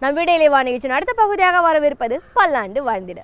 நம் விடையிலே வா நிகழ்ச்சியின் அடுத்த பகுதியாக வரவிருப்பது பல்லாண்டு வாழ்ந்திட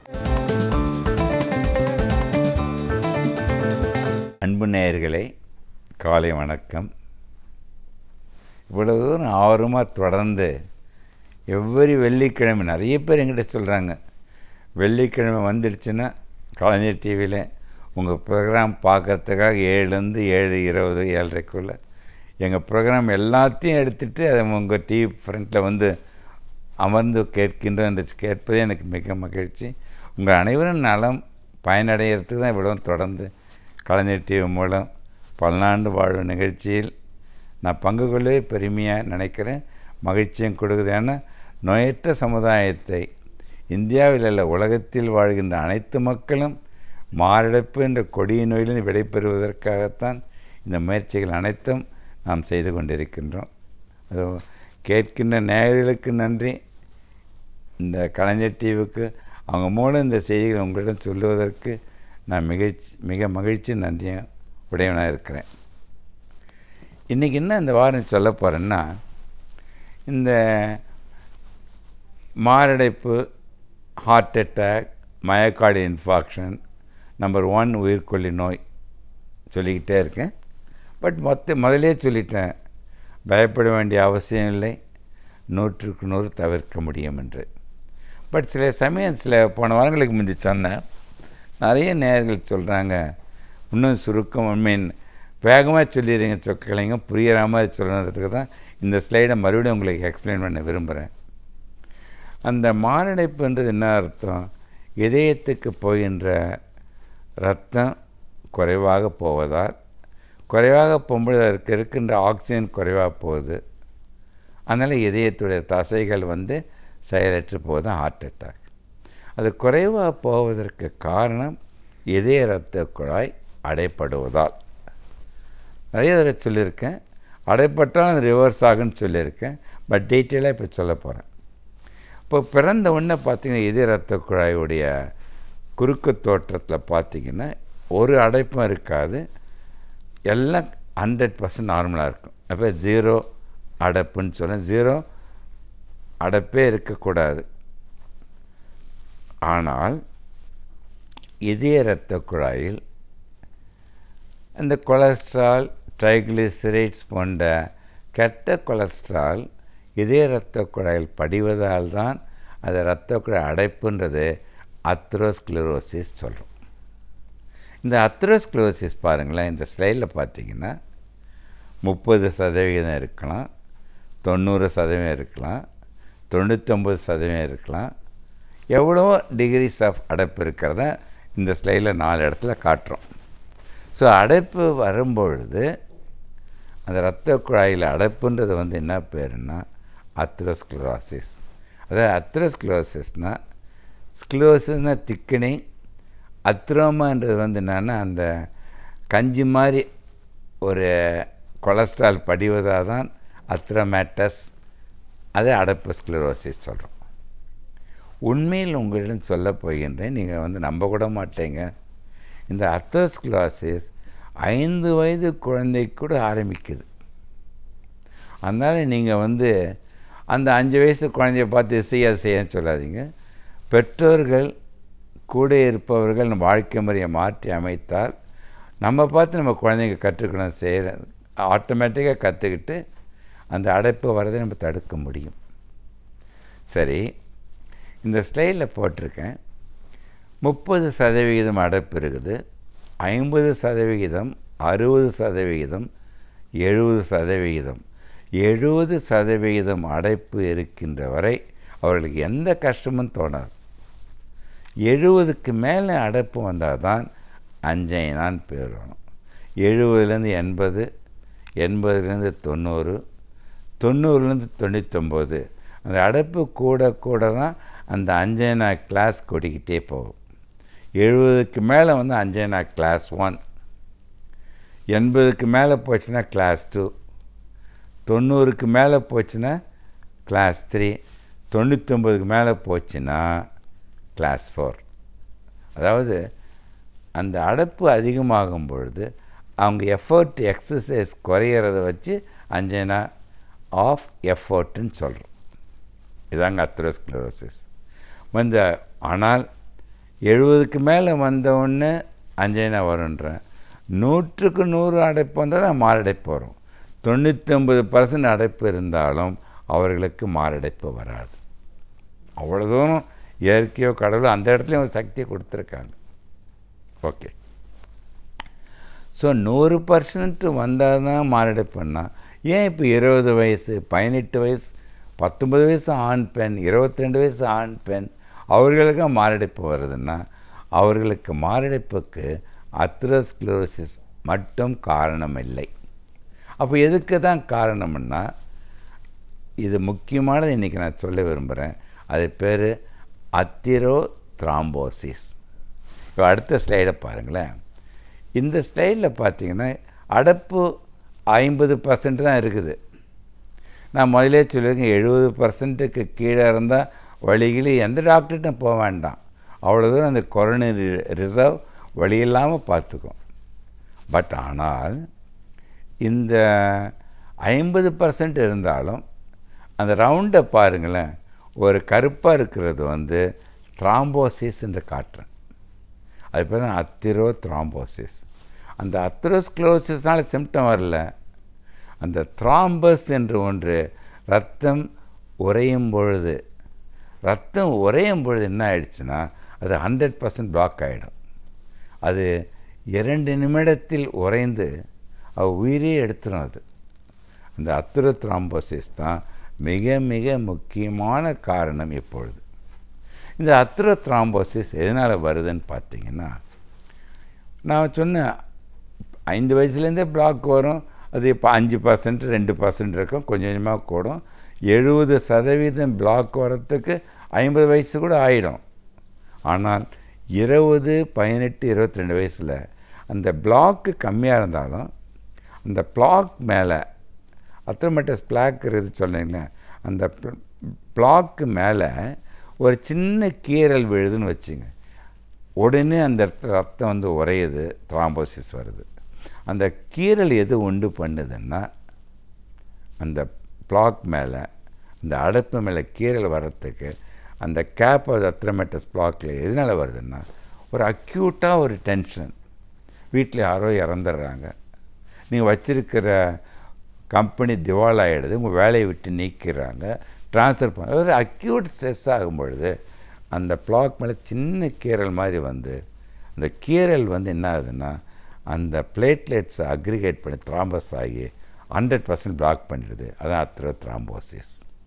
அன்பு நேயர்களே காலை வணக்கம் இவ்வளவு தூரம் ஆர்வமாக தொடர்ந்து எவ்வரி வெள்ளிக்கிழமை நிறைய பேர் என்கிட்ட சொல்கிறாங்க வெள்ளிக்கிழமை வந்துடுச்சுன்னா கலைஞர் டிவியில் உங்கள் ப்ரோக்ராம் பார்க்கறதுக்காக ஏழுலேருந்து ஏழு இருபது ஏழரைக்குள்ளே எங்கள் ப்ரோக்ராம் எல்லாத்தையும் எடுத்துகிட்டு அதை உங்கள் டிவி ஃப்ரண்ட்டில் வந்து அமர்ந்து கேட்கின்றோம் என்று கேட்பதே எனக்கு மிக மகிழ்ச்சி உங்கள் அனைவரும் நலம் பயனடைகிறதுக்கு தான் இவ்வளோ தொடர்ந்து கலைஞர் டிவி மூலம் பல்லாண்டு வாழ்வு நிகழ்ச்சியில் நான் பங்கு கொள்ளவே பெருமையாக நினைக்கிறேன் மகிழ்ச்சியும் கொடுக்குது ஏன்னா நோயற்ற சமுதாயத்தை இந்தியாவில் அல்ல உலகத்தில் வாழ்கின்ற அனைத்து மக்களும் மாரடைப்பு என்ற கொடிய நோயிலிருந்து விடைபெறுவதற்காகத்தான் இந்த முயற்சிகள் அனைத்தும் நாம் செய்து கொண்டிருக்கின்றோம் அது கேட்கின்ற நேயர்களுக்கு நன்றி இந்த கலைஞர் டிவிக்கு அவங்க மூலம் இந்த செய்திகளை உங்களிடம் சொல்லுவதற்கு நான் மிகழ்ச்சி மிக மகிழ்ச்சி நன்றியாக உடையவனாக இருக்கிறேன் இன்றைக்கி என்ன இந்த வாரம் சொல்ல போகிறேன்னா இந்த மாரடைப்பு ஹார்ட் அட்டாக் மயக்காடு இன்ஃபாக்ஷன் நம்பர் ஒன் உயிர்கொல்லி நோய் சொல்லிக்கிட்டே இருக்கேன் பட் மொத்த முதலே சொல்லிட்டேன் பயப்பட வேண்டிய அவசியம் இல்லை நூற்றுக்கு நூறு தவிர்க்க முடியும் என்று பட் சில சமயம் சில போன வாரங்களுக்கு முந்தி சொன்னேன் நிறைய நேயர்கள் சொல்கிறாங்க இன்னும் சுருக்கம் ஐ மீன் வேகமாக சொல்லிடுறீங்க சொற்களைங்க புரியிற மாதிரி சொல்லணுன்றதுக்கு தான் இந்த ஸ்லைடை மறுபடியும் உங்களுக்கு எக்ஸ்பிளைன் பண்ண விரும்புகிறேன் அந்த மாரடைப்புன்றது என்ன அர்த்தம் இதயத்துக்கு போகின்ற ரத்தம் குறைவாக போவதால் குறைவாக போகும்போது அதற்கு இருக்கின்ற ஆக்சிஜன் குறைவாக போகுது அதனால் இதயத்துடைய தசைகள் வந்து செயலற்று போகுது ஹார்ட் அட்டாக் அது குறைவாக போவதற்கு காரணம் இதய இரத்த குழாய் அடைப்படுவதால் நிறைய தடவை சொல்லியிருக்கேன் அடைப்பட்டால் அது ரிவர்ஸ் ஆகுன்னு சொல்லியிருக்கேன் பட் டீட்டெயிலாக இப்போ சொல்ல போகிறேன் இப்போ பிறந்த உடனே பார்த்தீங்கன்னா இதய இரத்த குழாயுடைய குறுக்கு தோற்றத்தில் பார்த்தீங்கன்னா ஒரு அடைப்பும் இருக்காது எல்லாம் ஹண்ட்ரட் பர்சன்ட் நார்மலாக இருக்கும் அப்போ ஜீரோ அடைப்புன்னு சொன்னேன் ஜீரோ அடைப்பே இருக்கக்கூடாது ஆனால் இதய இரத்த குழாயில் இந்த கொலஸ்ட்ரால் ட்ரைக்ளிசரைட்ஸ் போன்ற கெட்ட கொலஸ்ட்ரால் இதய இரத்த குழாயில் படிவதால் தான் அது இரத்த குழாய் அடைப்புன்றது அத்ரோஸ்க்ளரோசிஸ் சொல்கிறோம் இந்த அத்ரோஸ்க்ளரோசிஸ் பாருங்களேன் இந்த ஸ்லைடில் பார்த்தீங்கன்னா முப்பது சதவிகிதம் இருக்கலாம் தொண்ணூறு சதவீதம் இருக்கலாம் தொண்ணூற்றொம்பது சதவீதம் இருக்கலாம் எவ்வளோ டிகிரிஸ் ஆஃப் அடைப்பு இருக்கிறத இந்த ஸ்லைடில் நாலு இடத்துல காட்டுறோம் ஸோ அடைப்பு வரும்பொழுது அந்த இரத்த குழாயில் அடைப்புன்றது வந்து என்ன பேருன்னா அத்ரோஸ்க்ளரோசிஸ் அதாவது அத்ரோஸ்க்ளரோசிஸ்னால் ஸ்க்ளோசிஸ்னால் திக்கனிங் அத்ரோமான்றது வந்து என்னென்னா அந்த கஞ்சி மாதிரி ஒரு கொலஸ்ட்ரால் படிவதாக தான் அத்ரோமேட்டஸ் அது அடைப்பு ஸ்க்ளரோசிஸ் சொல்கிறோம் உண்மையில் உங்களிடம் சொல்ல போகின்றேன் நீங்கள் வந்து நம்ப கூட மாட்டேங்க இந்த அத்தோஸ்க்ளாசிஸ் ஐந்து வயது குழந்தை கூட ஆரம்பிக்குது அதனால் நீங்கள் வந்து அந்த அஞ்சு வயசு குழந்தைய பார்த்து இது செய்ய அதை செய்யன்னு சொல்லாதீங்க பெற்றோர்கள் கூட இருப்பவர்கள் நம்ம வாழ்க்கை முறையை மாற்றி அமைத்தால் நம்ம பார்த்து நம்ம குழந்தைங்க கற்றுக்கணும் செய்கிற ஆட்டோமேட்டிக்காக கற்றுக்கிட்டு அந்த அடைப்பு வரதை நம்ம தடுக்க முடியும் சரி இந்த ஸ்லைடில் போட்டிருக்கேன் முப்பது சதவிகிதம் அடைப்பு இருக்குது ஐம்பது சதவிகிதம் அறுபது சதவிகிதம் எழுபது சதவிகிதம் எழுபது சதவிகிதம் அடைப்பு இருக்கின்ற வரை அவர்களுக்கு எந்த கஷ்டமும் தோணாது எழுபதுக்கு மேலே அடைப்பு வந்தால் தான் அஞ்சைனான்னு பேர் வரும் எழுபதுலேருந்து எண்பது எண்பதுலேருந்து தொண்ணூறு தொண்ணூறுலேருந்து தொண்ணூத்தொம்பது அந்த அடைப்பு கூட கூட தான் அந்த அஞ்சைனா கிளாஸ் கொடிக்கிட்டே போகும் எழுபதுக்கு மேலே வந்து அஞ்சைனா கிளாஸ் ஒன் எண்பதுக்கு மேலே போச்சுன்னா கிளாஸ் டூ தொண்ணூறுக்கு மேலே போச்சுன்னா கிளாஸ் த்ரீ தொண்ணூத்தொம்பதுக்கு மேலே போச்சுன்னா கிளாஸ் ஃபோர் அதாவது அந்த அடைப்பு அதிகமாகும் பொழுது அவங்க எஃபர்ட் எக்ஸசைஸ் குறையிறத வச்சு அஞ்சனா ஆஃப் எஃபர்ட்டுன்னு சொல்கிறோம் இதாங்க அத்ரோஸ்க்ளரோசிஸ் வந்து ஆனால் எழுபதுக்கு மேலே வந்தவுடனே அஞ்சைனா வருன்றேன் நூற்றுக்கு நூறு அடைப்பு வந்தால் தான் மாரடைப்பு வரும் தொண்ணூற்றொம்பது பர்சன்ட் அடைப்பு இருந்தாலும் அவர்களுக்கு மாரடைப்பு வராது அவ்வளோ தூரம் இயற்கையோ கடவுளோ அந்த இடத்துலையும் ஒரு சக்தியை கொடுத்துருக்காங்க ஓகே ஸோ நூறு பர்சன்ட் வந்தால் தான் மாரடைப்புன்னா ஏன் இப்போ இருபது வயசு பதினெட்டு வயசு பத்தொன்பது வயசு ஆண் பெண் இருபத்தி ரெண்டு வயசு ஆண் பெண் அவர்களுக்கு மாரடைப்பு வருதுன்னா அவர்களுக்கு மாரடைப்புக்கு அத்ரோஸ்க்ளோரோசிஸ் மட்டும் காரணம் இல்லை அப்போ எதுக்கு தான் காரணம்னா இது முக்கியமானது இன்றைக்கி நான் சொல்ல விரும்புகிறேன் அது பேர் அத்திரோ த்ராம்போசிஸ் இப்போ அடுத்த ஸ்லைடை பாருங்களேன் இந்த ஸ்லைடில் பார்த்தீங்கன்னா அடப்பு ஐம்பது பர்சன்ட் தான் இருக்குது நான் முதலே சொல்லியிருக்கேன் எழுபது பர்சன்ட்டுக்கு கீழே இருந்தால் வழியில் எந்த டாக்டர்கிட்டும் போக வேண்டாம் அவ்வளோ தூரம் அந்த கொரோனரி ரிசர்வ் வழி இல்லாமல் பார்த்துக்கும் பட் ஆனால் இந்த ஐம்பது பர்சன்ட் இருந்தாலும் அந்த ரவுண்டை பாருங்களேன் ஒரு கருப்பாக இருக்கிறது வந்து த்ராம்போசிஸ் என்று காட்டுறேன் அது பேர் தான் அத்திரோ த்ராம்போசிஸ் அந்த அத்திரோஸ்க்ளோசிஸ்னால் சிம்டம் வரல அந்த த்ராம்பஸ் என்று ஒன்று ரத்தம் உறையும் பொழுது ரத்தம் உறையும் பொழுது என்ன ஆயிடுச்சுன்னா அது ஹண்ட்ரட் பர்சன்ட் பிளாக் ஆகிடும் அது இரண்டு நிமிடத்தில் உறைந்து அது உயிரே எடுத்துடும் அது அந்த அத்திரோ த்ராம்போசிஸ் தான் மிக மிக முக்கியமான காரணம் இப்பொழுது இந்த அத்திரோ த்ராம்போசிஸ் எதனால் வருதுன்னு பார்த்தீங்கன்னா நான் சொன்ன ஐந்து வயசுலேருந்தே பிளாக் வரும் அது இப்போ அஞ்சு பர்சன்ட் ரெண்டு பர்சன்ட் இருக்கும் கொஞ்சம் கொஞ்சமாக கூடும் எழுபது சதவீதம் பிளாக் வரத்துக்கு ஐம்பது வயசு கூட ஆகிடும் ஆனால் இருபது பதினெட்டு இருபத்தி ரெண்டு வயசில் அந்த பிளாக்கு கம்மியாக இருந்தாலும் அந்த பிளாக் மேலே அத்ரோமேட்டஸ் பிளாக் இருக்குது சொன்னீங்களே அந்த பிளாக்கு மேலே ஒரு சின்ன கீரல் விழுதுன்னு வச்சுங்க உடனே அந்த ரத்தம் வந்து உறையுது த்ராம்போசிஸ் வருது அந்த கீரல் எது உண்டு பண்ணுதுன்னா அந்த பிளாக் மேலே அந்த அடைப்பு மேலே கீரல் வர்றதுக்கு அந்த கேப் ஆஃப் அத்ரமெட்டஸ் பிளாக்கில் எதனால் வருதுன்னா ஒரு அக்யூட்டாக ஒரு டென்ஷன் வீட்டில் யாரோ இறந்துடுறாங்க நீங்கள் வச்சிருக்கிற கம்பெனி திவால் ஆகிடுது உங்கள் வேலையை விட்டு நீக்கிறாங்க ட்ரான்ஸ்ஃபர் பண்ண ஒரு அக்யூட் ஸ்ட்ரெஸ் ஆகும் பொழுது அந்த பிளாக் மேலே சின்ன கீரல் மாதிரி வந்து அந்த கீரல் வந்து என்ன ஆகுதுன்னா அந்த பிளேட்லெட்ஸை அக்ரிகேட் பண்ணி த்ராம்பஸ் ஆகி ஹண்ட்ரட் பர்சன்ட் பிளாக் பண்ணிடுது அதான் அத்ரோ த்ராம்போசிஸ்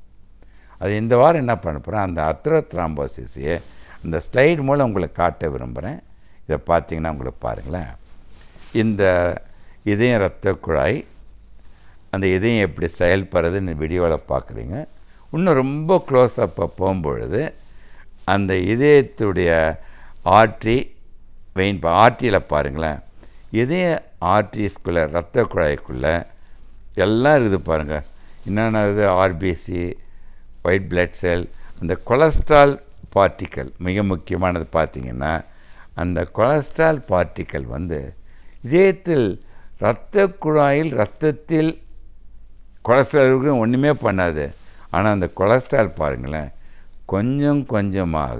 அது இந்த வாரம் என்ன பண்ண போகிறேன் அந்த அத்ரோ த்ராம்போசிஸையே இந்த ஸ்லைடு மூலம் உங்களுக்கு காட்ட விரும்புகிறேன் இதை பார்த்தீங்கன்னா உங்களுக்கு பாருங்களேன் இந்த இதயம் இரத்த குழாய் அந்த இதயம் எப்படி செயல்படுறது இந்த வீடியோவில் பார்க்குறீங்க இன்னும் ரொம்ப க்ளோஸ் அப்போ போகும்பொழுது அந்த இதயத்துடைய ஆர்ட்ரி வெயின் ஆர்ட்ரியில் பாருங்களேன் இதய ஆர்ட்ரிஸ்குள்ளே ரத்த குழாய்க்குள்ளே எல்லாம் இருக்குது பாருங்கள் என்னென்ன இது ஆர்பிசி ஒயிட் பிளட் செல் அந்த கொலஸ்ட்ரால் பார்ட்டிக்கல் மிக முக்கியமானது பார்த்திங்கன்னா அந்த கொலஸ்ட்ரால் பார்ட்டிக்கல் வந்து இதயத்தில் இரத்த குழாயில் இரத்தத்தில் கொலஸ்ட்ராலுக்கு ஒன்றுமே பண்ணாது ஆனால் அந்த கொலஸ்ட்ரால் பாருங்களேன் கொஞ்சம் கொஞ்சமாக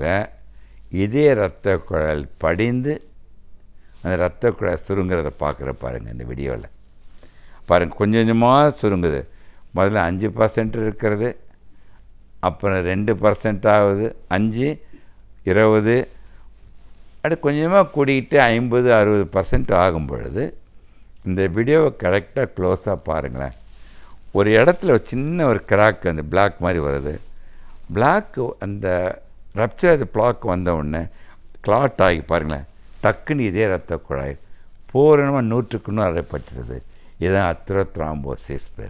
இதய இரத்த குழல் படிந்து அந்த இரத்த குழாய் சுருங்கிறத பார்க்குற பாருங்கள் இந்த வீடியோவில் பாருங்கள் கொஞ்சம் கொஞ்சமாக சுருங்குது முதல்ல அஞ்சு பர்சன்ட் இருக்கிறது அப்புறம் ரெண்டு பர்சன்ட் ஆகுது அஞ்சு இருபது அப்படி கொஞ்சமாக கூடிக்கிட்டு ஐம்பது அறுபது பர்சன்ட் ஆகும் பொழுது இந்த வீடியோவை கரெக்டாக க்ளோஸாக பாருங்களேன் ஒரு இடத்துல ஒரு சின்ன ஒரு கிராக் அந்த பிளாக் மாதிரி வருது பிளாக்கு அந்த ரப்சர் அது பிளாக் வந்த உடனே கிளாட் ஆகி பாருங்களேன் டக்குன்னு இதே ரத்த குழாய் பூரணமாக நூற்றுக்கு நூறு அறைப்பட்டுருது இதுதான் அத்ரோ த்ராம்போசிஸ் பேர்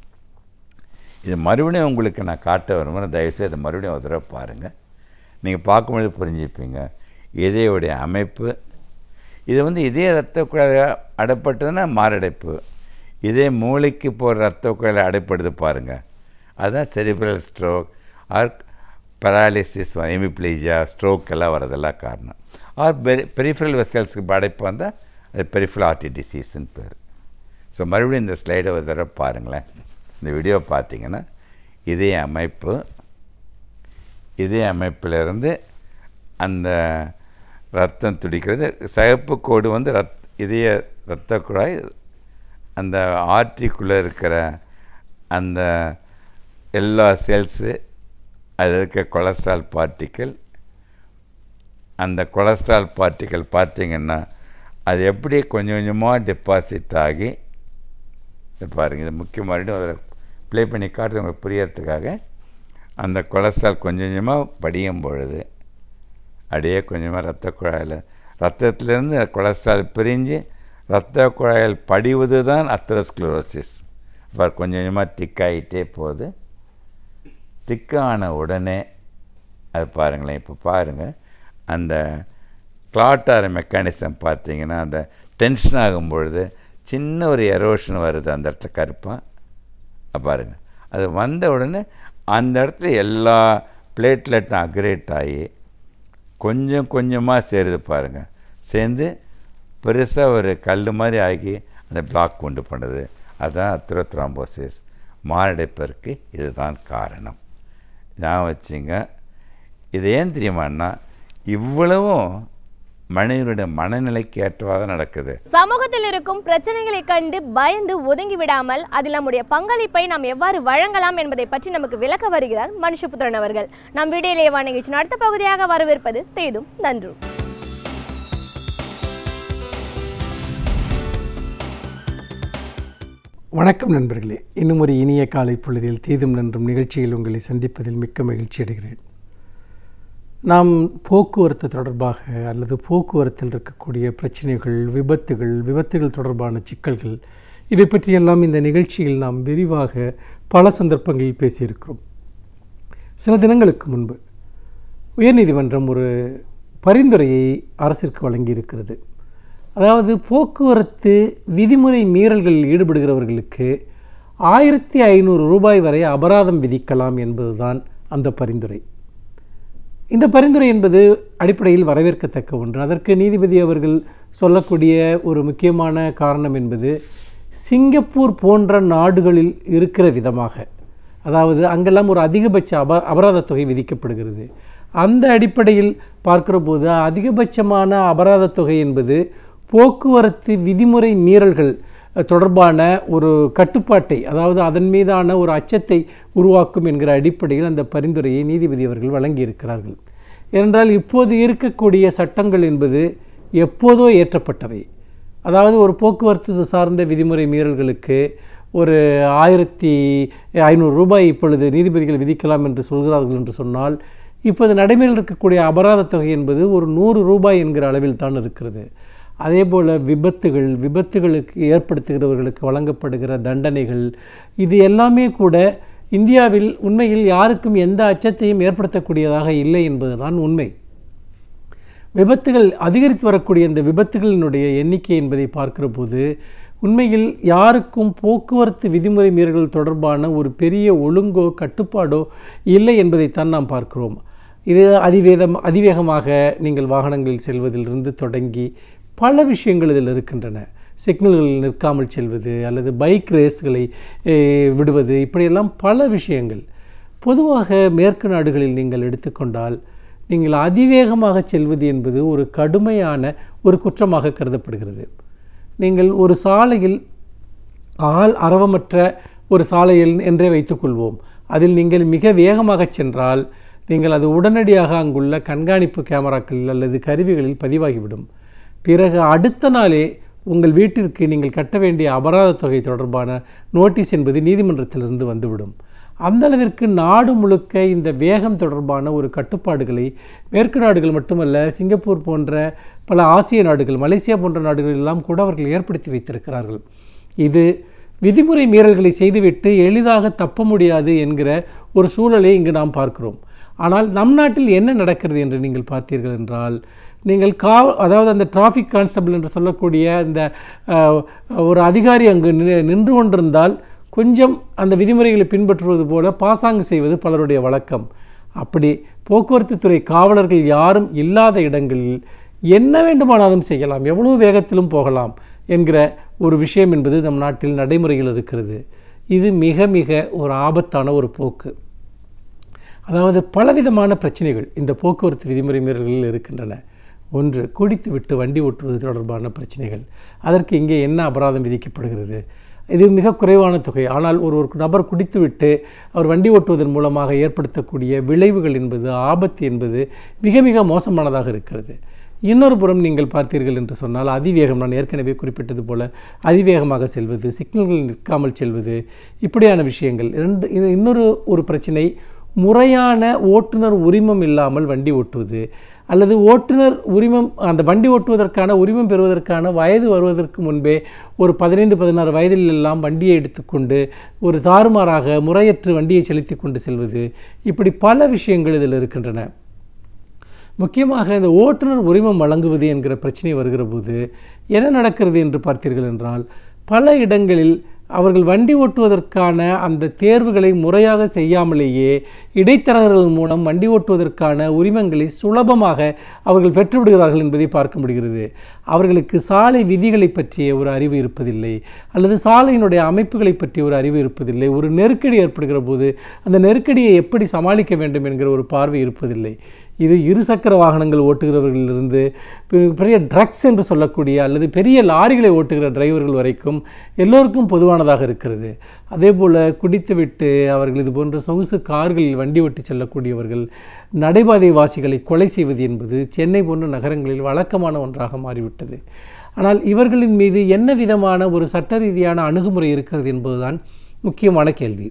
இது மறுபடியும் உங்களுக்கு நான் காட்ட விரும்புகிறேன் தயவுசெய்து இதை மறுபடியும் ஒரு தடவை பாருங்கள் நீங்கள் பார்க்கும்பொழுது புரிஞ்சுப்பீங்க இதயோடைய அமைப்பு இது வந்து இதே ரத்த குழாய் அடைப்பட்டதுன்னா மாரடைப்பு இதே மூளைக்கு போகிற ரத்த குழாயில் அடைப்படுது பாருங்கள் அதுதான் cerebral stroke or paralysis hemiplegia stroke எல்லாம் வரதெல்லாம் காரணம் ஆர் பெரி பெரிஃபரல் வெசல்ஸுக்கு அடைப்பு வந்தால் அது பெரிஃபரல் ஆர்டி டிசீஸ்ன்னு பேர் ஸோ மறுபடியும் இந்த ஸ்லைடை ஒரு தடவை பாருங்களேன் இந்த வீடியோ பார்த்தீங்கன்னா இதே அமைப்பு இதய அமைப்பிலிருந்து அந்த ரத்தம் துடிக்கிறது சிகப்பு கோடு வந்து ரத் இதய இரத்த குழாய் அந்த ஆர்டிக்குள்ளே இருக்கிற அந்த எல்லா செல்ஸு அதில் இருக்க கொலஸ்ட்ரால் பார்ட்டிக்கல் அந்த கொலஸ்ட்ரால் பார்ட்டிக்கல் பார்த்தீங்கன்னா அது எப்படி கொஞ்சம் கொஞ்சமாக டெபாசிட் ஆகி இது பாருங்கள் இது முக்கிய மறுபடியும் அதில் ப்ளே பண்ணி காட்டுறது உங்களுக்கு புரியறதுக்காக அந்த கொலஸ்ட்ரால் கொஞ்சம் கொஞ்சமாக படியும் பொழுது அப்படியே கொஞ்சமாக ரத்த குழாயில் ரத்தத்திலேருந்து கொலஸ்ட்ரால் பிரிஞ்சு ரத்த குழாயில் படிவது தான் அத்தரோஸ்க்ளோரோசிஸ் இப்போ கொஞ்சம் கொஞ்சமாக திக்காயிட்டே போகுது திக்கான உடனே அது பாருங்களேன் இப்போ பாருங்கள் அந்த கிளாட்டார மெக்கானிசம் பார்த்தீங்கன்னா அந்த டென்ஷன் ஆகும் பொழுது சின்ன ஒரு எரோஷன் வருது அந்த இடத்துல கருப்பாக பாருங்கள் அது வந்த உடனே அந்த இடத்துல எல்லா பிளேட்லெட்டும் அக்ரேட் ஆகி கொஞ்சம் கொஞ்சமாக சேருது பாருங்கள் சேர்ந்து பெருசாக ஒரு கல் மாதிரி ஆகி அந்த பிளாக் கொண்டு பண்ணுது அதுதான் அத்ரோத்ராம்போசிஸ் மாரடைப்பதற்கு இதுதான் காரணம் ஞாபகம் வச்சுங்க இது ஏன் தெரியுமான்னா இவ்வளவும் மனிதனுடைய மனநிலைக்கு ஏற்றவாக நடக்குது சமூகத்தில் இருக்கும் பிரச்சனைகளை கண்டு பயந்து ஒதுங்கி விடாமல் அதில் நம்முடைய பங்களிப்பை நாம் எவ்வாறு வழங்கலாம் என்பதை பற்றி நமக்கு விளக்க வருகிறார் மனுஷபுத்திரன் அவர்கள் நம் வீடியோலேவா நிகழ்ச்சியின் அடுத்த பகுதியாக வரவிருப்பது தேதும் நன்றும் வணக்கம் நண்பர்களே இன்னும் ஒரு இனிய காலை பொழுதில் தீதும் நன்றும் நிகழ்ச்சியில் உங்களை சந்திப்பதில் மிக்க மகிழ்ச்சி அடைகிறேன் நாம் போக்குவரத்து தொடர்பாக அல்லது போக்குவரத்தில் இருக்கக்கூடிய பிரச்சனைகள் விபத்துகள் விபத்துகள் தொடர்பான சிக்கல்கள் இவை பற்றியெல்லாம் இந்த நிகழ்ச்சியில் நாம் விரிவாக பல சந்தர்ப்பங்களில் பேசியிருக்கிறோம் சில தினங்களுக்கு முன்பு உயர்நீதிமன்றம் ஒரு பரிந்துரையை அரசிற்கு வழங்கியிருக்கிறது அதாவது போக்குவரத்து விதிமுறை மீறல்களில் ஈடுபடுகிறவர்களுக்கு ஆயிரத்தி ஐநூறு ரூபாய் வரை அபராதம் விதிக்கலாம் என்பதுதான் அந்த பரிந்துரை இந்த பரிந்துரை என்பது அடிப்படையில் வரவேற்கத்தக்க ஒன்று அதற்கு நீதிபதி அவர்கள் சொல்லக்கூடிய ஒரு முக்கியமான காரணம் என்பது சிங்கப்பூர் போன்ற நாடுகளில் இருக்கிற விதமாக அதாவது அங்கெல்லாம் ஒரு அதிகபட்ச அப அபராத தொகை விதிக்கப்படுகிறது அந்த அடிப்படையில் பார்க்கிற போது அதிகபட்சமான அபராத தொகை என்பது போக்குவரத்து விதிமுறை மீறல்கள் தொடர்பான ஒரு கட்டுப்பாட்டை அதாவது அதன் மீதான ஒரு அச்சத்தை உருவாக்கும் என்கிற அடிப்படையில் அந்த பரிந்துரையை நீதிபதி அவர்கள் வழங்கியிருக்கிறார்கள் ஏனென்றால் இப்போது இருக்கக்கூடிய சட்டங்கள் என்பது எப்போதோ ஏற்றப்பட்டவை அதாவது ஒரு போக்குவரத்து சார்ந்த விதிமுறை மீறல்களுக்கு ஒரு ஆயிரத்தி ஐநூறு ரூபாய் இப்பொழுது நீதிபதிகள் விதிக்கலாம் என்று சொல்கிறார்கள் என்று சொன்னால் இப்போது நடைமுறையில் இருக்கக்கூடிய அபராத தொகை என்பது ஒரு நூறு ரூபாய் என்கிற அளவில் தான் இருக்கிறது அதே போல் விபத்துகள் விபத்துகளுக்கு ஏற்படுத்துகிறவர்களுக்கு வழங்கப்படுகிற தண்டனைகள் இது எல்லாமே கூட இந்தியாவில் உண்மையில் யாருக்கும் எந்த அச்சத்தையும் ஏற்படுத்தக்கூடியதாக இல்லை என்பதுதான் உண்மை விபத்துகள் அதிகரித்து வரக்கூடிய இந்த விபத்துகளினுடைய எண்ணிக்கை என்பதை பார்க்கிற போது உண்மையில் யாருக்கும் போக்குவரத்து விதிமுறை மீறல்கள் தொடர்பான ஒரு பெரிய ஒழுங்கோ கட்டுப்பாடோ இல்லை என்பதைத்தான் நாம் பார்க்கிறோம் இது அதிவேதம் அதிவேகமாக நீங்கள் வாகனங்களில் செல்வதிலிருந்து தொடங்கி பல விஷயங்கள் இதில் இருக்கின்றன சிக்னல்களில் நிற்காமல் செல்வது அல்லது பைக் ரேஸ்களை விடுவது இப்படியெல்லாம் பல விஷயங்கள் பொதுவாக மேற்கு நாடுகளில் நீங்கள் எடுத்துக்கொண்டால் நீங்கள் அதிவேகமாக செல்வது என்பது ஒரு கடுமையான ஒரு குற்றமாக கருதப்படுகிறது நீங்கள் ஒரு சாலையில் ஆள் அரவமற்ற ஒரு சாலையில் என்றே வைத்துக்கொள்வோம் அதில் நீங்கள் மிக வேகமாக சென்றால் நீங்கள் அது உடனடியாக அங்குள்ள கண்காணிப்பு கேமராக்களில் அல்லது கருவிகளில் பதிவாகிவிடும் பிறகு அடுத்த நாளே உங்கள் வீட்டிற்கு நீங்கள் கட்ட வேண்டிய அபராத தொகை தொடர்பான நோட்டீஸ் என்பது நீதிமன்றத்திலிருந்து வந்துவிடும் அந்த அளவிற்கு நாடு முழுக்க இந்த வேகம் தொடர்பான ஒரு கட்டுப்பாடுகளை மேற்கு நாடுகள் மட்டுமல்ல சிங்கப்பூர் போன்ற பல ஆசிய நாடுகள் மலேசியா போன்ற நாடுகள் எல்லாம் கூட அவர்கள் ஏற்படுத்தி வைத்திருக்கிறார்கள் இது விதிமுறை மீறல்களை செய்துவிட்டு எளிதாக தப்ப முடியாது என்கிற ஒரு சூழலை இங்கு நாம் பார்க்கிறோம் ஆனால் நம் நாட்டில் என்ன நடக்கிறது என்று நீங்கள் பார்த்தீர்கள் என்றால் நீங்கள் கா அதாவது அந்த டிராஃபிக் கான்ஸ்டபிள் என்று சொல்லக்கூடிய இந்த ஒரு அதிகாரி அங்கு நின்று கொண்டிருந்தால் கொஞ்சம் அந்த விதிமுறைகளை பின்பற்றுவது போல பாசாங்கு செய்வது பலருடைய வழக்கம் அப்படி போக்குவரத்து துறை காவலர்கள் யாரும் இல்லாத இடங்களில் என்ன வேண்டுமானாலும் செய்யலாம் எவ்வளவு வேகத்திலும் போகலாம் என்கிற ஒரு விஷயம் என்பது நம் நாட்டில் நடைமுறையில் இருக்கிறது இது மிக மிக ஒரு ஆபத்தான ஒரு போக்கு அதாவது பலவிதமான பிரச்சனைகள் இந்த போக்குவரத்து விதிமுறை மீறல்களில் இருக்கின்றன ஒன்று குடித்துவிட்டு வண்டி ஓட்டுவது தொடர்பான பிரச்சனைகள் அதற்கு இங்கே என்ன அபராதம் விதிக்கப்படுகிறது இது மிக குறைவான தொகை ஆனால் ஒரு ஒரு நபர் குடித்துவிட்டு அவர் வண்டி ஓட்டுவதன் மூலமாக ஏற்படுத்தக்கூடிய விளைவுகள் என்பது ஆபத்து என்பது மிக மிக மோசமானதாக இருக்கிறது இன்னொரு புறம் நீங்கள் பார்த்தீர்கள் என்று சொன்னால் அதிவேகம் நான் ஏற்கனவே குறிப்பிட்டது போல அதிவேகமாக செல்வது சிக்னல்கள் நிற்காமல் செல்வது இப்படியான விஷயங்கள் இரண்டு இது இன்னொரு ஒரு பிரச்சனை முறையான ஓட்டுநர் உரிமம் இல்லாமல் வண்டி ஓட்டுவது அல்லது ஓட்டுநர் உரிமம் அந்த வண்டி ஓட்டுவதற்கான உரிமம் பெறுவதற்கான வயது வருவதற்கு முன்பே ஒரு பதினைந்து பதினாறு வயதில் எல்லாம் வண்டியை எடுத்துக்கொண்டு ஒரு தாறுமாறாக முறையற்று வண்டியை செலுத்தி கொண்டு செல்வது இப்படி பல விஷயங்கள் இதில் இருக்கின்றன முக்கியமாக இந்த ஓட்டுநர் உரிமம் வழங்குவது என்கிற பிரச்சனை வருகிற போது என்ன நடக்கிறது என்று பார்த்தீர்கள் என்றால் பல இடங்களில் அவர்கள் வண்டி ஓட்டுவதற்கான அந்த தேர்வுகளை முறையாக செய்யாமலேயே இடைத்தரகர்கள் மூலம் வண்டி ஓட்டுவதற்கான உரிமங்களை சுலபமாக அவர்கள் பெற்றுவிடுகிறார்கள் என்பதை பார்க்க முடிகிறது அவர்களுக்கு சாலை விதிகளை பற்றிய ஒரு அறிவு இருப்பதில்லை அல்லது சாலையினுடைய அமைப்புகளை பற்றிய ஒரு அறிவு இருப்பதில்லை ஒரு நெருக்கடி ஏற்படுகிற போது அந்த நெருக்கடியை எப்படி சமாளிக்க வேண்டும் என்கிற ஒரு பார்வை இருப்பதில்லை இது இருசக்கர வாகனங்கள் ஓட்டுகிறவர்களிலிருந்து பெ- பெரிய ட்ரக்ஸ் என்று சொல்லக்கூடிய அல்லது பெரிய லாரிகளை ஓட்டுகிற டிரைவர்கள் வரைக்கும் எல்லோருக்கும் பொதுவானதாக இருக்கிறது அதே போல் குடித்துவிட்டு அவர்கள் இது போன்ற சொகுசு கார்களில் வண்டி ஓட்டி செல்லக்கூடியவர்கள் நடைபாதை வாசிகளை கொலை செய்வது என்பது சென்னை போன்ற நகரங்களில் வழக்கமான ஒன்றாக மாறிவிட்டது ஆனால் இவர்களின் மீது என்ன விதமான ஒரு சட்ட ரீதியான அணுகுமுறை இருக்கிறது என்பதுதான் முக்கியமான கேள்வி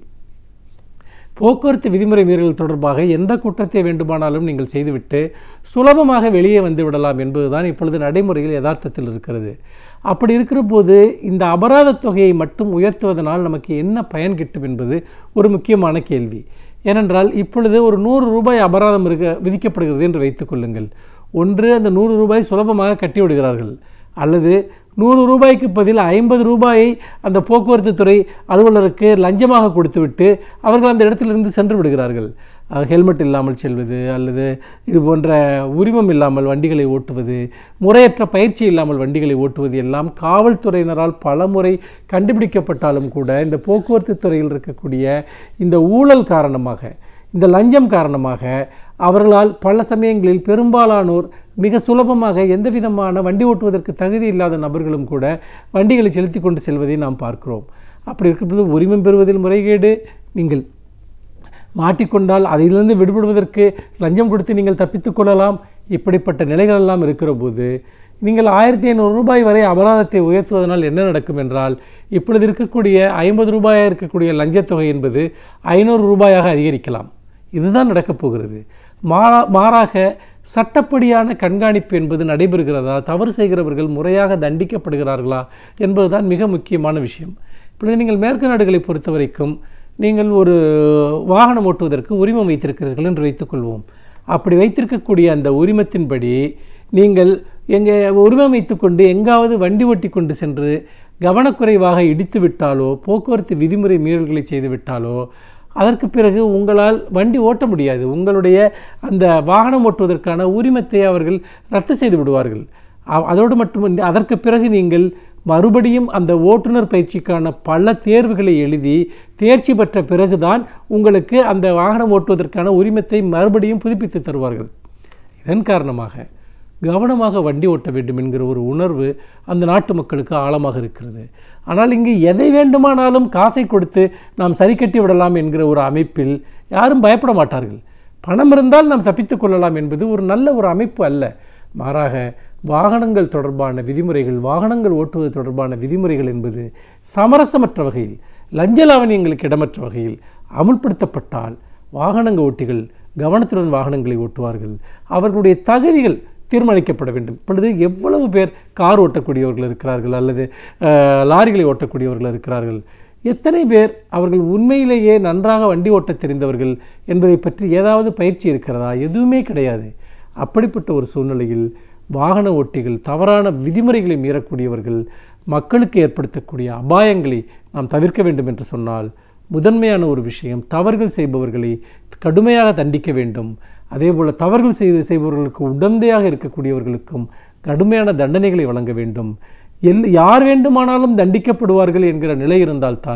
போக்குவரத்து விதிமுறை மீறல் தொடர்பாக எந்த குற்றத்தை வேண்டுமானாலும் நீங்கள் செய்துவிட்டு சுலபமாக வெளியே வந்து விடலாம் என்பதுதான் இப்பொழுது நடைமுறையில் யதார்த்தத்தில் இருக்கிறது அப்படி இருக்கிற போது இந்த அபராத தொகையை மட்டும் உயர்த்துவதனால் நமக்கு என்ன பயன் கிட்டும் என்பது ஒரு முக்கியமான கேள்வி ஏனென்றால் இப்பொழுது ஒரு நூறு ரூபாய் அபராதம் இருக்க விதிக்கப்படுகிறது என்று வைத்துக்கொள்ளுங்கள் ஒன்று அந்த நூறு ரூபாய் சுலபமாக கட்டி விடுகிறார்கள் அல்லது நூறு ரூபாய்க்கு பதில் ஐம்பது ரூபாயை அந்த போக்குவரத்து துறை அலுவலருக்கு லஞ்சமாக கொடுத்துவிட்டு அவர்கள் அந்த இடத்திலிருந்து சென்று விடுகிறார்கள் அஹ் ஹெல்மெட் இல்லாமல் செல்வது அல்லது இது போன்ற உரிமம் இல்லாமல் வண்டிகளை ஓட்டுவது முறையற்ற பயிற்சி இல்லாமல் வண்டிகளை ஓட்டுவது எல்லாம் காவல்துறையினரால் பலமுறை கண்டுபிடிக்கப்பட்டாலும் கூட இந்த போக்குவரத்து துறையில் இருக்கக்கூடிய இந்த ஊழல் காரணமாக இந்த லஞ்சம் காரணமாக அவர்களால் பல சமயங்களில் பெரும்பாலானோர் மிக சுலபமாக எந்த விதமான வண்டி ஓட்டுவதற்கு தகுதி இல்லாத நபர்களும் கூட வண்டிகளை செலுத்தி கொண்டு செல்வதை நாம் பார்க்கிறோம் அப்படி இருக்கும்போது உரிமம் பெறுவதில் முறைகேடு நீங்கள் மாட்டிக்கொண்டால் அதிலிருந்து விடுபடுவதற்கு லஞ்சம் கொடுத்து நீங்கள் தப்பித்துக் கொள்ளலாம் இப்படிப்பட்ட நிலைகள் எல்லாம் இருக்கிற போது நீங்கள் ஆயிரத்தி ஐநூறு ரூபாய் வரை அபராதத்தை உயர்த்துவதனால் என்ன நடக்கும் என்றால் இப்பொழுது இருக்கக்கூடிய ஐம்பது ரூபாயாக இருக்கக்கூடிய லஞ்சத்தொகை என்பது ஐநூறு ரூபாயாக அதிகரிக்கலாம் இதுதான் நடக்கப் போகிறது மாறா மாறாக சட்டப்படியான கண்காணிப்பு என்பது நடைபெறுகிறதா தவறு செய்கிறவர்கள் முறையாக தண்டிக்கப்படுகிறார்களா என்பதுதான் மிக முக்கியமான விஷயம் இப்பொழுது நீங்கள் மேற்கு நாடுகளை பொறுத்த வரைக்கும் நீங்கள் ஒரு வாகனம் ஓட்டுவதற்கு உரிமம் வைத்திருக்கிறீர்கள் என்று வைத்துக்கொள்வோம் அப்படி வைத்திருக்கக்கூடிய அந்த உரிமத்தின்படி நீங்கள் எங்கே உரிமம் வைத்துக்கொண்டு எங்காவது வண்டி ஓட்டி கொண்டு சென்று கவனக்குறைவாக இடித்து விட்டாலோ போக்குவரத்து விதிமுறை மீறல்களை செய்து விட்டாலோ அதற்கு பிறகு உங்களால் வண்டி ஓட்ட முடியாது உங்களுடைய அந்த வாகனம் ஓட்டுவதற்கான உரிமத்தை அவர்கள் ரத்து செய்து விடுவார்கள் அ- அதோடு மட்டுமின்றி அதற்கு பிறகு நீங்கள் மறுபடியும் அந்த ஓட்டுநர் பயிற்சிக்கான பல தேர்வுகளை எழுதி தேர்ச்சி பெற்ற பிறகுதான் உங்களுக்கு அந்த வாகனம் ஓட்டுவதற்கான உரிமத்தை மறுபடியும் புதுப்பித்து தருவார்கள் இதன் காரணமாக கவனமாக வண்டி ஓட்ட வேண்டும் என்கிற ஒரு உணர்வு அந்த நாட்டு மக்களுக்கு ஆழமாக இருக்கிறது ஆனால் இங்கு எதை வேண்டுமானாலும் காசை கொடுத்து நாம் சரி கட்டி விடலாம் என்கிற ஒரு அமைப்பில் யாரும் பயப்பட மாட்டார்கள் பணம் இருந்தால் நாம் தப்பித்துக் கொள்ளலாம் என்பது ஒரு நல்ல ஒரு அமைப்பு அல்ல மாறாக வாகனங்கள் தொடர்பான விதிமுறைகள் வாகனங்கள் ஓட்டுவது தொடர்பான விதிமுறைகள் என்பது சமரசமற்ற வகையில் லஞ்ச லாவணியங்களுக்கு இடமற்ற வகையில் அமுல்படுத்தப்பட்டால் வாகனங்க ஓட்டிகள் கவனத்துடன் வாகனங்களை ஓட்டுவார்கள் அவர்களுடைய தகுதிகள் தீர்மானிக்கப்பட வேண்டும் இப்பொழுது எவ்வளவு பேர் கார் ஓட்டக்கூடியவர்கள் இருக்கிறார்கள் அல்லது அஹ், லாரிகளை ஓட்டக்கூடியவர்கள் இருக்கிறார்கள் எத்தனை பேர் அவர்கள் உண்மையிலேயே நன்றாக வண்டி ஓட்டத் தெரிந்தவர்கள் என்பதை பற்றி ஏதாவது பயிற்சி இருக்கிறதா எதுவுமே கிடையாது அப்படிப்பட்ட ஒரு சூழ்நிலையில் வாகன ஓட்டிகள் தவறான விதிமுறைகளை மீறக்கூடியவர்கள் மக்களுக்கு ஏற்படுத்தக்கூடிய அபாயங்களை நாம் தவிர்க்க வேண்டும் என்று சொன்னால் முதன்மையான ஒரு விஷயம் தவறுகள் செய்பவர்களை கடுமையாக தண்டிக்க வேண்டும் அதேபோல் தவறுகள் செய்து செய்பவர்களுக்கு உடந்தையாக இருக்கக்கூடியவர்களுக்கும் கடுமையான தண்டனைகளை வழங்க வேண்டும் எல் யார் வேண்டுமானாலும் தண்டிக்கப்படுவார்கள் என்கிற நிலை இருந்தால்தான்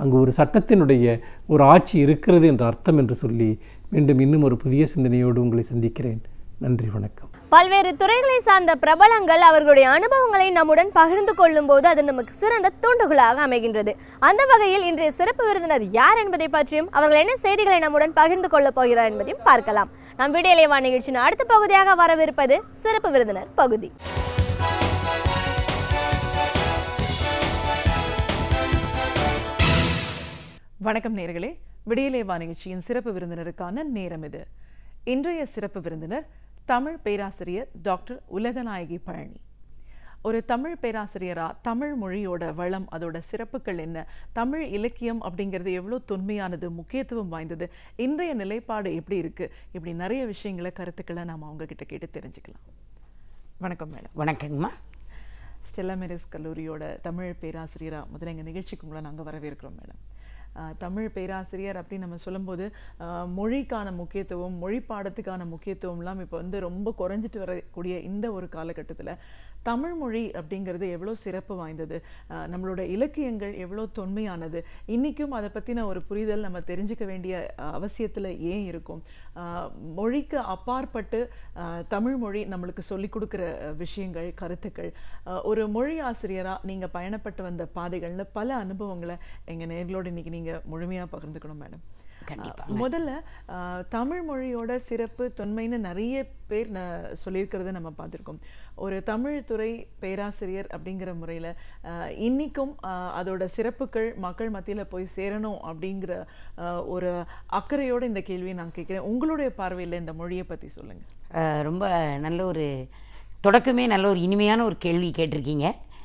அங்கு ஒரு சட்டத்தினுடைய ஒரு ஆட்சி இருக்கிறது என்ற அர்த்தம் என்று சொல்லி மீண்டும் இன்னும் ஒரு புதிய சிந்தனையோடு உங்களை சந்திக்கிறேன் நன்றி வணக்கம் பல்வேறு துறைகளை சார்ந்த பிரபலங்கள் அவர்களுடைய அனுபவங்களை நம்முடன் பகிர்ந்து கொள்ளும் போது அது நமக்கு சிறந்த தூண்டுகோலாக அமைகின்றது அந்த வகையில் இன்றைய சிறப்பு விருந்தினர் யார் என்பதை பற்றியும் அவர்கள் என்ன செய்திகளை நம்முடன் பகிர்ந்து கொள்ளப் போகிறார் என்பதையும் பார்க்கலாம் நம் விடியலைவா நிகழ்ச்சியின் அடுத்த பகுதியாக வரவிருப்பது சிறப்பு விருந்தினர் பகுதி வணக்கம் நேர்களே விடியலேவா நிகழ்ச்சியின் சிறப்பு விருந்தினருக்கான நேரம் இது இன்றைய சிறப்பு விருந்தினர் தமிழ் பேராசிரியர் டாக்டர் உலகநாயகி பழனி ஒரு தமிழ் பேராசிரியரா தமிழ் மொழியோட வளம் அதோட சிறப்புகள் என்ன தமிழ் இலக்கியம் அப்படிங்கிறது எவ்வளோ தொன்மையானது முக்கியத்துவம் வாய்ந்தது இன்றைய நிலைப்பாடு எப்படி இருக்கு இப்படி நிறைய விஷயங்களை கருத்துக்களை நாம் அவங்க கிட்ட கேட்டு தெரிஞ்சுக்கலாம் வணக்கம் மேடம் வணக்கங்கம்மா ஸ்டெல்லா மேரிஸ் கல்லூரியோட தமிழ் பேராசிரியராக முதல்ல எங்கள் நிகழ்ச்சிக்கு உங்களை நாங்கள் வரவேற்கிறோம் மேடம் ஆஹ் தமிழ் பேராசிரியர் அப்படின்னு நம்ம சொல்லும்போது ஆஹ் மொழிக்கான முக்கியத்துவம் மொழி பாடத்துக்கான முக்கியத்துவம்லாம் இப்போ வந்து ரொம்ப குறைஞ்சிட்டு வரக்கூடிய இந்த ஒரு காலகட்டத்தில் தமிழ் மொழி அப்படிங்கிறது எவ்வளோ சிறப்பு வாய்ந்தது ஆஹ் நம்மளோட இலக்கியங்கள் எவ்வளோ தொன்மையானது இன்றைக்கும் அதை பற்றின ஒரு புரிதல் நம்ம தெரிஞ்சுக்க வேண்டிய அவசியத்தில் ஏன் இருக்கும் ஆஹ் மொழிக்கு அப்பாற்பட்டு ஆஹ் தமிழ் மொழி நம்மளுக்கு சொல்லிக் கொடுக்குற அஹ், விஷயங்கள் கருத்துக்கள் ஆஹ் ஒரு மொழி ஆசிரியராக நீங்கள் பயணப்பட்டு வந்த பாதைகள்னு பல அனுபவங்களை எங்கள் நேர்களோடு இன்னைக்கு நீங்கள் முழுமையாக பகிர்ந்துக்கணும் மேடம் கண்டிப்பா முதல்ல ஆஹ், தமிழ் மொழியோட சிறப்பு தொன்மைன்னு நிறைய பேர் ந சொல்லியிருக்கிறத நம்ம பார்த்துருக்கோம் ஒரு தமிழ் துறை பேராசிரியர் அப்படிங்கிற முறையில் இன்னிக்கும் ஆஹ், அதோட சிறப்புகள் மக்கள் மத்தியில் போய் சேரணும் அப்படிங்கிற ஆஹ், ஒரு அக்கறையோட இந்த கேள்வியை நான் கேட்குறேன் உங்களுடைய பார்வையில் இந்த மொழியை பற்றி சொல்லுங்க அஹ், ரொம்ப நல்ல ஒரு தொடக்கமே நல்ல ஒரு இனிமையான ஒரு கேள்வி கேட்டிருக்கீங்க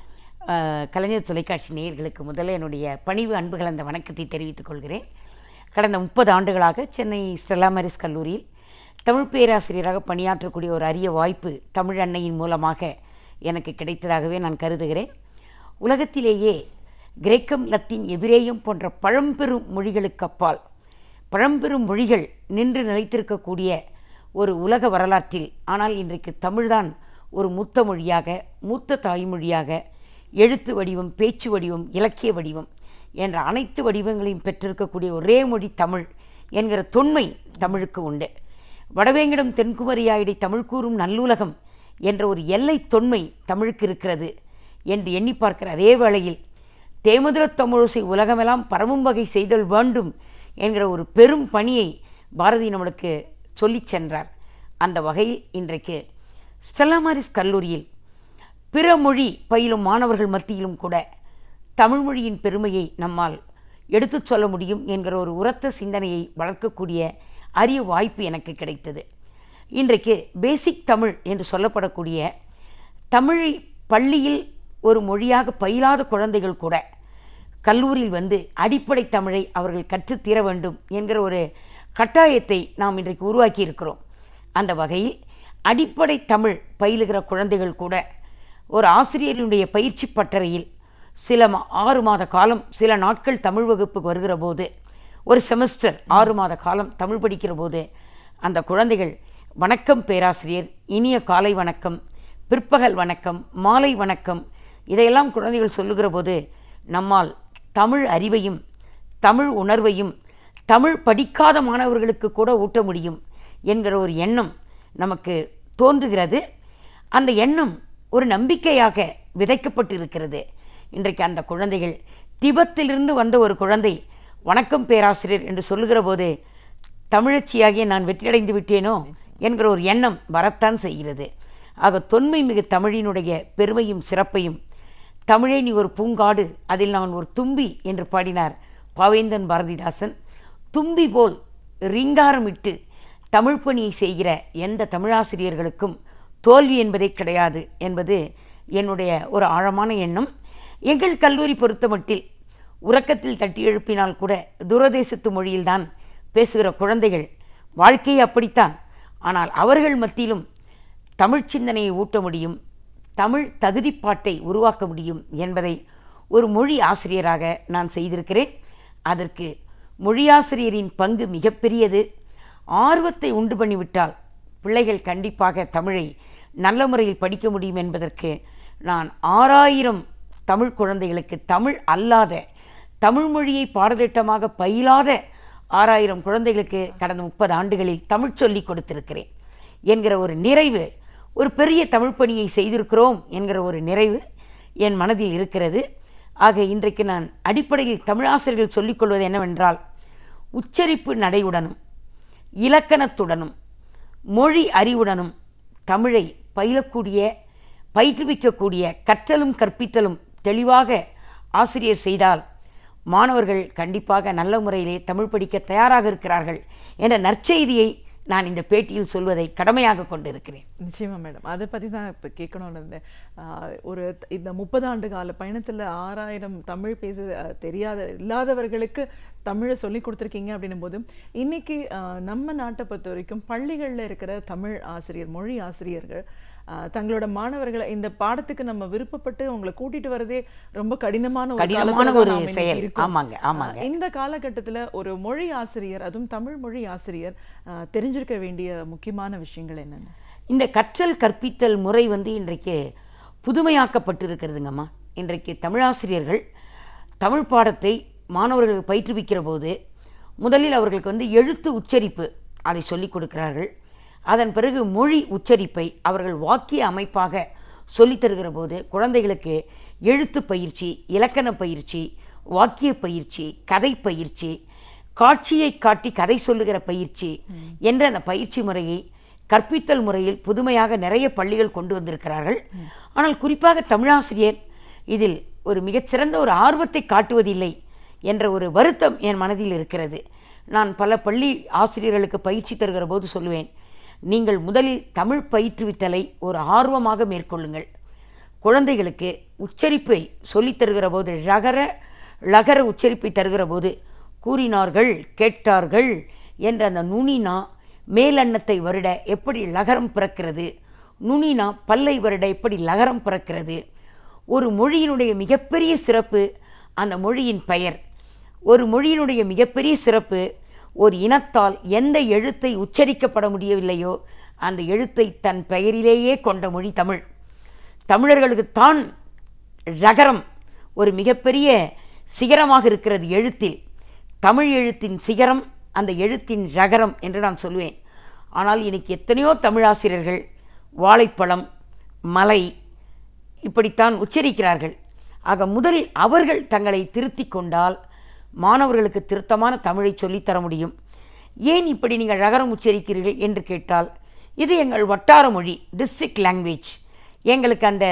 அஹ், கலைஞர் தொலைக்காட்சி நேயர்களுக்கு முதல்ல என்னுடைய பணிவு அன்புகள் அந்த வணக்கத்தை தெரிவித்துக் கொள்கிறேன் கடந்த முப்பது ஆண்டுகளாக சென்னை ஸ்டெல்லா மேரிஸ் கல்லூரியில் தமிழ் பேராசிரியராக பணியாற்றக்கூடிய ஒரு அரிய வாய்ப்பு தமிழ் அன்னையின் மூலமாக எனக்கு கிடைத்ததாகவே நான் கருதுகிறேன் உலகத்திலேயே கிரேக்கம் லத்தீன் எபிரேயம் போன்ற பழம்பெரும் மொழிகளுக்கு அப்பால் பழம்பெரும் மொழிகள் நின்று நிலைத்திருக்கக்கூடிய ஒரு உலக வரலாற்றில் ஆனால் இன்றைக்கு தமிழ்தான் ஒரு மூத்த மொழியாக மூத்த தாய்மொழியாக எழுத்து வடிவம் பேச்சு வடிவம் இலக்கிய வடிவம் என்ற அனைத்து வடிவங்களையும் பெற்றிருக்கக்கூடிய ஒரே மொழி தமிழ் என்கிற தொன்மை தமிழுக்கு உண்டு வடவேங்கிடம் தென்குமரியாயிடை தமிழ் கூறும் நல்லுலகம் என்ற ஒரு எல்லை தொன்மை தமிழுக்கு இருக்கிறது என்று எண்ணி பார்க்கிற அதே வேளையில் தேமுதிரத் தமிழோசை உலகமெல்லாம் பரவும் வகை செய்தல் வேண்டும் என்கிற ஒரு பெரும் பணியை பாரதி நம்மளுக்கு சொல்லிச் சென்றார் அந்த வகையில் இன்றைக்கு ஸ்டெல்லாமாரிஸ் கல்லூரியில் பிற மொழி பயிலும் மாணவர்கள் மத்தியிலும் கூட தமிழ் மொழியின் பெருமையை நம்மால் எடுத்துச் சொல்ல முடியும் என்கிற ஒரு உரத்த சிந்தனையை வளர்க்கக்கூடிய அரிய வாய்ப்பு எனக்கு கிடைத்தது இன்றைக்கு பேசிக் தமிழ் என்று சொல்லப்படக்கூடிய தமிழை பள்ளியில் ஒரு மொழியாக பயிலாத குழந்தைகள் கூட கல்லூரியில் வந்து அடிப்படை தமிழை அவர்கள் கற்றுத்தீர வேண்டும் என்கிற ஒரு கட்டாயத்தை நாம் இன்றைக்கு உருவாக்கி இருக்கிறோம் அந்த வகையில் அடிப்படை தமிழ் பயிலுகிற குழந்தைகள் கூட ஒரு ஆசிரியரினுடைய பயிற்சி பட்டறையில் சில மா- ஆறு மாத காலம் சில நாட்கள் தமிழ் வகுப்புக்கு வருகிற போது ஒரு செமஸ்டர் ஆறு மாத காலம் தமிழ் படிக்கிற போது அந்த குழந்தைகள் வணக்கம் பேராசிரியர் இனிய காலை வணக்கம் பிற்பகல் வணக்கம் மாலை வணக்கம் இதையெல்லாம் குழந்தைகள் சொல்லுகிற போது நம்மால் தமிழ் அறிவையும் தமிழ் உணர்வையும் தமிழ் படிக்காத மாணவர்களுக்கு கூட ஊட்ட முடியும் என்கிற ஒரு எண்ணம் நமக்கு தோன்றுகிறது அந்த எண்ணம் ஒரு நம்பிக்கையாக விதைக்கப்பட்டு இருக்கிறது இன்றைக்கு அந்த குழந்தைகள் திபத்திலிருந்து வந்த ஒரு குழந்தை வணக்கம் பேராசிரியர் என்று சொல்லுகிற போது தமிழச்சியாகிய நான் வெற்றியடைந்து விட்டேனோ என்கிற ஒரு எண்ணம் வரத்தான் செய்கிறது ஆக தொன்மை மிகு தமிழினுடைய பெருமையும் சிறப்பையும் தமிழே நீ ஒரு பூங்காடு அதில் நான் ஒரு தும்பி என்று பாடினார் பாவேந்தன் பாரதிதாசன் தும்பி போல் ரீங்காரமிட்டு தமிழ் பணியை செய்கிற எந்த தமிழாசிரியர்களுக்கும் தோல்வி என்பதே கிடையாது என்பது என்னுடைய ஒரு ஆழமான எண்ணம் எங்கள் கல்லூரி பொறுத்தமட்டில் உறக்கத்தில் தட்டி எழுப்பினால் கூட தூரதேசத்து மொழியில்தான் பேசுகிற குழந்தைகள் வாழ்க்கையே அப்படித்தான் ஆனால் அவர்கள் மத்தியிலும் தமிழ் சிந்தனையை ஊட்ட முடியும் தமிழ் தகுதிப்பாட்டை உருவாக்க முடியும் என்பதை ஒரு மொழி ஆசிரியராக நான் செய்திருக்கிறேன் அதற்கு மொழியாசிரியரின் பங்கு மிகப்பெரியது ஆர்வத்தை உண்டு பண்ணிவிட்டால் பிள்ளைகள் கண்டிப்பாக தமிழை நல்ல முறையில் படிக்க முடியும் என்பதற்கு நான் ஆறாயிரம் தமிழ் குழந்தைகளுக்கு தமிழ் அல்லாத தமிழ் மொழியை பாடத்திட்டமாக பயிலாத ஆறாயிரம் குழந்தைகளுக்கு கடந்த முப்பது ஆண்டுகளில் தமிழ் சொல்லிக் கொடுத்திருக்கிறேன் என்கிற ஒரு நிறைவு ஒரு பெரிய தமிழ் பணியை செய்திருக்கிறோம் என்கிற ஒரு நிறைவு என் மனதில் இருக்கிறது ஆக இன்றைக்கு நான் அடிப்படையில் தமிழாசிரியர்கள் சொல்லிக்கொள்வது என்னவென்றால் உச்சரிப்பு நடையுடனும் இலக்கணத்துடனும் மொழி அறிவுடனும் தமிழை பயிலக்கூடிய பயிற்றுவிக்கக்கூடிய கற்றலும் கற்பித்தலும் தெளிவாக ஆசிரியர் செய்தால் மாணவர்கள் கண்டிப்பாக நல்ல முறையிலே தமிழ் படிக்க தயாராக இருக்கிறார்கள் என்ற நற்செய்தியை நான் இந்த பேட்டியில் சொல்வதை கடமையாக கொண்டிருக்கிறேன் நிச்சயமா மேடம் அதை பத்தி தான் இப்போ கேட்கணும்னு இருந்தேன் ஆஹ் ஒரு த- இந்த முப்பது ஆண்டு கால பயணத்துல ஆறாயிரம் தமிழ் பேச அஹ், தெரியாத இல்லாதவர்களுக்கு தமிழை சொல்லி கொடுத்துருக்கீங்க அப்படின்னும் போது இன்னைக்கு ஆஹ், நம்ம நாட்டை பொறுத்த வரைக்கும் பள்ளிகள்ல இருக்கிற தமிழ் ஆசிரியர் மொழி ஆசிரியர்கள் ஆஹ், தங்களோட மாணவர்களை இந்த பாடத்துக்கு நம்ம விருப்பப்பட்டு உங்களை கூட்டிட்டு வரதே ரொம்ப கடினமான ஒரு கடினமான காலத்துல தான் ஒரு நாம இன்னைக்கு செயல். இருக்கோம். ஆமாங்க, ஆமாங்க. ஆஹ், இந்த காலகட்டத்துல ஒரு மொழி ஆசிரியர் அதுவும் தமிழ் மொழி ஆசிரியர் ஆஹ், தெரிஞ்சிருக்க வேண்டிய முக்கியமான விஷயங்கள் என்னென்ன இந்த கற்றல் கற்பித்தல் முறை வந்து இன்றைக்கு புதுமையாக்கப்பட்டிருக்கிறதுங்கம்மா இன்றைக்கு தமிழாசிரியர்கள் தமிழ் பாடத்தை மாணவர்களுக்கு பயிற்றுவிக்கிற போது முதலில் அவர்களுக்கு வந்து எழுத்து உச்சரிப்பு அதை சொல்லிக் கொடுக்கிறார்கள் அதன் பிறகு மொழி உச்சரிப்பை அவர்கள் வாக்கிய அமைப்பாக சொல்லித் தருகிற போது குழந்தைகளுக்கு எழுத்து பயிற்சி இலக்கண பயிற்சி வாக்கிய பயிற்சி கதை பயிற்சி காட்சியை காட்டி கதை சொல்லுகிற பயிற்சி என்ற அந்த பயிற்சி முறையை கற்பித்தல் முறையில் புதுமையாக நிறைய பள்ளிகள் கொண்டு வந்திருக்கிறார்கள் ஆனால் குறிப்பாக தமிழாசிரியர் இதில் ஒரு மிகச்சிறந்த ஒரு ஆர்வத்தை காட்டுவதில்லை என்ற ஒரு வருத்தம் என் மனதில் இருக்கிறது நான் பல பள்ளி ஆசிரியர்களுக்கு பயிற்சி தருகிற போது சொல்லுவேன் நீங்கள் முதலில் தமிழ் பயிற்றுவித்தலை ஒரு ஆர்வமாக மேற்கொள்ளுங்கள் குழந்தைகளுக்கு உச்சரிப்பை சொல்லித் தருகிற போது ழகர லகர உச்சரிப்பை தருகிற போது கூறினார்கள் கேட்டார்கள் என்ற அந்த நுனினா மேலன்னத்தை வருட எப்படி லகரம் பிறக்கிறது நுனினா பல்லை வருட எப்படி லகரம் பிறக்கிறது ஒரு மொழியினுடைய மிகப்பெரிய சிறப்பு அந்த மொழியின் பெயர் ஒரு மொழியினுடைய மிகப்பெரிய சிறப்பு ஒரு இனத்தால் எந்த எழுத்தை உச்சரிக்கப்பட முடியவில்லையோ அந்த எழுத்தை தன் பெயரிலேயே கொண்ட மொழி தமிழ் தமிழர்களுக்குத்தான் ரகரம் ஒரு மிகப்பெரிய சிகரமாக இருக்கிறது எழுத்தில் தமிழ் எழுத்தின் சிகரம் அந்த எழுத்தின் ரகரம் என்று நான் சொல்லுவேன் ஆனால் இன்னைக்கு எத்தனையோ தமிழாசிரியர்கள் வாழைப்பழம் மலை இப்படித்தான் உச்சரிக்கிறார்கள் ஆக முதலில் அவர்கள் தங்களை திருத்திக் கொண்டால் மாணவர்களுக்கு திருத்தமான தமிழை சொல்லித்தர முடியும் ஏன் இப்படி நீங்கள் ரகரம் உச்சரிக்கிறீர்கள் என்று கேட்டால் இது எங்கள் வட்டார மொழி டிஸ்ட்ரிக்ட் லாங்குவேஜ் எங்களுக்கு அந்த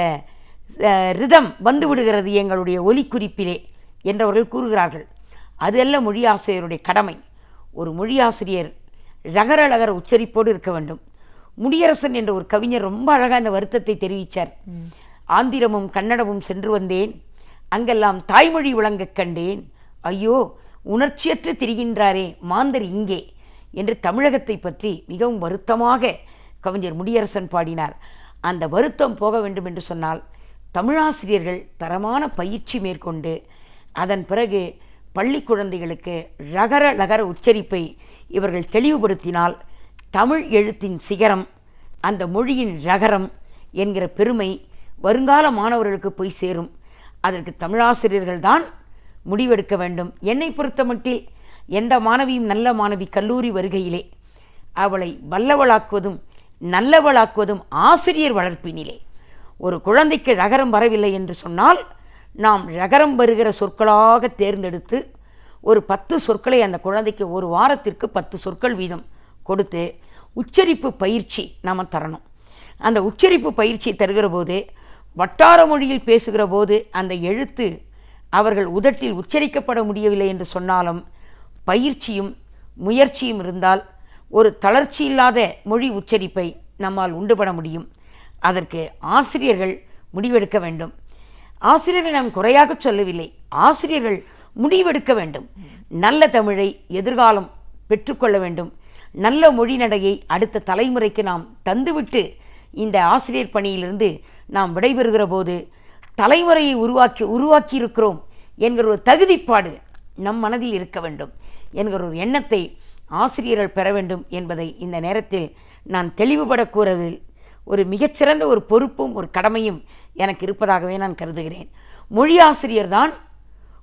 ரிதம் வந்து விடுகிறது எங்களுடைய ஒலிக்குறிப்பிலே என்றவர்கள் கூறுகிறார்கள் அது அல்ல மொழி ஆசிரியருடைய கடமை ஒரு மொழி ஆசிரியர் ரகர லகர உச்சரிப்போடு இருக்க வேண்டும் முடியரசன் என்ற ஒரு கவிஞர் ரொம்ப அழகாக அந்த வருத்தத்தை தெரிவித்தார் ஆந்திரமும் கன்னடமும் சென்று வந்தேன் அங்கெல்லாம் தாய்மொழி விளங்கக் கண்டேன் ஐயோ உணர்ச்சியற்று திரிகின்றாரே மாந்தர் இங்கே என்று தமிழகத்தை பற்றி மிகவும் வருத்தமாக கவிஞர் முடியரசன் பாடினார் அந்த வருத்தம் போக வேண்டும் என்று சொன்னால் தமிழாசிரியர்கள் தரமான பயிற்சி மேற்கொண்டு அதன் பிறகு பள்ளி குழந்தைகளுக்கு ரகர லகர உச்சரிப்பை இவர்கள் தெளிவுபடுத்தினால் தமிழ் எழுத்தின் சிகரம் அந்த மொழியின் ரகரம் என்கிற பெருமை வருங்கால மாணவர்களுக்கு போய் சேரும் அதற்கு தமிழாசிரியர்கள்தான் முடிவெடுக்க வேண்டும் என்னை பொறுத்தமட்டில் எந்த மாணவியும் நல்ல மாணவி கல்லூரி வருகையிலே அவளை வல்லவளாக்குவதும் நல்லவளாக்குவதும் ஆசிரியர் வளர்ப்பினிலே ஒரு குழந்தைக்கு ரகரம் வரவில்லை என்று சொன்னால் நாம் ரகரம் வருகிற சொற்களாக தேர்ந்தெடுத்து ஒரு பத்து சொற்களை அந்த குழந்தைக்கு ஒரு வாரத்திற்கு பத்து சொற்கள் வீதம் கொடுத்து உச்சரிப்பு பயிற்சி நாம் தரணும் அந்த உச்சரிப்பு பயிற்சி தருகிற போது வட்டார மொழியில் பேசுகிற போது அந்த எழுத்து அவர்கள் உதட்டில் உச்சரிக்கப்பட முடியவில்லை என்று சொன்னாலும் பயிற்சியும் முயற்சியும் இருந்தால் ஒரு தளர்ச்சி இல்லாத மொழி உச்சரிப்பை நம்மால் உண்டுபட முடியும் அதற்கு ஆசிரியர்கள் முடிவெடுக்க வேண்டும் ஆசிரியர்களை நாம் குறையாக சொல்லவில்லை ஆசிரியர்கள் முடிவெடுக்க வேண்டும் நல்ல தமிழை எதிர்காலம் பெற்றுக்கொள்ள வேண்டும் நல்ல மொழி நடையை அடுத்த தலைமுறைக்கு நாம் தந்துவிட்டு இந்த ஆசிரியர் பணியிலிருந்து நாம் விடைபெறுகிற போது தலைமுறையை உருவாக்கி உருவாக்கி இருக்கிறோம் என்கிற ஒரு தகுதிப்பாடு நம் மனதில் இருக்க வேண்டும் என்கிற ஒரு எண்ணத்தை ஆசிரியர்கள் பெற வேண்டும் என்பதை இந்த நேரத்தில் நான் தெளிவுபட கூறுவதில் ஒரு மிகச்சிறந்த ஒரு பொறுப்பும் ஒரு கடமையும் எனக்கு இருப்பதாகவே நான் கருதுகிறேன் மொழி ஆசிரியர் தான்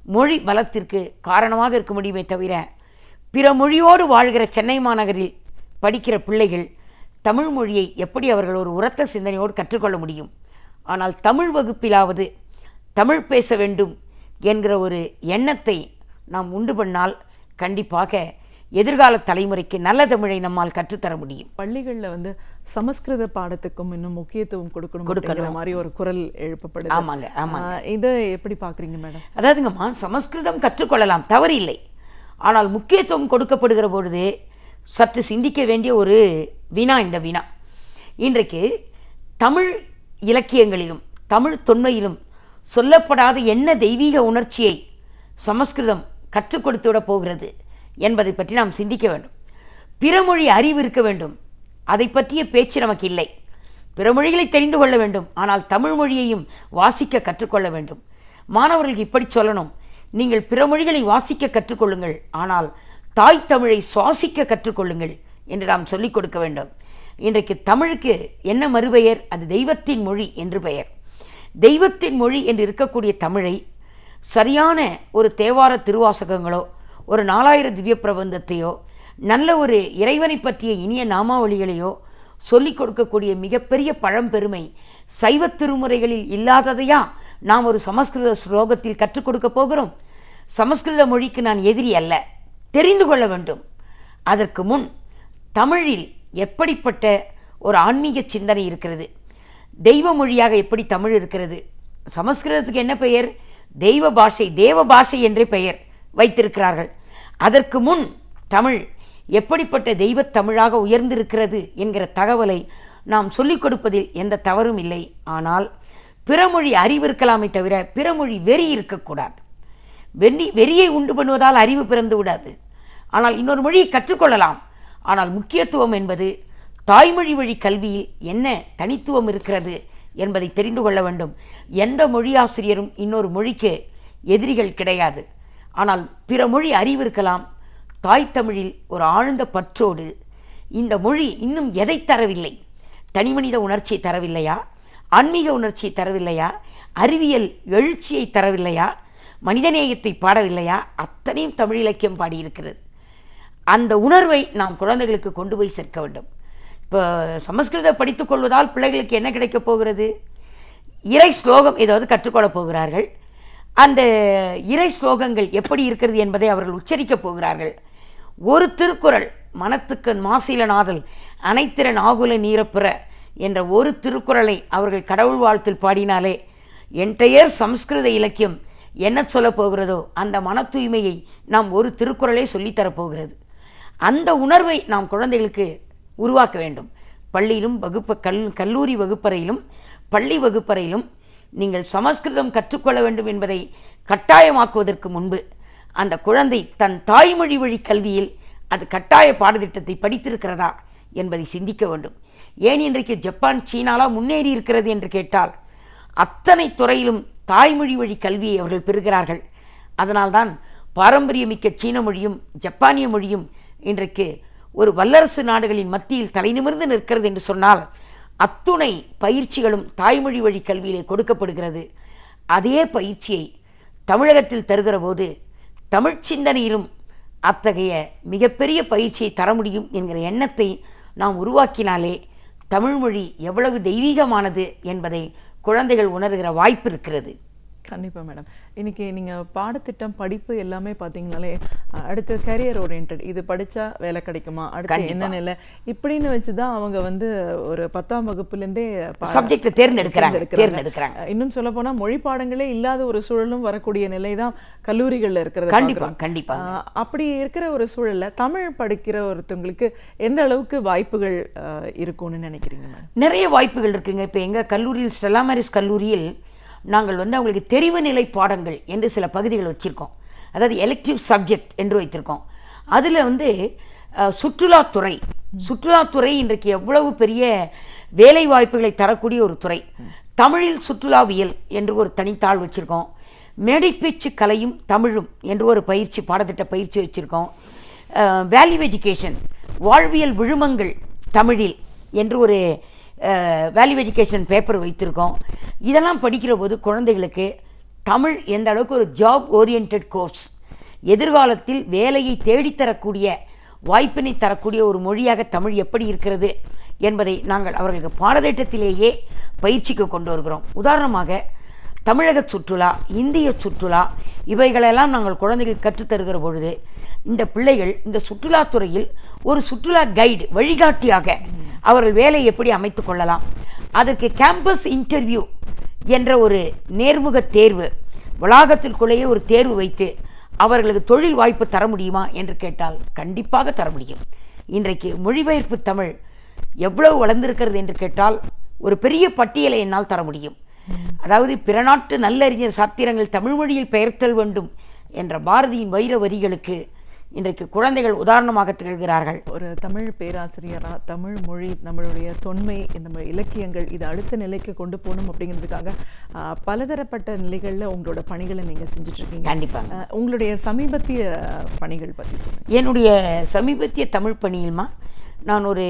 மொழி பலத்திற்கு காரணமாக இருக்க முடியுமே தவிர பிற மொழியோடு வாழ்கிற சென்னை மாநகரில் படிக்கிற பிள்ளைகள் தமிழ் மொழியை எப்படி அவர்கள் ஒரு உரத்த சிந்தனையோடு கற்றுக்கொள்ள முடியும் ஆனால் தமிழ் வகுப்பிலாவது தமிழ் பேச வேண்டும் என்கிற ஒரு எண்ணத்தை நாம் உண்டு பண்ணால் கண்டிப்பாக எதிர்கால தலைமுறைக்கு நல்ல தமிழை நம்மால் கற்றுத்தர முடியும் பள்ளிகள்ல வந்து சமஸ்கிருத பாடத்துக்கும் இன்னும் முக்கியத்துவம் கொடுக்கணும் கொடுக்கிற மாதிரி ஒரு குரல் எழுப்பப்படுது ஆமாங்க ஆமாங்க ஆஹ் இதை எப்படி பாக்குறீங்க மேடம் அதாவதுங்கம்மா சமஸ்கிருதம் கற்றுக்கொள்ளலாம் தவறில்லை ஆனால் முக்கியத்துவம் கொடுக்கப்படுகிற பொழுது சற்று சிந்திக்க வேண்டிய ஒரு வினா இந்த வினா இன்றைக்கு தமிழ் இலக்கியங்களிலும் தமிழ் தொன்மையிலும் சொல்லப்படாத என்ன தெய்வீக உணர்ச்சியை சமஸ்கிருதம் கற்றுக் கொடுத்து விடப் போகிறது என்பதை பற்றி நாம் சிந்திக்க வேண்டும் பிறமொழி அறிவு இருக்க வேண்டும் அதை பற்றிய பேச்சு நமக்கு இல்லை பிற மொழிகளை தெரிந்து கொள்ள வேண்டும் ஆனால் தமிழ் மொழியையும் வாசிக்க கற்றுக்கொள்ள வேண்டும் மாணவர்களுக்கு இப்படி சொல்லணும் நீங்கள் பிற மொழிகளை வாசிக்க கற்றுக்கொள்ளுங்கள் ஆனால் தாய் தமிழை சுவாசிக்க கற்றுக்கொள்ளுங்கள் என்று நாம் சொல்லிக் கொடுக்க வேண்டும் இன்றைக்கு தமிழுக்கு என்ன மறுபெயர் அது தெய்வத்தின் மொழி என்று பெயர் தெய்வத்தின் மொழி என்று இருக்கக்கூடிய தமிழை சரியான ஒரு தேவார திருவாசகங்களோ ஒரு நாலாயிர திவ்ய பிரபந்தத்தையோ நல்ல ஒரு இறைவனை பற்றிய இனிய நாமாவளிகளையோ சொல்லிக் கொடுக்கக்கூடிய மிகப்பெரிய பழம்பெருமை சைவ திருமுறைகளில் இல்லாததையா நாம் ஒரு சமஸ்கிருத ஸ்லோகத்தில் கற்றுக் கொடுக்க போகிறோம் சமஸ்கிருத மொழிக்கு நான் எதிரி அல்ல தெரிந்து கொள்ள வேண்டும் அதற்கு முன் தமிழில் எப்படிப்பட்ட ஒரு ஆன்மீக சிந்தனை இருக்கிறது தெய்வ மொழியாக எப்படி தமிழ் இருக்கிறது சமஸ்கிருதத்துக்கு என்ன பெயர் தெய்வ பாஷை தேவ பாஷை என்றே பெயர் வைத்திருக்கிறார்கள் அதற்கு முன் தமிழ் எப்படிப்பட்ட தெய்வத் தமிழாக உயர்ந்திருக்கிறது என்கிற தகவலை நாம் சொல்லிக் கொடுப்பதில் எந்த தவறும் இல்லை ஆனால் பிறமொழி அறிவு இருக்கலாமே தவிர பிறமொழி வெறி இருக்கக்கூடாது வெறி வெறியை உண்டு பண்ணுவதால் அறிவு பிறந்து விடாது ஆனால் இன்னொரு மொழியை கற்றுக்கொள்ளலாம் ஆனால் முக்கியத்துவம் என்பது தாய்மொழி வழி கல்வியில் என்ன தனித்துவம் இருக்கிறது என்பதை தெரிந்து கொள்ள வேண்டும் எந்த மொழியாசிரியரும் இன்னொரு மொழிக்கு எதிரிகள் கிடையாது ஆனால் பிற மொழி அறிவு இருக்கலாம் தாய் தமிழில் ஒரு ஆழ்ந்த பற்றோடு இந்த மொழி இன்னும் எதை தரவில்லை தனிமனித உணர்ச்சியை தரவில்லையா ஆன்மீக உணர்ச்சியை தரவில்லையா அறிவியல் எழுச்சியை தரவில்லையா மனிதநேயத்தை பாடவில்லையா அத்தனையும் தமிழ் இலக்கியம் பாடியிருக்கிறது அந்த உணர்வை நாம் குழந்தைகளுக்கு கொண்டு போய் சேர்க்க வேண்டும் இப்போ சமஸ்கிருதம் படித்துக் கொள்வதால் பிள்ளைகளுக்கு என்ன கிடைக்கப் போகிறது இறை ஸ்லோகம் ஏதாவது கற்றுக்கொள்ளப் போகிறார்கள் அந்த இறை ஸ்லோகங்கள் எப்படி இருக்கிறது என்பதை அவர்கள் உச்சரிக்கப் போகிறார்கள் ஒரு திருக்குறள் மனத்துக்கு மாசிலநாதல் அனைத்திறன் ஆகுல நீரப்புற என்ற ஒரு திருக்குறளை அவர்கள் கடவுள் வாழ்த்தில் பாடினாலே என்டையர் சம்ஸ்கிருத இலக்கியம் என்ன சொல்லப் போகிறதோ அந்த மன தூய்மையை நாம் ஒரு திருக்குறளே சொல்லித்தரப் போகிறது அந்த உணர்வை நாம் குழந்தைகளுக்கு உருவாக்க வேண்டும் பள்ளியிலும் வகுப்பு கல் கல்லூரி வகுப்பறையிலும் பள்ளி வகுப்பறையிலும் நீங்கள் சமஸ்கிருதம் கற்றுக்கொள்ள வேண்டும் என்பதை கட்டாயமாக்குவதற்கு முன்பு அந்த குழந்தை தன் தாய்மொழி வழி கல்வியில் அது கட்டாய பாடத்திட்டத்தை படித்திருக்கிறதா என்பதை சிந்திக்க வேண்டும் ஏன் இன்றைக்கு ஜப்பான் சீனாலாம் முன்னேறி இருக்கிறது என்று கேட்டால் அத்தனை துறையிலும் தாய்மொழி வழி கல்வியை அவர்கள் பெறுகிறார்கள் அதனால்தான் பாரம்பரியமிக்க சீன மொழியும் ஜப்பானிய மொழியும் இன்றைக்கு ஒரு வல்லரசு நாடுகளின் மத்தியில் தலைநிமிர்ந்து நிற்கிறது என்று சொன்னால் அத்துணை பயிற்சிகளும் தாய்மொழி வழி கல்வியிலே கொடுக்கப்படுகிறது அதே பயிற்சியை தமிழகத்தில் தருகிற போது தமிழ்ச் சிந்தனையிலும் அத்தகைய மிகப்பெரிய பயிற்சியை தர முடியும் என்கிற எண்ணத்தை நாம் உருவாக்கினாலே தமிழ்மொழி எவ்வளவு தெய்வீகமானது என்பதை குழந்தைகள் உணர்கிற வாய்ப்பு இருக்கிறது கண்டிப்பா மேடம் இன்னைக்கு நீங்க பாடத்திட்டம் படிப்பு எல்லாமே பாத்தீங்கனாலே அஹ், அடுத்து கரியர் ஓரியன்ட் இது படிச்சா வேலை கிடைக்குமா அடுத்து கண்டிப்பா. என்ன நிலை இப்படின்னு வச்சுதான் அவங்க வந்து ஒரு பத்தாம் வகுப்புல இருந்தே பா- சப்ஜெக்டை தேர்ந்தெடுக்கிறாங்க தேர்ந்தெடுக்கிறாங்க அஹ், இன்னும் சொல்ல போனா மொழி பாடங்களே இல்லாத ஒரு சூழலும் வரக்கூடிய நிலை தான் கல்லூரிகள்ல இருக்கிறது கண்டிப்பா கண்டிப்பா ஆஹ் அப்படி இருக்கிற ஒரு சூழல்ல தமிழ் படிக்கிற ஒருத்தவங்களுக்கு எந்த அளவுக்கு வாய்ப்புகள் ஆஹ் இருக்கும்னு நினைக்கிறீங்க மேடம் நிறைய வாய்ப்புகள் இருக்குங்க இப்போ எங்கள் கல்லூரியில் ஸ்டெல்லா மேரிஸ் கல்லூரியில் நாங்கள் வந்து அவங்களுக்கு தெரிவு நிலை பாடங்கள் என்று சில பகுதிகள் வச்சுருக்கோம் அதாவது எலெக்டிவ் சப்ஜெக்ட் என்று வைத்திருக்கோம் அதில் வந்து அஹ், சுற்றுலாத்துறை சுற்றுலாத்துறை இன்றைக்கு எவ்வளவு பெரிய வேலை வாய்ப்புகளை தரக்கூடிய ஒரு துறை தமிழில் சுற்றுலாவியல் என்று ஒரு தனித்தாள் வச்சுருக்கோம் மேடைப்பேச்சு கலையும் தமிழும் என்று ஒரு பயிற்சி பாடத்திட்ட பயிற்சி வச்சுருக்கோம் வேல்யூ எஜுகேஷன் வாழ்வியல் விழுமங்கள் தமிழில் என்று ஒரு வேல்யூ எஜுகேஷன் பேப்பர் வைத்திருக்கோம் இதெல்லாம் படிக்கிற போது குழந்தைகளுக்கு தமிழ் எந்த அளவுக்கு ஒரு ஜாப் ஓரியன்ட் கோர்ஸ் எதிர்காலத்தில் வேலையை தேடித்தரக்கூடிய வாய்ப்பினை தரக்கூடிய ஒரு மொழியாக தமிழ் எப்படி இருக்கிறது என்பதை நாங்கள் அவர்களுக்கு பாடத்திட்டத்திலேயே பயிற்சிக்கு கொண்டு வருகிறோம் உதாரணமாக தமிழக சுற்றுலா இந்திய சுற்றுலா இவைகளெல்லாம் நாங்கள் குழந்தைகள் கற்றுத்தருகிற பொழுது இந்த பிள்ளைகள் இந்த சுற்றுலாத்துறையில் ஒரு சுற்றுலா கைடு வழிகாட்டியாக அவர்கள் வேலை எப்படி அமைத்து கொள்ளலாம் அதற்கு கேம்பஸ் இன்டர்வியூ என்ற ஒரு நேர்முக தேர்வு வளாகத்திற்குள்ளேயே ஒரு தேர்வு வைத்து அவர்களுக்கு தொழில் வாய்ப்பு தர முடியுமா என்று கேட்டால் கண்டிப்பாக தர முடியும் இன்றைக்கு மொழிபெயர்ப்பு தமிழ் எவ்வளவு வளர்ந்திருக்கிறது என்று கேட்டால் ஒரு பெரிய பட்டியலை என்னால் தர முடியும் அதாவது பிற நாட்டு நல்லறிஞர் சாத்திரங்கள் தமிழ் மொழியில் பெயர்த்தல் வேண்டும் என்ற பாரதியின் வைர வரிகளுக்கு இன்றைக்கு குழந்தைகள் உதாரணமாக திகழ்கிறார்கள் ஒரு தமிழ் பேராசிரியரா தமிழ் மொழி நம்மளுடைய தொன்மை நம்ம இலக்கியங்கள் இது அடுத்த நிலைக்கு கொண்டு போகணும் அப்படிங்கிறதுக்காக ஆஹ், பலதரப்பட்ட நிலைகளில் உங்களோட பணிகளை நீங்க செஞ்சுட்டு இருக்கீங்க கண்டிப்பாக ஆஹ், உங்களுடைய சமீபத்திய பணிகள் பத்தி சொல்லுங்க என்னுடைய சமீபத்திய தமிழ் பணியில்மா நான் ஒரு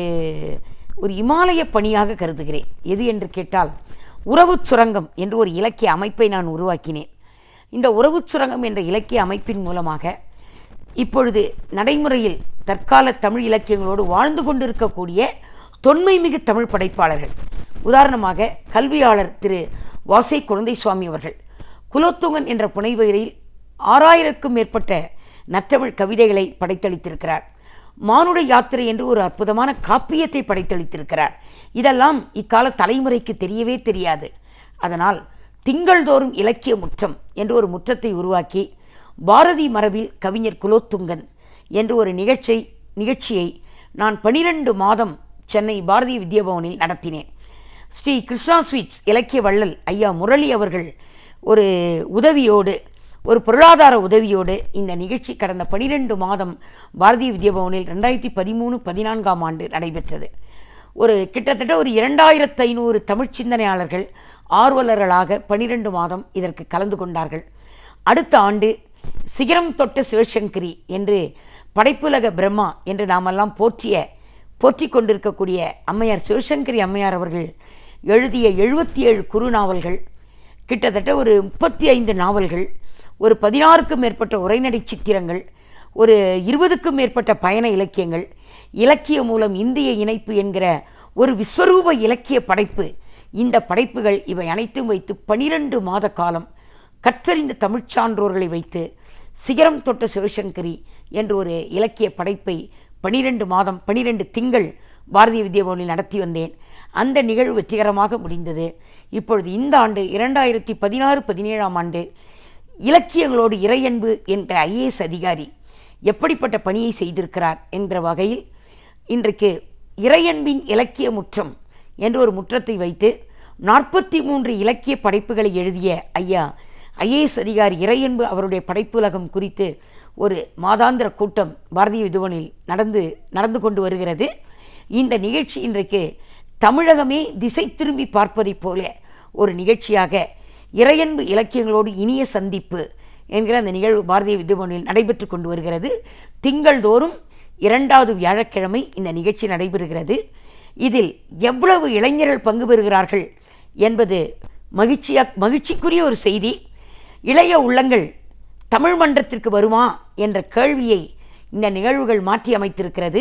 ஒரு இமாலய பணியாக கருதுகிறேன் எது என்று கேட்டால் உறவுச் சுரங்கம் என்று ஒரு இலக்கிய அமைப்பை நான் உருவாக்கினேன் இந்த உறவுச் சுரங்கம் என்ற இலக்கிய அமைப்பின் மூலமாக இப்பொழுது நடைமுறையில் தற்கால தமிழ் இலக்கியங்களோடு வாழ்ந்து கொண்டிருக்கக்கூடிய தொன்மை மிகு தமிழ் படைப்பாளர்கள் உதாரணமாக கல்வியாளர் திரு வாசை குழந்தை சுவாமி அவர்கள் குலோத்துங்கன் என்ற புனைவெயரில் ஆறாயிரக்கும் மேற்பட்ட நற்றமிழ் கவிதைகளை படைத்தளித்திருக்கிறார் மானுட யாத்திரை என்று ஒரு அற்புதமான காப்பியத்தை படைத்தளித்திருக்கிறார் இதெல்லாம் இக்கால தலைமுறைக்கு தெரியவே தெரியாது அதனால் திங்கள்தோறும் இலக்கிய முற்றம் என்று ஒரு முற்றத்தை உருவாக்கி பாரதி மரபில் கவிஞர் குலோத்துங்கன் என்று ஒரு நிகழ்ச்சி நிகழ்ச்சியை நான் பனிரெண்டு மாதம் சென்னை பாரதிய வித்யாபவனில் நடத்தினேன் ஸ்ரீ கிருஷ்ணா ஸ்வீட்ஸ் இலக்கிய வள்ளல் ஐயா முரளி அவர்கள் ஒரு உதவியோடு ஒரு பொருளாதார உதவியோடு இந்த நிகழ்ச்சி கடந்த பனிரெண்டு மாதம் பாரதிய வித்யாபவனில் ரெண்டாயிரத்தி பதிமூணு பதினான்காம் ஆண்டு நடைபெற்றது ஒரு கிட்டத்தட்ட ஒரு இரண்டாயிரத்து ஐநூறு தமிழ் சிந்தனையாளர்கள் ஆர்வலர்களாக பனிரெண்டு மாதம் இதற்கு கலந்து கொண்டார்கள் அடுத்த ஆண்டு சிகரம் தொட்ட சிவசங்கரி என்று படைப்புலக பிரம்மா என்று நாமெல்லாம் போற்றிய போற்றி கொண்டிருக்கக்கூடிய அம்மையார் சிவசங்கரி அம்மையார் அவர்கள் எழுதிய எழுபத்தி ஏழு குறு நாவல்கள் கிட்டத்தட்ட ஒரு முப்பத்தி ஐந்து நாவல்கள் ஒரு பதினாறுக்கும் மேற்பட்ட உரைநடை சித்திரங்கள் ஒரு இருபதுக்கும் மேற்பட்ட பயண இலக்கியங்கள் இலக்கிய மூலம் இந்திய இணைப்பு என்கிற ஒரு விஸ்வரூப இலக்கிய படைப்பு இந்த படைப்புகள் இவை அனைத்தும் வைத்து பனிரெண்டு மாத காலம் கற்றறிந்த தமிழ்ச் சான்றோர்களை வைத்து சிகரம் தொட்ட சிவசங்கரி என்ற ஒரு இலக்கிய படைப்பை பனிரெண்டு மாதம் பனிரெண்டு திங்கள் பாரதிய வித்யாபவனில் நடத்தி வந்தேன் அந்த நிகழ்வு வெற்றிகரமாக முடிந்தது இப்பொழுது இந்த ஆண்டு இரண்டாயிரத்தி பதினாறு பதினேழாம் ஆண்டு இலக்கியங்களோடு இறையன்பு என்ற ஐஏஎஸ் அதிகாரி எப்படிப்பட்ட பணியை செய்திருக்கிறார் என்கிற வகையில் இன்றைக்கு இறையன்பின் இலக்கிய முற்றம் என்ற ஒரு முற்றத்தை வைத்து நாற்பத்தி மூன்று இலக்கிய படைப்புகளை எழுதிய ஐயா ஐஏஎஸ் அதிகாரி இறையன்பு அவருடைய படைப்புலகம் குறித்து ஒரு மாதாந்திர கூட்டம் பாரதிய விதுவனில் நடந்து நடந்து கொண்டு வருகிறது இந்த நிகழ்ச்சி இன்றைக்கு தமிழகமே திசை திரும்பி பார்ப்பதைப் போல ஒரு நிகழ்ச்சியாக இறையன்பு இலக்கியங்களோடு இனிய சந்திப்பு என்கிற அந்த நிகழ்வு பாரதிய வித்யபவனில் நடைபெற்று கொண்டு வருகிறது திங்கள்தோறும் இரண்டாவது வியாழக்கிழமை இந்த நிகழ்ச்சி நடைபெறுகிறது இதில் எவ்வளவு இளைஞர்கள் பங்கு பெறுகிறார்கள் என்பது மகிழ்ச்சியா மகிழ்ச்சிக்குரிய ஒரு செய்தி இளைய உள்ளங்கள் தமிழ் மன்றத்திற்கு வருமா என்ற கேள்வியை இந்த நிகழ்வுகள் மாற்றி அமைத்திருக்கிறது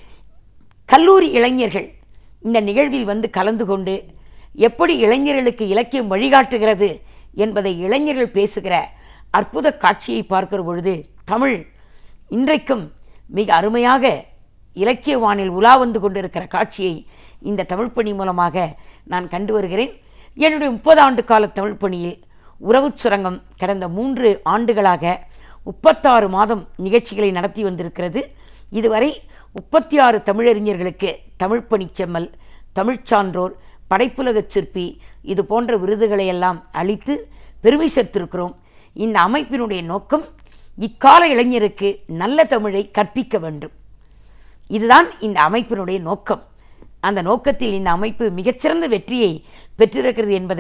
கல்லூரி இளைஞர்கள் இந்த நிகழ்வில் வந்து கலந்து கொண்டு எப்படி இளைஞர்களுக்கு இலக்கியம் வழிகாட்டுகிறது என்பதை இளைஞர்கள் பேசுகிற அற்புத காட்சியை பார்க்கிற பொழுது தமிழ் இன்றைக்கும் மிக அருமையாக இலக்கிய வானில் உலா வந்து கொண்டிருக்கிற காட்சியை இந்த தமிழ் பணி மூலமாக நான் கண்டு வருகிறேன் என்னுடைய முப்பது ஆண்டு கால தமிழ் பணியில் உறவுச் சுரங்கம் கடந்த மூன்று ஆண்டுகளாக முப்பத்தாறு மாதம் நிகழ்ச்சிகளை நடத்தி வந்திருக்கிறது இதுவரை முப்பத்தி ஆறு தமிழறிஞர்களுக்கு தமிழ் பணிச்செம்மல் தமிழ்ச் சான்றோர் படைப்புலகச் சிற்பி இது போன்ற விருதுகளை எல்லாம் அளித்து பெருமை சேர்த்திருக்கிறோம் இந்த அமைப்பினுடைய நோக்கம் இக்கால இளைஞருக்கு நல்ல தமிழை கற்பிக்க வேண்டும் இதுதான் இந்த அமைப்பினுடைய நோக்கம் அந்த நோக்கத்தில் இந்த அமைப்பு மிகச்சிறந்த வெற்றியை பெற்றிருக்கிறது என்பதை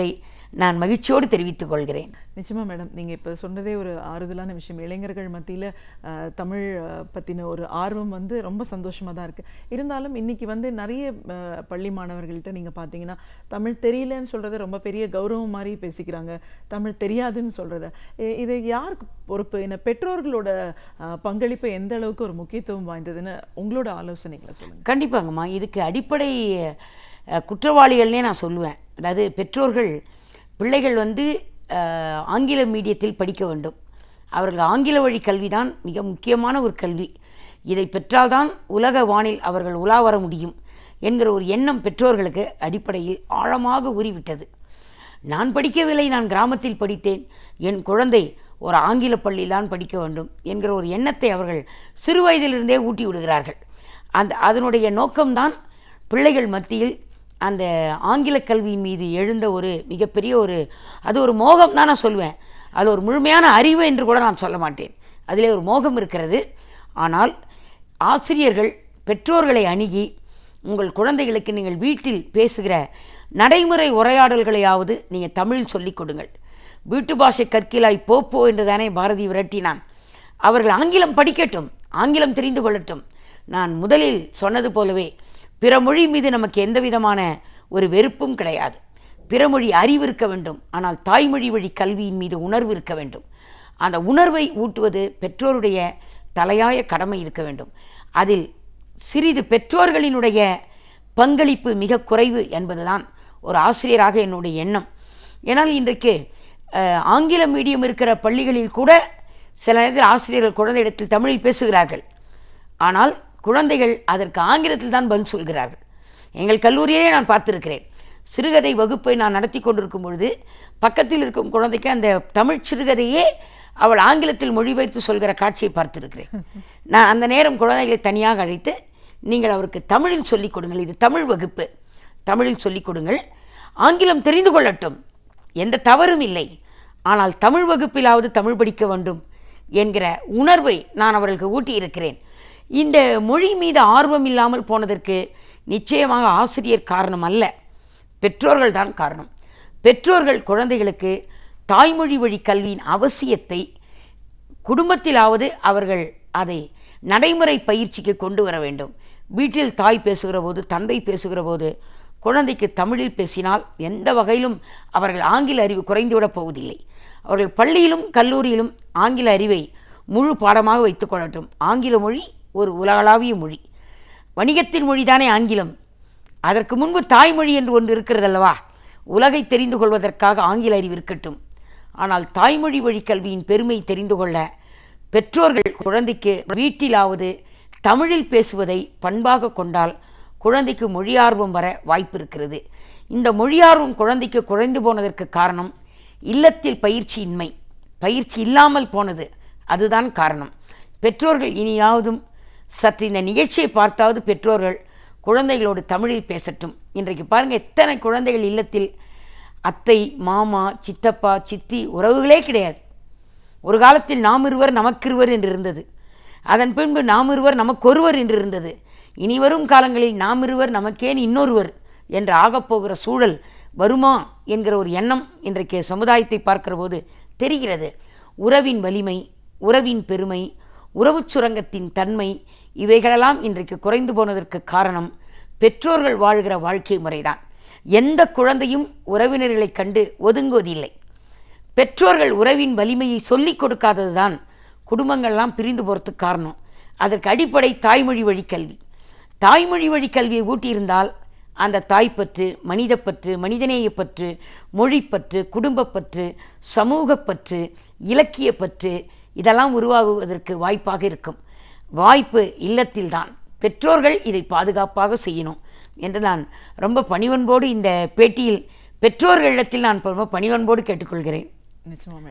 நான் மகிழ்ச்சியோடு தெரிவித்துக் கொள்கிறேன் நிச்சயமா மேடம் நீங்க இப்ப சொன்னதே ஒரு ஆறுதலான விஷயம் இளைஞர்கள் மத்தியில அஹ், தமிழ் அஹ், பத்தின ஒரு ஆர்வம் வந்து ரொம்ப சந்தோஷமா தான் இருக்கு இருந்தாலும் இன்னைக்கு வந்து நிறைய அஹ், பள்ளி மாணவர்கள்ட்ட நீங்க பாத்தீங்கன்னா தமிழ் தெரியலன்னு சொல்றத ரொம்ப பெரிய கௌரவம் மாதிரி பேசிக்கிறாங்க தமிழ் தெரியாதுன்னு சொல்றத இ- இது யாருக்கு பொறுப்பு என்ன பெற்றோர்களோட அஹ், பங்களிப்பு எந்த அளவுக்கு ஒரு முக்கியத்துவம் வாய்ந்ததுன்னு உங்களோட ஆலோசனைகளை சொல்லுங்க கண்டிப்பாங்கம்மா இதுக்கு அடிப்படை அஹ், குற்றவாளிகள்னே நான் சொல்லுவேன் அதாவது பெற்றோர்கள் பிள்ளைகள் வந்து அஹ், ஆங்கில மீடியத்தில் படிக்க வேண்டும் அவர்கள் ஆங்கில வழி கல்விதான் மிக முக்கியமான ஒரு கல்வி இதை பெற்றால்தான் உலக வானில் அவர்கள் உலா வர முடியும் என்கிற ஒரு எண்ணம் பெற்றோர்களுக்கு அடிப்படையில் ஆழமாக ஊறிவிட்டது நான் படிக்கவில்லை நான் கிராமத்தில் படித்தேன் என் குழந்தை ஒரு ஆங்கில பள்ளியில்தான் படிக்க வேண்டும் என்கிற ஒரு எண்ணத்தை அவர்கள் சிறு வயதிலிருந்தே ஊட்டி விடுகிறார்கள் அந்த அதனுடைய நோக்கம்தான் பிள்ளைகள் மத்தியில் அந்த ஆங்கில கல்வியின் மீது எழுந்த ஒரு மிகப்பெரிய ஒரு அது ஒரு மோகம் தான் நான் சொல்வேன் அது ஒரு முழுமையான அறிவு என்று கூட நான் சொல்ல மாட்டேன் அதிலே ஒரு மோகம் இருக்கிறது ஆனால் ஆசிரியர்கள் பெற்றோர்களை அணுகி உங்கள் குழந்தைகளுக்கு நீங்கள் வீட்டில் பேசுகிற நடைமுறை உரையாடல்களையாவது நீங்கள் தமிழில் சொல்லிக் கொடுங்கள் வீட்டு பாஷை கற்கிலாய் போப்போ என்று தானே பாரதி விரட்டினான் அவர்கள் ஆங்கிலம் படிக்கட்டும் ஆங்கிலம் தெரிந்து கொள்ளட்டும் நான் முதலில் சொன்னது போலவே பிற மொழி மீது நமக்கு எந்த விதமான ஒரு வெறுப்பும் கிடையாது பிறமொழி அறிவு இருக்க வேண்டும் ஆனால் தாய்மொழி வழி கல்வியின் மீது உணர்வு இருக்க வேண்டும் அந்த உணர்வை ஊட்டுவது பெற்றோருடைய தலையாய கடமை இருக்க வேண்டும் அதில் சிறிது பெற்றோர்களினுடைய பங்களிப்பு மிக குறைவு என்பதுதான் ஒரு ஆசிரியராக என்னுடைய எண்ணம் ஏன்னால் இன்றைக்கு அஹ், ஆங்கில மீடியம் இருக்கிற பள்ளிகளில் கூட சில நேரத்தில் ஆசிரியர்கள் குழந்தையிடத்தில் தமிழில் பேசுகிறார்கள் ஆனால் குழந்தைகள் அதற்கு ஆங்கிலத்தில் தான் பதில் சொல்கிறார்கள் எங்கள் கல்லூரியிலே நான் பார்த்திருக்கிறேன் சிறுகதை வகுப்பை நான் நடத்தி கொண்டிருக்கும் பொழுது பக்கத்தில் இருக்கும் குழந்தைக்கு அந்த தமிழ் சிறுகதையே அவள் ஆங்கிலத்தில் மொழிபெயர்த்து சொல்கிற காட்சியை பார்த்திருக்கிறேன் நான் அந்த நேரம் குழந்தைகளை தனியாக அழைத்து நீங்கள் அவருக்கு தமிழில் சொல்லிக் கொடுங்கள் இது தமிழ் வகுப்பு தமிழில் சொல்லிக் கொடுங்கள் ஆங்கிலம் தெரிந்து கொள்ளட்டும் எந்த தவறும் இல்லை ஆனால் தமிழ் வகுப்பிலாவது தமிழ் படிக்க வேண்டும் என்கிற உணர்வை நான் அவர்களுக்கு ஊட்டியிருக்கிறேன் இந்த மொழி மீது ஆர்வம் இல்லாமல் போனதற்கு நிச்சயமாக ஆசிரியர் காரணம் அல்ல பெற்றோர்கள் தான் காரணம் பெற்றோர்கள் குழந்தைகளுக்கு தாய்மொழி வழி கல்வியின் அவசியத்தை குடும்பத்திலாவது அவர்கள் அதை நடைமுறை பயிற்சிக்கு கொண்டு வர வேண்டும் வீட்டில் தாய் பேசுகிற போது தந்தை பேசுகிற போது குழந்தைக்கு தமிழில் பேசினால் எந்த வகையிலும் அவர்கள் ஆங்கில அறிவு குறைந்துவிடப் போவதில்லை அவர்கள் பள்ளியிலும் கல்லூரியிலும் ஆங்கில அறிவை முழு பாடமாக வைத்துக் கொள்ளட்டும் ஆங்கில மொழி ஒரு உலகளாவிய மொழி வணிகத்தின் மொழிதானே ஆங்கிலம் அதற்கு முன்பு தாய்மொழி என்று ஒன்று இருக்கிறதல்லவா உலகை தெரிந்து கொள்வதற்காக ஆங்கில அறிவு இருக்கட்டும் ஆனால் தாய்மொழி வழி கல்வியின் பெருமை தெரிந்து கொள்ள பெற்றோர்கள் குழந்தைக்கு வீட்டிலாவது தமிழில் பேசுவதை பண்பாக கொண்டால் குழந்தைக்கு மொழியார்வம் வர வாய்ப்பு இருக்கிறது இந்த மொழியார்வம் குழந்தைக்கு குறைந்து போனதற்கு காரணம் இல்லத்தில் பயிற்சியின்மை பயிற்சி இல்லாமல் போனது அதுதான் காரணம் பெற்றோர்கள் இனியாவதும் சற்று இந்த நிகழ்ச்சியை பார்த்தாவது பெற்றோர்கள் குழந்தைகளோடு தமிழில் பேசட்டும் இன்றைக்கு பாருங்கள் எத்தனை குழந்தைகள் இல்லத்தில் அத்தை மாமா சித்தப்பா சித்தி உறவுகளே கிடையாது ஒரு காலத்தில் நாம் இருவர் நமக்கிருவர் என்று இருந்தது அதன் பின்பு நாம் இருவர் நமக்கொருவர் என்று இருந்தது இனி வரும் காலங்களில் நாம் இருவர் நமக்கேன் இன்னொருவர் என்று ஆகப்போகிற சூழல் வருமா என்கிற ஒரு எண்ணம் இன்றைக்கு சமுதாயத்தை பார்க்கிற போது தெரிகிறது உறவின் வலிமை உறவின் பெருமை உறவுச் சுரங்கத்தின் தன்மை இவைகளெல்லாம் இன்றைக்கு குறைந்து போனதற்கு காரணம் பெற்றோர்கள் வாழ்கிற வாழ்க்கை முறைதான் எந்த குழந்தையும் உறவினர்களைக் கண்டு ஒதுங்குவதில்லை பெற்றோர்கள் உறவின் வலிமையை சொல்லிக் கொடுக்காததுதான் குடும்பங்கள்லாம் பிரிந்து போகிறதுக்கு காரணம் அதற்கு அடிப்படை தாய்மொழி வழி கல்வி தாய்மொழி வழி கல்வியை ஊட்டியிருந்தால் அந்த தாய்ப்பற்று மனிதப்பற்று மனிதநேயப்பற்று மொழிப்பற்று குடும்பப்பற்று சமூகப்பற்று இலக்கியப்பற்று இதெல்லாம் உருவாகுவதற்கு வாய்ப்பாக இருக்கும் வாய்ப்பு இல்லத்தில்தான் பெற்றோர்கள் இதை பாதுகாப்பாக செய்யணும் என்று நான் ரொம்ப பணிவன்போடு இந்த பேட்டியில் பெற்றோர்களிடத்தில் நான் ரொம்ப பணிவன்போடு கேட்டுக்கொள்கிறேன் நிச்சயமா மேடம்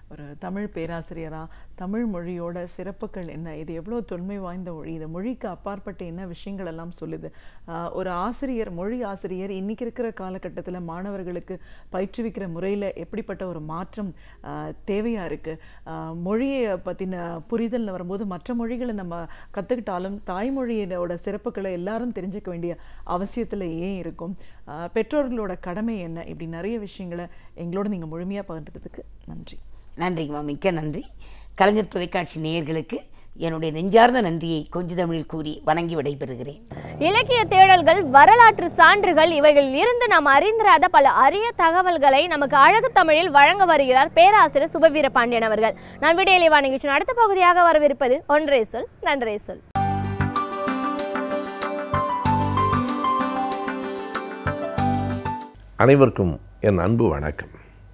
ஒரு தமிழ் பேராசிரியரா தமிழ் மொழியோட சிறப்புகள் என்ன இது எவ்வளோ தொன்மை வாய்ந்த மொழி இந்த மொழிக்கு அப்பாற்பட்ட என்ன விஷயங்கள் எல்லாம் சொல்லுது ஆஹ் ஒரு ஆசிரியர் மொழி ஆசிரியர் இன்னைக்கு இருக்கிற காலகட்டத்தில் மாணவர்களுக்கு பயிற்றுவிக்கிற முறையில் எப்படிப்பட்ட ஒரு மாற்றம் ஆஹ் தேவையா இருக்கு ஆஹ் மொழியை பற்றின புரிதல்னு வரும்போது மற்ற மொழிகளை நம்ம கற்றுக்கிட்டாலும் தாய்மொழியோட சிறப்புகளை எல்லாரும் தெரிஞ்சுக்க வேண்டிய அவசியத்தில் ஏன் இருக்கும் ஆஹ் பெற்றோர்களோட கடமை என்ன இப்படி நிறைய விஷயங்களை எங்களோட நீங்கள் முழுமையாக பகிர்ந்ததுக்கு நன்றி நன்றிங்கம்மா மிக்க நன்றி கலைஞர் தொலைக்காட்சி நேயர்களுக்கு என்னுடைய நெஞ்சார்ந்த நன்றியை கொஞ்ச தமிழில் கூறி வணங்கி விடைபெறுகிறேன் இலக்கிய தேடல்கள் வரலாற்று சான்றுகள் இவைகளில் இருந்து நாம் அறிந்திராத பல அரிய தகவல்களை நமக்கு அழகு தமிழில் வழங்க வருகிறார் பேராசிரியர் சுபவீர பாண்டியன் அவர்கள் நான் விடையிலேவா நிகழ்ச்சியின் அடுத்த பகுதியாக வரவிருப்பது ஒன்றே சொல் நன்றே சொல் அனைவருக்கும் என் அன்பு வணக்கம்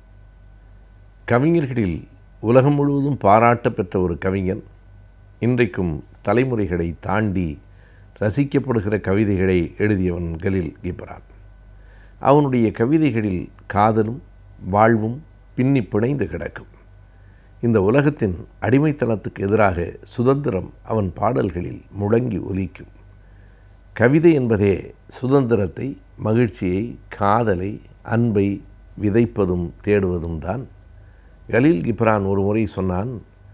கவிஞர்களில் உலகம் முழுவதும் பாராட்ட பெற்ற ஒரு கவிஞன் இன்றைக்கும் தலைமுறைகளை தாண்டி ரசிக்கப்படுகிற கவிதைகளை எழுதியவன் கலில் கிப்ரான் அவனுடைய கவிதைகளில் காதலும் வாழ்வும் பின்னி பிணைந்து கிடக்கும் இந்த உலகத்தின் அடிமைத்தனத்துக்கு எதிராக சுதந்திரம் அவன் பாடல்களில் முழங்கி ஒலிக்கும் கவிதை என்பதே சுதந்திரத்தை மகிழ்ச்சியை காதலை அன்பை விதைப்பதும் தேடுவதும் தான் கலீல் கிப்ரான் ஒரு முறை சொன்னான்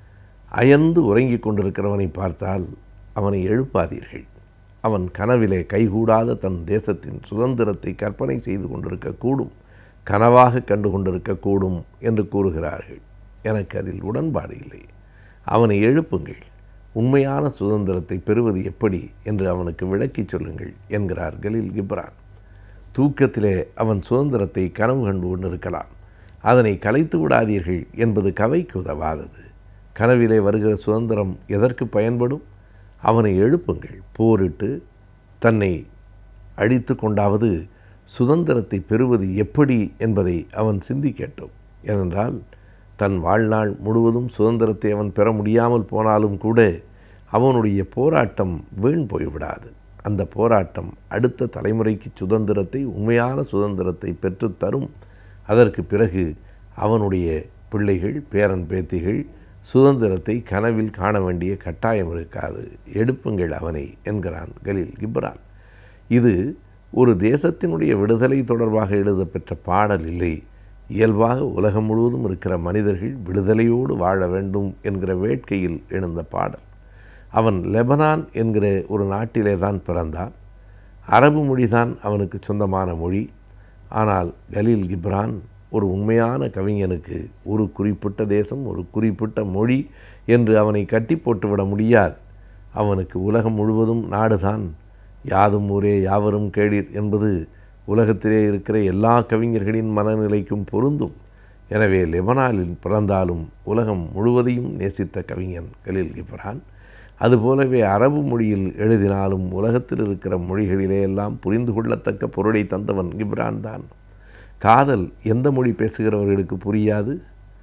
அயர்ந்து உறங்கிக் கொண்டிருக்கிறவனை பார்த்தால் அவனை எழுப்பாதீர்கள் அவன் கனவிலே கைகூடாத தன் தேசத்தின் சுதந்திரத்தை கற்பனை செய்து கொண்டிருக்கக்கூடும் கனவாக கண்டு கொண்டிருக்கக்கூடும் என்று கூறுகிறார்கள் எனக்கு அதில் உடன்பாடு இல்லை அவனை எழுப்புங்கள் உண்மையான சுதந்திரத்தை பெறுவது எப்படி என்று அவனுக்கு விளக்கிச் சொல்லுங்கள் என்கிறார் கலீல் கிப்ரான் தூக்கத்திலே அவன் சுதந்திரத்தை கனவு கண்டு கொண்டிருக்கலாம் அதனை கலைத்து விடாதீர்கள் என்பது கவைக்கு உதவாதது கனவிலே வருகிற சுதந்திரம் எதற்கு பயன்படும் அவனை எழுப்புங்கள் போரிட்டு தன்னை அழித்து கொண்டாவது சுதந்திரத்தை பெறுவது எப்படி என்பதை அவன் சிந்திக்கட்டும் ஏனென்றால் தன் வாழ்நாள் முழுவதும் சுதந்திரத்தை அவன் பெற முடியாமல் போனாலும் கூட அவனுடைய போராட்டம் வீண் போய்விடாது அந்த போராட்டம் அடுத்த தலைமுறைக்கு சுதந்திரத்தை உண்மையான சுதந்திரத்தை பெற்றுத் தரும் அதற்கு பிறகு அவனுடைய பிள்ளைகள் பேரன் பேத்திகள் சுதந்திரத்தை கனவில் காண வேண்டிய கட்டாயம் இருக்காது எடுப்புங்கள் அவனை என்கிறான் கலீல் கிப்ரான் இது ஒரு தேசத்தினுடைய விடுதலை தொடர்பாக எழுதப்பெற்ற பாடல் இல்லை இயல்பாக உலகம் முழுவதும் இருக்கிற மனிதர்கள் விடுதலையோடு வாழ வேண்டும் என்கிற வேட்கையில் எழுந்த பாடல் அவன் லெபனான் என்கிற ஒரு நாட்டிலே தான் பிறந்தான் அரபு மொழிதான் அவனுக்கு சொந்தமான மொழி ஆனால் கலீல் கிப்ரான் ஒரு உண்மையான கவிஞனுக்கு ஒரு குறிப்பிட்ட தேசம் ஒரு குறிப்பிட்ட மொழி என்று அவனை கட்டி போட்டுவிட முடியாது அவனுக்கு உலகம் முழுவதும் நாடுதான் யாதும் ஊரே யாவரும் கேளீர் என்பது உலகத்திலே இருக்கிற எல்லா கவிஞர்களின் மனநிலைக்கும் பொருந்தும் எனவே லெபனானில் பிறந்தாலும் உலகம் முழுவதையும் நேசித்த கவிஞன் கலீல் கிப்ரான் அதுபோலவே அரபு மொழியில் எழுதினாலும் உலகத்தில் இருக்கிற மொழிகளிலே எல்லாம் புரிந்து கொள்ளத்தக்க பொருளை தந்தவன் கிப்ரான் தான் காதல் எந்த மொழி பேசுகிறவர்களுக்கு புரியாது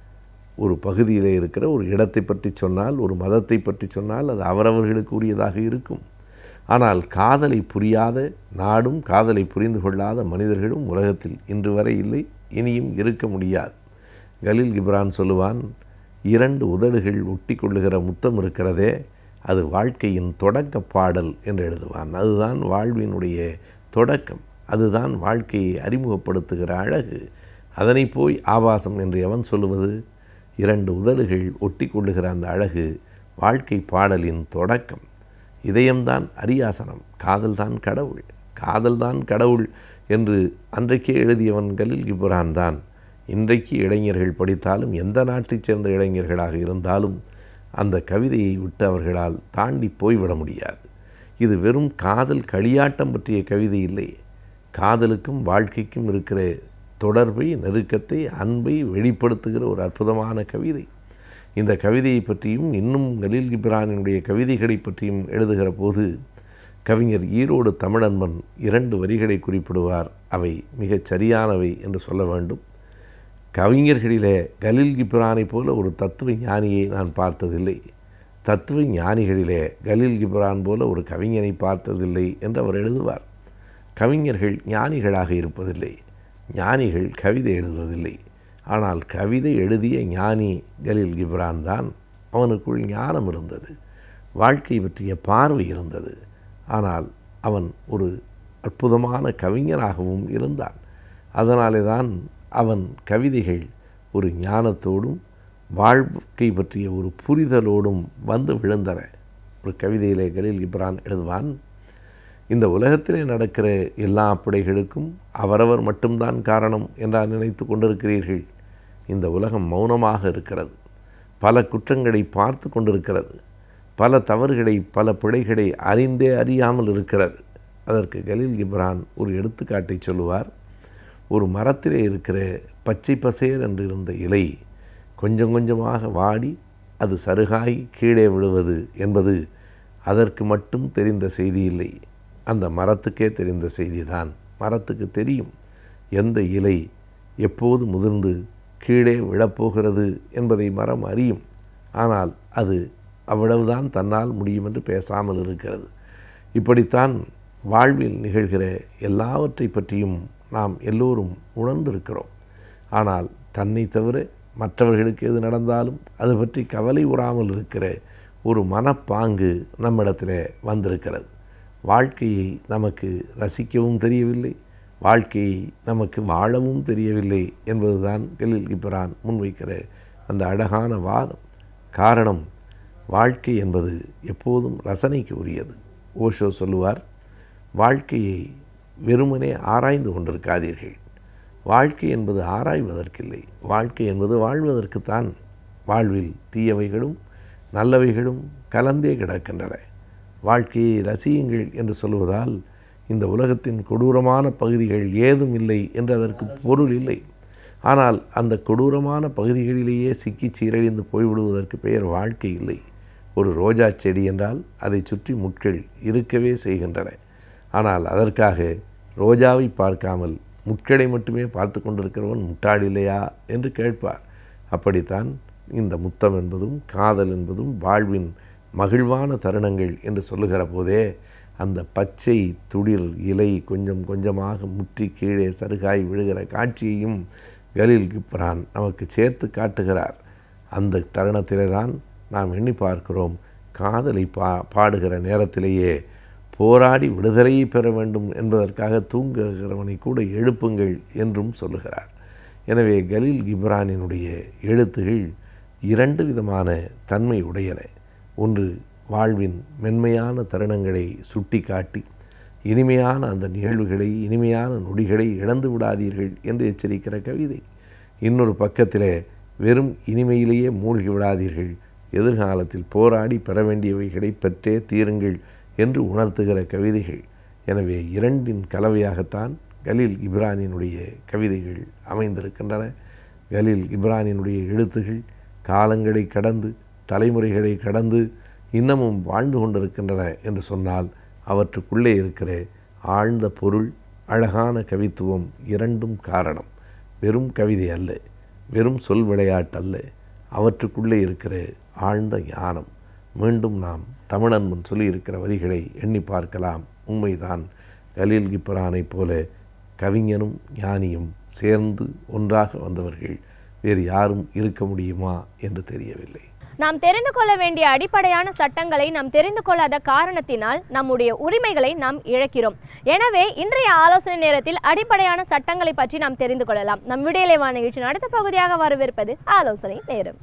ஒரு பகுதியிலே இருக்கிற ஒரு இடத்தை பற்றி சொன்னால் ஒரு மதத்தை பற்றி சொன்னால் அது அவரவர்களுக்கு உரியதாக இருக்கும் ஆனால் காதலை புரியாத நாடும் காதலை புரிந்து கொள்ளாத மனிதர்களும் உலகத்தில் இன்று வரை இல்லை இனியும் இருக்க முடியாது கலீல் கிப்ரான் சொல்லுவான் இரண்டு உதடுகள் ஒட்டி கொள்ளுகிற முத்தம் இருக்கிறதே அது வாழ்க்கையின் தொடக்க பாடல் என்று எழுதுவான் அதுதான் வாழ்வினுடைய தொடக்கம் அதுதான் வாழ்க்கையை அறிமுகப்படுத்துகிற அழகு அதனை போய் ஆபாசம் என்று எவன் சொல்லுவது இரண்டு உதடுகள் ஒட்டி கொள்ளுகிற அந்த அழகு வாழ்க்கை பாடலின் தொடக்கம் இதயம்தான் அரியாசனம் காதல்தான் கடவுள் காதல்தான் கடவுள் என்று அன்றைக்கே எழுதியவன் கலில் கிபுரான் தான் இன்றைக்கு இளைஞர்கள் படித்தாலும் எந்த நாட்டைச் சேர்ந்த இளைஞர்களாக இருந்தாலும் அந்த கவிதையை விட்டு அவர்களால் தாண்டி போய்விட முடியாது இது வெறும் காதல் களியாட்டம் பற்றிய கவிதை இல்லை காதலுக்கும் வாழ்க்கைக்கும் இருக்கிற தொடர்பை நெருக்கத்தை அன்பை வெளிப்படுத்துகிற ஒரு அற்புதமான கவிதை இந்த கவிதையை பற்றியும் இன்னும் கலீல் கிப்ரானினுடைய கவிதைகளை பற்றியும் எழுதுகிற போது கவிஞர் ஈரோடு தமிழன்பன் இரண்டு வரிகளை குறிப்பிடுவார் அவை மிகச் சரியானவை என்று சொல்ல வேண்டும் கவிஞர்களிலே கலீல் கிப்ரானை போல ஒரு தத்துவ ஞானியை நான் பார்த்ததில்லை தத்துவ ஞானிகளிலே கலீல் கிப்ரான் போல ஒரு கவிஞனை பார்த்ததில்லை என்று அவர் எழுதுவார் கவிஞர்கள் ஞானிகளாக இருப்பதில்லை ஞானிகள் கவிதை எழுதுவதில்லை ஆனால் கவிதை எழுதிய ஞானி கலீல் கிப்ரான் தான் அவனுக்குள் ஞானம் இருந்தது வாழ்க்கை பற்றிய பார்வை இருந்தது ஆனால் அவன் ஒரு அற்புதமான கவிஞனாகவும் இருந்தான் அதனாலே தான் அவன் கவிதைகள் ஒரு ஞானத்தோடும் வாழ்க்கை பற்றிய ஒரு புரிதலோடும் வந்து விழுந்தன ஒரு கவிதையிலே கலீல் கிப்ரான் எழுதுவான் இந்த உலகத்திலே நடக்கிற எல்லா பிழைகளுக்கும் அவரவர் மட்டும்தான் காரணம் என்றால் நினைத்து கொண்டிருக்கிறீர்கள் இந்த உலகம் மௌனமாக இருக்கிறது பல குற்றங்களை பார்த்து கொண்டிருக்கிறது பல தவறுகளை பல பிழைகளை அறிந்தே அறியாமல் இருக்கிறது அதற்கு கலீல் கிப்ரான் ஒரு எடுத்துக்காட்டை சொல்லுவார் ஒரு மரத்திலே இருக்கிற பச்சை பசேர் என்று இருந்த இலை கொஞ்சம் கொஞ்சமாக வாடி அது சருகாய் கீழே விழுவது என்பது அதற்கு மட்டும் தெரிந்த செய்தி இல்லை அந்த மரத்துக்கே தெரிந்த செய்திதான் மரத்துக்கு தெரியும் எந்த இலை எப்போது முதிர்ந்து கீழே விழப்போகிறது என்பதை மரம் அறியும் ஆனால் அது அவ்வளவுதான் தன்னால் முடியும் என்று பேசாமல் இருக்கிறது இப்படித்தான் வாழ்வில் நிகழ்கிற எல்லாவற்றை பற்றியும் நாம் எல்லோரும் உணர்ந்திருக்கிறோம் ஆனால் தன்னை தவிர மற்றவர்களுக்கு எது நடந்தாலும் அது பற்றி கவலை உறாமல் இருக்கிற ஒரு மனப்பாங்கு நம்மிடத்தில் வந்திருக்கிறது வாழ்க்கையை நமக்கு ரசிக்கவும் தெரியவில்லை வாழ்க்கையை நமக்கு வாழவும் தெரியவில்லை என்பதுதான் கலில் கிப்ரான் முன்வைக்கிற அந்த அழகான வாதம் காரணம் வாழ்க்கை என்பது எப்போதும் ரசனைக்கு உரியது ஓஷோ சொல்லுவார் வாழ்க்கையை வெறுமனே ஆராய்ந்து கொண்டிருக்காதீர்கள் வாழ்க்கை என்பது ஆராய்வதற்கில்லை வாழ்க்கை என்பது வாழ்வதற்குத்தான் வாழ்வில் தீயவைகளும் நல்லவைகளும் கலந்தே கிடக்கின்றன வாழ்க்கையை ரசியுங்கள் என்று சொல்வதால் இந்த உலகத்தின் கொடூரமான பகுதிகள் ஏதும் இல்லை என்று அதற்கு பொருள் இல்லை ஆனால் அந்த கொடூரமான பகுதிகளிலேயே சிக்கி சீரழிந்து போய்விடுவதற்கு பெயர் வாழ்க்கை இல்லை ஒரு ரோஜா செடி என்றால் அதை சுற்றி முட்கள் இருக்கவே செய்கின்றன ஆனால் அதற்காக ரோஜாவை பார்க்காமல் முட்களை மட்டுமே பார்த்து கொண்டிருக்கிறவன் முட்டாள் இல்லையா என்று கேட்பார் அப்படித்தான் இந்த முத்தம் என்பதும் காதல் என்பதும் வாழ்வின் மகிழ்வான தருணங்கள் என்று சொல்லுகிற போதே அந்த பச்சை துளிர் இலை கொஞ்சம் கொஞ்சமாக முற்றி கீழே சருகாய் விழுகிற காட்சியையும் கலீல் கிப்ரான் நமக்கு சேர்த்து காட்டுகிறார் அந்த தருணத்திலே தான் நாம் எண்ணி பார்க்கிறோம் காதலை பா பாடுகிற நேரத்திலேயே போராடி விடுதலையை பெற வேண்டும் என்பதற்காக தூங்குகிறவனை கூட எழுப்புங்கள் என்றும் சொல்லுகிறார் எனவே கலீல் கிப்ரானினுடைய எழுத்துகள் இரண்டு விதமான தன்மை உடையன ஒன்று வாழ்வின் மென்மையான தருணங்களை சுட்டி காட்டி இனிமையான அந்த நிகழ்வுகளை இனிமையான நொடிகளை இழந்து விடாதீர்கள் என்று எச்சரிக்கிற கவிதை இன்னொரு பக்கத்திலே வெறும் இனிமையிலேயே மூழ்கி விடாதீர்கள் எதிர்காலத்தில் போராடி பெற வேண்டியவைகளை பெற்றே தீருங்கள் என்று உணர்த்துகிற கவிதைகள் எனவே இரண்டின் கலவையாகத்தான் கலீல் இப்ரானினுடைய கவிதைகள் அமைந்திருக்கின்றன கலீல் இப்ரானினுடைய எழுத்துகள் காலங்களை கடந்து தலைமுறைகளை கடந்து இன்னமும் வாழ்ந்து கொண்டிருக்கின்றன என்று சொன்னால் அவற்றுக்குள்ளே இருக்கிற ஆழ்ந்த பொருள் அழகான கவித்துவம் இரண்டும் காரணம் வெறும் கவிதை அல்ல வெறும் சொல் விளையாட்டல்ல அவற்றுக்குள்ளே இருக்கிற ஆழ்ந்த ஞானம் மீண்டும் நாம் தமிழன் முன் சொல்லியிருக்கிற வரிகளை எண்ணி பார்க்கலாம் உண்மைதான் கலீல் கிப்ரானைப் போல கவிஞனும் ஞானியும் சேர்ந்து ஒன்றாக வந்தவர்கள் வேறு யாரும் இருக்க முடியுமா என்று தெரியவில்லை நாம் தெரிந்து கொள்ள வேண்டிய அடிப்படையான சட்டங்களை நாம் தெரிந்து கொள்ளாத காரணத்தினால் நம்முடைய உரிமைகளை நாம் இழக்கிறோம் எனவே இன்றைய ஆலோசனை நேரத்தில் அடிப்படையான சட்டங்களை பற்றி நாம் தெரிந்து கொள்ளலாம் நம் விடியலைவா நிகழ்ச்சியின் அடுத்த பகுதியாக வரவிருப்பது ஆலோசனை நேரம்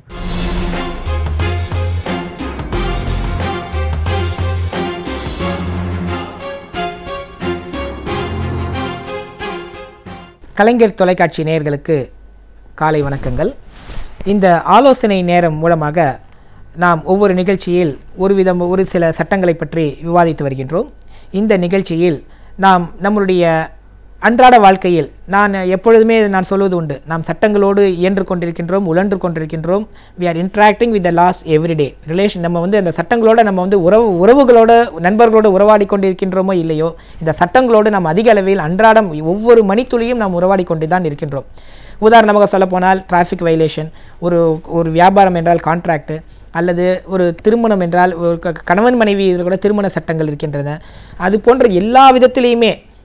கலைஞர் தொலைக்காட்சி நேயர்களுக்கு காலை வணக்கங்கள் இந்த ஆலோசனை நேரம் மூலமாக நாம் ஒவ்வொரு நிகழ்ச்சியில் ஒரு விதம் ஒரு சில சட்டங்களை பற்றி விவாதித்து வருகின்றோம் இந்த நிகழ்ச்சியில் நாம் நம்மளுடைய அன்றாட வாழ்க்கையில் நான் எப்பொழுதுமே நான் சொல்வது உண்டு நாம் சட்டங்களோடு இயன்று கொண்டிருக்கின்றோம் உழன்று கொண்டிருக்கின்றோம் we are interacting with the laws everyday relation நம்ம வந்து அந்த சட்டங்களோட நம்ம வந்து உறவு உறவுகளோட நண்பர்களோடு உறவாடி கொண்டிருக்கின்றோமோ இல்லையோ இந்த சட்டங்களோடு நாம் அதிக அளவில் அன்றாடம் ஒவ்வொரு மணித்துளியும் நாம் உறவாடி கொண்டு தான் இருக்கின்றோம் உதாரணமாக சொல்லப்போனால் டிராஃபிக் வைலேஷன் ஒரு ஒரு வியாபாரம் என்றால் கான்ட்ராக்ட் அல்லது ஒரு திருமணம் என்றால் ஒரு க- கணவன் மனைவி இதில் கூட திருமண சட்டங்கள் இருக்கின்றன அது போன்ற எல்லா விதத்திலையுமே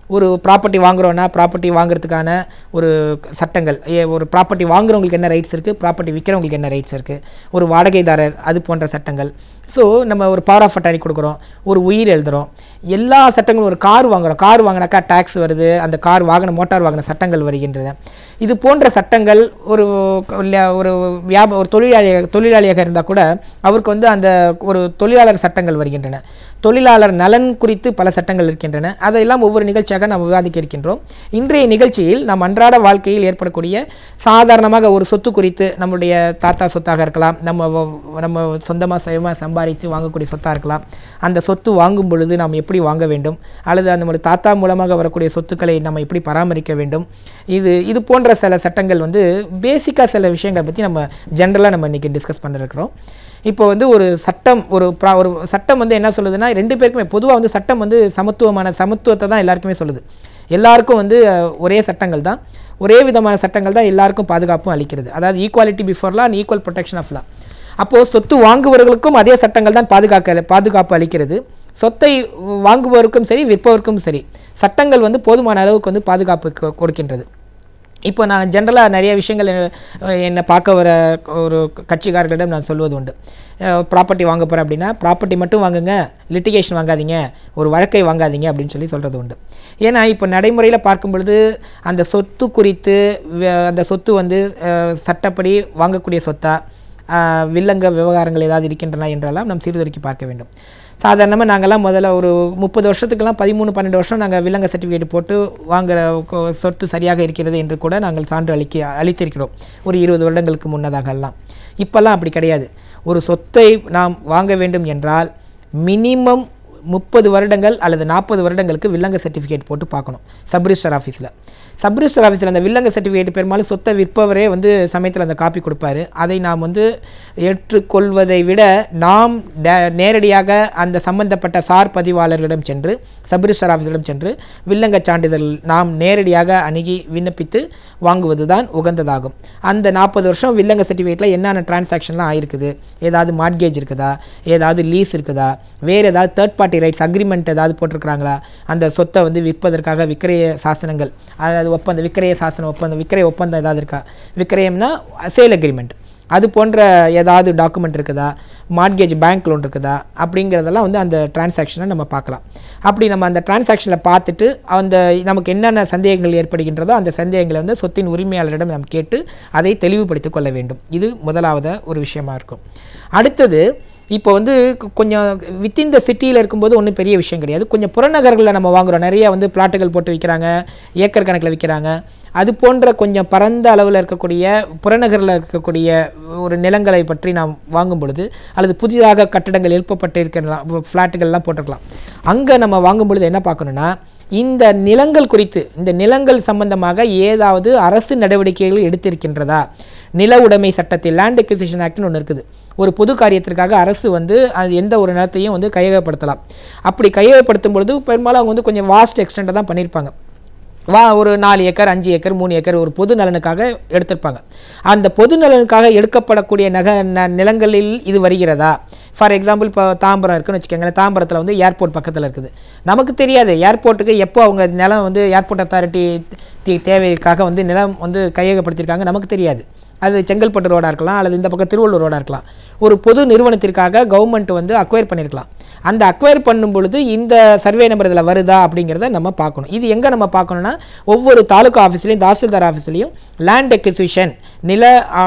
ஒரு ப்ராப்பர்ட்டி வாங்குறோன்னா ப்ராப்பர்ட்டி வாங்குறதுக்கான ஒரு சட்டங்கள் ஏ, ஒரு ப்ராப்பர்ட்டி வாங்குறவங்களுக்கு என்ன ரைட்ஸ் இருக்குது ப்ராப்பர்ட்டி விற்கிறவங்களுக்கு என்ன ரைட்ஸ் இருக்குது ஒரு வாடகைதாரர் அது போன்ற சட்டங்கள் ஸோ நம்ம ஒரு பவர் ஆஃப் அட்டானி கொடுக்குறோம் ஒரு உயிர் எழுதுகிறோம் எல்லா சட்டங்களும் ஒரு கார் வாங்குறோம் கார் வாங்கினாக்கா டேக்ஸ் வருது அந்த கார் வாகன மோட்டார் வாகன சட்டங்கள் வருகின்றது இது போன்ற சட்டங்கள் ஒரு இல்ல, ஒரு வியாப ஒரு தொழிலாளி தொழிலாளியாக இருந்தால் கூட அவருக்கு வந்து அந்த ஒரு தொழிலாளர் சட்டங்கள் வருகின்றன தொழிலாளர் நலன் குறித்து பல சட்டங்கள் இருக்கின்றன அதையெல்லாம் ஒவ்வொரு நிகழ்ச்சியாக நாம் விவாதிக்க இருக்கின்றோம் இன்றைய நிகழ்ச்சியில் நம் அன்றாட வாழ்க்கையில் ஏற்படக்கூடிய சாதாரணமாக ஒரு சொத்து குறித்து நம்முடைய தாத்தா சொத்தாக இருக்கலாம் நம்ம வ- நம்ம சொந்தமாக சுயமாக சம்பாதித்து வாங்கக்கூடிய சொத்தாக இருக்கலாம் அந்த சொத்து வாங்கும் பொழுது நாம் எப்படி வாங்க வேண்டும் அல்லது அந்த நம்முடைய தாத்தா மூலமாக வரக்கூடிய சொத்துக்களை நம்ம எப்படி பராமரிக்க வேண்டும் இது இது போன்ற சில சட்டங்கள் வந்து பேசிக்காக சில விஷயங்களை பற்றி நம்ம ஜென்ரலாக நம்ம இன்றைக்கி டிஸ்கஸ் பண்ணிருக்கிறோம் இப்போ வந்து ஒரு சட்டம் ஒரு ப்ரா ஒரு சட்டம் வந்து என்ன சொல்லுதுன்னா ரெண்டு பேருக்குமே பொதுவாக வந்து சட்டம் வந்து சமத்துவமான சமத்துவத்தை தான் எல்லாருக்குமே சொல்லுது எல்லாருக்கும் வந்து அஹ், ஒரே சட்டங்கள் தான் ஒரே விதமான சட்டங்கள் தான் எல்லாருக்கும் பாதுகாப்பும் அளிக்கிறது அதாவது equality before law and equal protection of law அப்போது சொத்து வாங்குபவர்களுக்கும் அதே சட்டங்கள் தான் பாதுகாக்க பாதுகாப்பு அளிக்கிறது சொத்தை வாங்குபவருக்கும் சரி விற்பவருக்கும் சரி சட்டங்கள் வந்து போதுமான அளவுக்கு வந்து பாதுகாப்பு கொ- கொடுக்கின்றது இப்போ நான் ஜென்ரலாக நிறைய விஷயங்கள் என்ன- என்னை பார்க்க வர ஒரு கட்சிக்காரர்களிடம் நான் சொல்வது உண்டு ப்ராப்பர்ட்டி வாங்க போகிறேன் அப்படின்னா ப்ராப்பர்ட்டி மட்டும் வாங்குங்க லிட்டிகேஷன் வாங்காதீங்க ஒரு வழக்கை வாங்காதீங்க அப்படின்னு சொல்லி சொல்கிறது உண்டு ஏன்னா இப்போ நடைமுறையில் பார்க்கும் பொழுது அந்த சொத்து குறித்து வ- அந்த சொத்து வந்து அஹ், சட்டப்படி வாங்கக்கூடிய சொத்தா ஆஹ் வில்லங்க விவகாரங்கள் ஏதாவது இருக்கின்றன என்றெல்லாம் நாம் சீர்தூக்கி பார்க்க வேண்டும் சாதாரணமாக நாங்கள்லாம் முதல்ல ஒரு முப்பது வருஷத்துக்கெல்லாம் பதிமூணு பன்னெண்டு வருஷம் நாங்கள் வில்லங்க சர்டிஃபிகேட் போட்டு வாங்குற கொ- சொத்து சரியாக இருக்கிறது என்று கூட நாங்கள் சான்று அளிக்க அளித்திருக்கிறோம் ஒரு இருபது வருடங்களுக்கு முன்னதாகலாம் இப்போல்லாம் அப்படி கிடையாது ஒரு சொத்தை நாம் வாங்க வேண்டும் என்றால் மினிமம் முப்பது வருடங்கள் அல்லது நாற்பது வருடங்களுக்கு வில்லங்க சர்டிஃபிகேட் போட்டு பார்க்கணும் சப்ரிஜிஸ்டர் ஆஃபீஸில் சப்ரிஜிஸ்டர் ஆஃபீஸில் அந்த வில்லங்க சர்டிஃபிகேட் பெரும்பாலும் சொத்தை விற்பவரே வந்து சமயத்தில் அந்த காப்பி கொடுப்பாரு அதை நாம் வந்து ஏற்றுக்கொள்வதை விட நாம் டே- நேரடியாக அந்த சம்பந்தப்பட்ட சார் பதிவாளர்களிடம் சென்று சப்ரிஜிஸ்டர் ஆஃபீஸரிடம் சென்று வில்லங்க சான்றிதழ் நாம் நேரடியாக அணுகி விண்ணப்பித்து வாங்குவது தான் உகந்ததாகும் அந்த நாற்பது வருஷம் வில்லங்க சர்டிஃபிகேட்டில் என்னென்ன டிரான்சாக்ஷன்லாம் ஆயிருக்குது ஏதாவது மார்கேஜ் இருக்குதா ஏதாவது லீஸ் இருக்குதா வேறு ஏதாவது தேர்ட் பார்ட்டி ரைட்ஸ் அக்ரிமெண்ட் ஏதாவது போட்டிருக்கிறாங்களா அந்த சொத்தை வந்து விற்பதற்காக விக்கிரய சாசனங்கள் அதாவது ஒப்பந்தம் விக்கிரய சாசனம் ஒப்பந்தம் விக்கிரய ஒப்பந்தம் ஏதாவது இருக்கா விக்கிரயம்னா சேல் அக்ரிமெண்ட் அது போன்ற ஏதாவது டாக்குமெண்ட் இருக்குதா மார்கேஜ் பேங்க் லோன் இருக்குதா அப்படிங்கிறதெல்லாம் வந்து அந்த டிரான்சாக்ஷனை நம்ம பார்க்கலாம் அப்படி நம்ம அந்த டிரான்சாக்ஷனில் பார்த்துட்டு அந்த நமக்கு என்னென்ன சந்தேகங்கள் ஏற்படுகின்றதோ அந்த சந்தேகங்களை வந்து சொத்தின் உரிமையாளரிடம் நாம் கேட்டு அதை தெளிவுபடுத்திக் கொள்ள வேண்டும் இது முதலாவது ஒரு விஷயமா இருக்கும் அடுத்தது இப்போ வந்து கொ- கொஞ்சம் வித்தின் த சிட்டியில் இருக்கும்போது ஒன்றும் பெரிய விஷயம் கிடையாது கொஞ்சம் புறநகர்களில் நம்ம வாங்குறோம் நிறைய வந்து பிளாட்டுகள் போட்டு விற்கிறாங்க ஏக்கர் கணக்கில் விற்கிறாங்க அது போன்ற கொஞ்சம் பரந்த அளவில் இருக்கக்கூடிய புறநகரில் இருக்கக்கூடிய ஒரு நிலங்களை பற்றி நாம் வாங்கும் பொழுது அல்லது புதிதாக கட்டடங்கள் எழுப்பப்பட்டு இருக்கலாம் ஃப்ளாட்டுகள்லாம் போட்டிருக்கலாம் அங்கே நம்ம வாங்கும் பொழுது என்ன பார்க்கணுன்னா இந்த நிலங்கள் குறித்து இந்த நிலங்கள் சம்பந்தமாக ஏதாவது அரசு நடவடிக்கைகள் எடுத்திருக்கின்றதா நில உடைமை சட்டத்தில் லேண்ட் எக்விசிஷன் ஆக்ட்னு ஒன்று இருக்குது ஒரு பொது காரியத்திற்காக அரசு வந்து அது எந்த ஒரு நிலத்தையும் வந்து கையகப்படுத்தலாம் அப்படி கையகப்படுத்தும் பொழுது பெரும்பாலும் அவங்க வந்து கொஞ்சம் வாஸ்ட் எக்ஸ்டெண்டை தான் பண்ணியிருப்பாங்க வா ஒரு நாலு ஏக்கர் அஞ்சு ஏக்கர் மூணு ஏக்கர் ஒரு பொது நலனுக்காக எடுத்திருப்பாங்க அந்த பொது நலனுக்காக எடுக்கப்படக்கூடிய நக ந- நிலங்களில் இது வருகிறதா ஃபார் எக்ஸாம்பிள் இப்போ தாம்பரம் இருக்குன்னு வச்சுக்கோங்களேன் தாம்பரத்தில் வந்து ஏர்போர்ட் பக்கத்தில் இருக்குது நமக்கு தெரியாது ஏர்போர்ட்டுக்கு எப்போ அவங்க நிலம் வந்து ஏர்போர்ட் அத்தாரிட்டி தேவைக்காக வந்து நிலம் வந்து கையகப்படுத்தியிருக்காங்க நமக்கு தெரியாது அது செங்கல்பட்டு ரோடாக இருக்கலாம் அல்லது இந்த பக்கம் திருவள்ளூர் ரோடாக இருக்கலாம் ஒரு பொது நிறுவனத்திற்காக கவர்மெண்ட் வந்து அக்வயர் பண்ணியிருக்கலாம் அந்த அக்வயர் பண்ணும் பொழுது இந்த சர்வே நம்பர் இதில் வருதா அப்படிங்கிறத நம்ம பார்க்கணும் இது எங்கே நம்ம பார்க்கணும்னா ஒவ்வொரு தாலுகா ஆஃபீஸ்லேயும் தாசில்தார் ஆஃபீஸ்லேயும் லேண்ட் எக்விசிஷன் நில ஆ,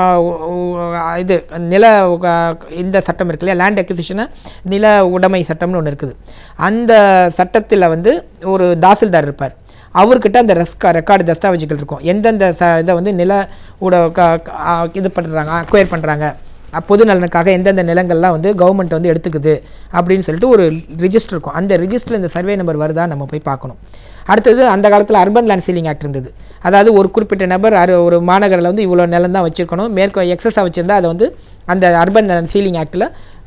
உ- இது நில உ- இந்த சட்டம் இருக்கு இல்லையா லேண்ட் எக்விசிஷனை நில உடைமை சட்டம்னு ஒன்று இருக்குது அந்த சட்டத்தில் வந்து ஒரு தாசில்தார் இருப்பார் அவர்கிட்ட அந்த ரெஸ்கா ரெக்கார்டு தஸ்தாவேஜுகள் இருக்கும் எந்தெந்த ச இதை வந்து நில உட க- க- ஆ, இது பண்ணுறாங்க அக்வயர் பண்ணுறாங்க பொது நலனுக்காக எந்தெந்த நிலங்கள்லாம் வந்து கவர்மெண்ட் வந்து எடுத்துக்குது அப்படின்னு சொல்லிட்டு ஒரு ரிஜிஸ்டர் இருக்கும் அந்த ரிஜிஸ்டரில் இந்த சர்வே நம்பர் வருதா நம்ம போய் பார்க்கணும் அடுத்தது அந்த காலத்தில் அர்பன் லேண்ட் சீலிங் ஆக்ட் இருந்தது அதாவது ஒரு குறிப்பிட்ட நபர் அரு ஒரு மாநகரில் வந்து இவ்வளோ நிலம் தான் வச்சுருக்கணும் மேற்கொ எக்ஸஸாக வச்சுருந்தா அதை வந்து அந்த அர்பன் லேண்ட் சீலிங் ஆக்டில்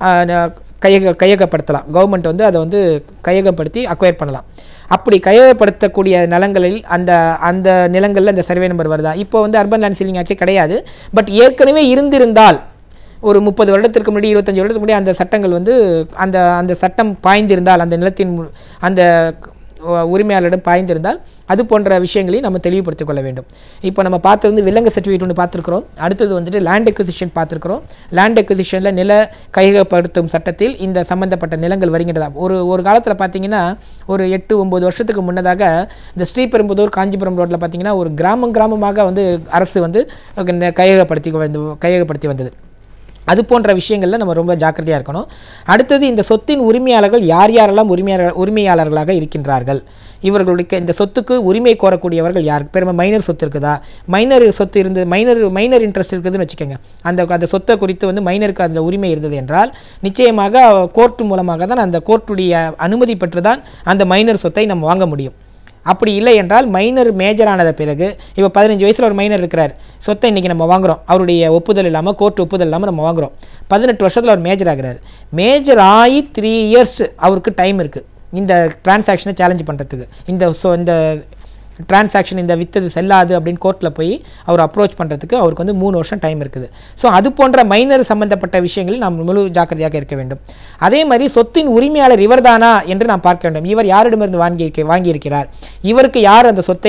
கையக கையகப்படுத்தலாம் கவர்மெண்ட் வந்து அதை வந்து கையகப்படுத்தி அக்வயர் பண்ணலாம் அப்படி கையகப்படுத்தக்கூடிய நிலங்களில் அந்த அந்த நிலங்களில் அந்த சர்வே நம்பர் வருதா இப்போ வந்து அர்பன் லேண்ட் சீலிங் ஆக்ட் கிடையாது பட் ஏற்கனவே இருந்திருந்தால் ஒரு முப்பது வருடத்திற்கு முன்னாடி இருபத்தஞ்சு வருடத்துக்கு முன்னாடி அந்த சட்டங்கள் வந்து அந்த அந்த சட்டம் பாய்ந்திருந்தால் அந்த நிலத்தின் மு- அந்த அஹ், உரிமையாளரிடம் பாய்ந்திருந்தால் அது போன்ற விஷயங்களையும் நம்ம தெளிவுபடுத்திக் கொள்ள வேண்டும் இப்போ நம்ம பார்த்தது வந்து விலங்கு சர்டிஃபிகேட் ஒன்று பார்த்துருக்குறோம் அடுத்தது வந்துட்டு லேண்ட் எக்விசிஷன் பார்த்துருக்குறோம் லேண்ட் எக்விசிஷனில் நில கையகப்படுத்தும் சட்டத்தில் இந்த சம்பந்தப்பட்ட நிலங்கள் வருகின்றதா ஒரு ஒரு காலத்தில் பார்த்தீங்கன்னா ஒரு எட்டு ஒம்பது வருஷத்துக்கு முன்னதாக இந்த ஸ்ரீபெரும்புதூர் காஞ்சிபுரம் ரோட்டில் பார்த்தீங்கன்னா ஒரு கிராமம் கிராமமாக வந்து அரசு வந்து நெ- கையகப்படுத்தி வந்து கையகப்படுத்தி வந்தது அது போன்ற விஷயங்களில் நம்ம ரொம்ப ஜாக்கிரதையாக இருக்கணும் அடுத்தது இந்த சொத்தின் உரிமையாளர்கள் யார் யாரெல்லாம் உரிமையாளர் உரிமையாளர்களாக இருக்கின்றார்கள் இவர்களுடைய இந்த சொத்துக்கு உரிமை கோரக்கூடியவர்கள் யார் பெருமை மைனர் சொத்து இருக்குதா மைனர் சொத்து இருந்து மைனர் மைனர் இன்ட்ரெஸ்ட் இருக்குதுன்னு வச்சுக்கோங்க அந்த அந்த சொத்தை குறித்து வந்து மைனருக்கு அந்த உரிமை இருந்தது என்றால் நிச்சயமாக கோர்ட் மூலமாக தான் அந்த கோர்ட்டுடைய அனுமதி பெற்று தான் அந்த மைனர் சொத்தை நம்ம வாங்க முடியும் அப்படி இல்லை என்றால் மைனர் மேஜர் ஆனத பிறகு இப்போ பதினஞ்சு வயசில் ஒரு மைனர் இருக்கிறார் சொத்தை இன்றைக்கி நம்ம வாங்குறோம் அவருடைய ஒப்புதல் இல்லாமல் கோர்ட் ஒப்புதல் இல்லாமல் நம்ம வாங்குறோம் பதினெட்டு வருஷத்தில் அவர் மேஜர் ஆகிறார் மேஜர் ஆகி த்ரீ இயர்ஸ் அவருக்கு டைம் இருக்குது இந்த டிரான்சாக்ஷனை சேலஞ்ச் பண்ணுறதுக்கு இந்த ஸோ இந்த டிரான்சாக்ஷன் இந்த வித்தது செல்லாது அப்படின்னு கோர்ட்டில் போய் அவர் அப்ரோச் பண்ணுறதுக்கு அவருக்கு வந்து மூணு வருஷம் டைம் இருக்குது ஸோ அது போன்ற மைனர் சம்பந்தப்பட்ட விஷயங்களில் நாம் முழு ஜாக்கிரதையாக இருக்க வேண்டும் அதே மாதிரி சொத்தின் உரிமையாளர் இவர்தானா என்று நாம் பார்க்க வேண்டும் இவர் யாரிடமிருந்து வாங்கி வாங்கியிருக்கிறார் இவருக்கு யார் அந்த சொத்தை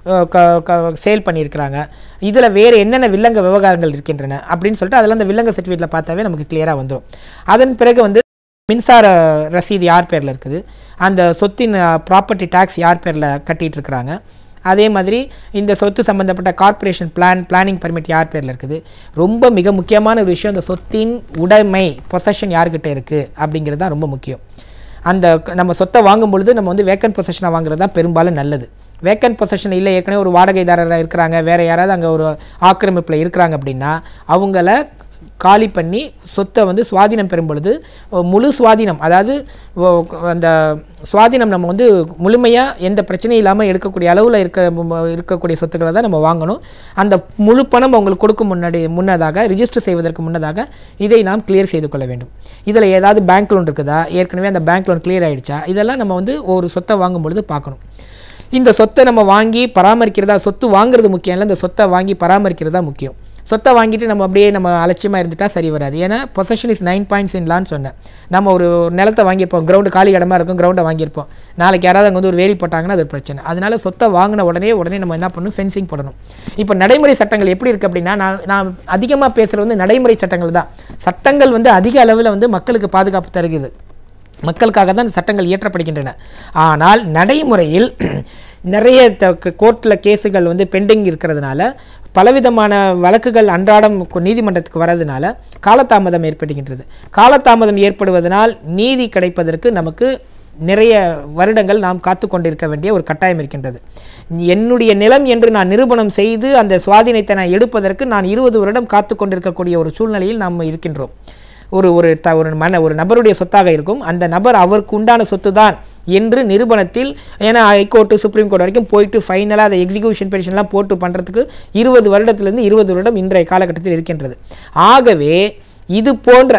சேல் பண்ணியிருக்கிறாங்க இதில் வேறு என்னென்ன வில்லங்க விவகாரங்கள் இருக்கின்றன அப்படின்னு சொல்லிட்டு அதில் அந்த வில்லங்க சர்டிஃபிகேட்டில் பார்த்தாவே நமக்கு கிளியராக வந்துடும் அதன் பிறகு வந்து மின்சார ரசீது யார் பேரில் இருக்குது அந்த சொத்தின் ப்ராப்பர்ட்டி டேக்ஸ் யார் பேரில் கட்டிகிட்டு இருக்கிறாங்க அதே மாதிரி இந்த சொத்து சம்மந்தப்பட்ட கார்ப்பரேஷன் பிளான் பிளானிங் பர்மிட் யார் பேரில் இருக்குது ரொம்ப மிக முக்கியமான ஒரு விஷயம் இந்த சொத்தின் உடைமை பொசஷன் யார்கிட்ட இருக்குது அப்படிங்கிறது தான் ரொம்ப முக்கியம் அந்த க- நம்ம சொத்தை வாங்கும் பொழுது நம்ம வந்து வேக்கன் பொசஷனாக வாங்குறது தான் பெரும்பாலும் நல்லது வேக்கன் பொசஷன் இல்லை ஏற்கனவே ஒரு வாடகைதாரராக இருக்கிறாங்க வேறு யாராவது அங்கே ஒரு ஆக்கிரமிப்பில் இருக்கிறாங்க அப்படின்னா அவங்கள காலி பண்ணி சொத்தை வந்து சுவாதீனம் பெறும் பொழுது அஹ், முழு சுவாதீனம் அதாவது ஒ- அந்த சுவாதீனம் நம்ம வந்து முழுமையாக எந்த பிரச்சனையும் இல்லாமல் எடுக்கக்கூடிய அளவில் இருக்க ம- இருக்கக்கூடிய சொத்துக்களை தான் நம்ம வாங்கணும் அந்த முழு பணம் அவங்களுக்கு கொடுக்கும் முன்னாடி முன்னதாக ரிஜிஸ்டர் செய்வதற்கு முன்னதாக இதை நாம் கிளியர் செய்து கொள்ள வேண்டும் இதில் ஏதாவது பேங்க் லோன் இருக்குதா ஏற்கனவே அந்த பேங்க் லோன் கிளியர் ஆயிடுச்சா இதெல்லாம் நம்ம வந்து ஒரு சொத்தை வாங்கும் பொழுது பார்க்கணும் இந்த சொத்தை நம்ம வாங்கி பராமரிக்கிறதா சொத்து வாங்குறது முக்கியம் இல்லை இந்த சொத்தை வாங்கி பராமரிக்கிறதா முக்கியம் சொத்தை வாங்கிட்டு நம்ம அப்படியே நம்ம அலட்சியமாக இருந்துட்டா சரி வராது ஏன்னா பொசஷன் இஸ் நைன் பாயிண்ட்ஸ் இன்லான்னு சொன்னேன் நம்ம ஒரு நிலத்தை வாங்கியிருப்போம் கிரவுண்டு காலி இடமா இருக்கும் கிரவுண்டை வாங்கியிருப்போம் நாளைக்கு யாராவது அங்கே வந்து ஒரு வேலி போட்டாங்கன்னா அது ஒரு பிரச்சனை அதனால சொத்தை வாங்கின உடனே உடனே நம்ம என்ன பண்ணணும் ஃபென்சிங் போடணும் இப்போ நடைமுறை சட்டங்கள் எப்படி இருக்குது அப்படின்னா நான் நான் அதிகமாக பேசுகிறது வந்து நடைமுறை சட்டங்கள் தான் சட்டங்கள் வந்து அதிக அளவில் வந்து மக்களுக்கு பாதுகாப்பு தருகிறது மக்களுக்காக தான் இந்த சட்டங்கள் இயற்றப்படுகின்றன ஆனால் நடைமுறையில் நிறைய கோர்ட்டில் கேஸுகள் வந்து பெண்டிங் இருக்கிறதுனால பலவிதமான வழக்குகள் அன்றாடம் கு- நீதிமன்றத்துக்கு வர்றதுனால காலதாமதம் ஏற்படுகின்றது காலதாமதம் ஏற்படுவதனால் நீதி கிடைப்பதற்கு நமக்கு நிறைய வருடங்கள் நாம் காத்து கொண்டிருக்க வேண்டிய ஒரு கட்டாயம் இருக்கின்றது என்னுடைய நிலம் என்று நான் நிரூபணம் செய்து அந்த சுவாதீனத்தை நான் எடுப்பதற்கு நான் இருபது வருடம் காத்து கொண்டிருக்கக்கூடிய ஒரு சூழ்நிலையில் நாம் இருக்கின்றோம் ஒரு ஒரு த ஒரு மன ஒரு நபருடைய சொத்தாக இருக்கும் அந்த நபர் அவருக்கு உண்டான சொத்து தான் என்று நிரூபணத்தில் ஏன்னா ஹைகோர்ட்டு சுப்ரீம் கோர்ட் வரைக்கும் போயிட்டு ஃபைனலாக அதை எக்ஸிக்யூஷன் பெட்டிஷன்லாம் போட்டு பண்ணுறதுக்கு இருபது வருடத்திலிருந்து இருபது வருடம் இன்றைய காலகட்டத்தில் இருக்கின்றது ஆகவே இது போன்ற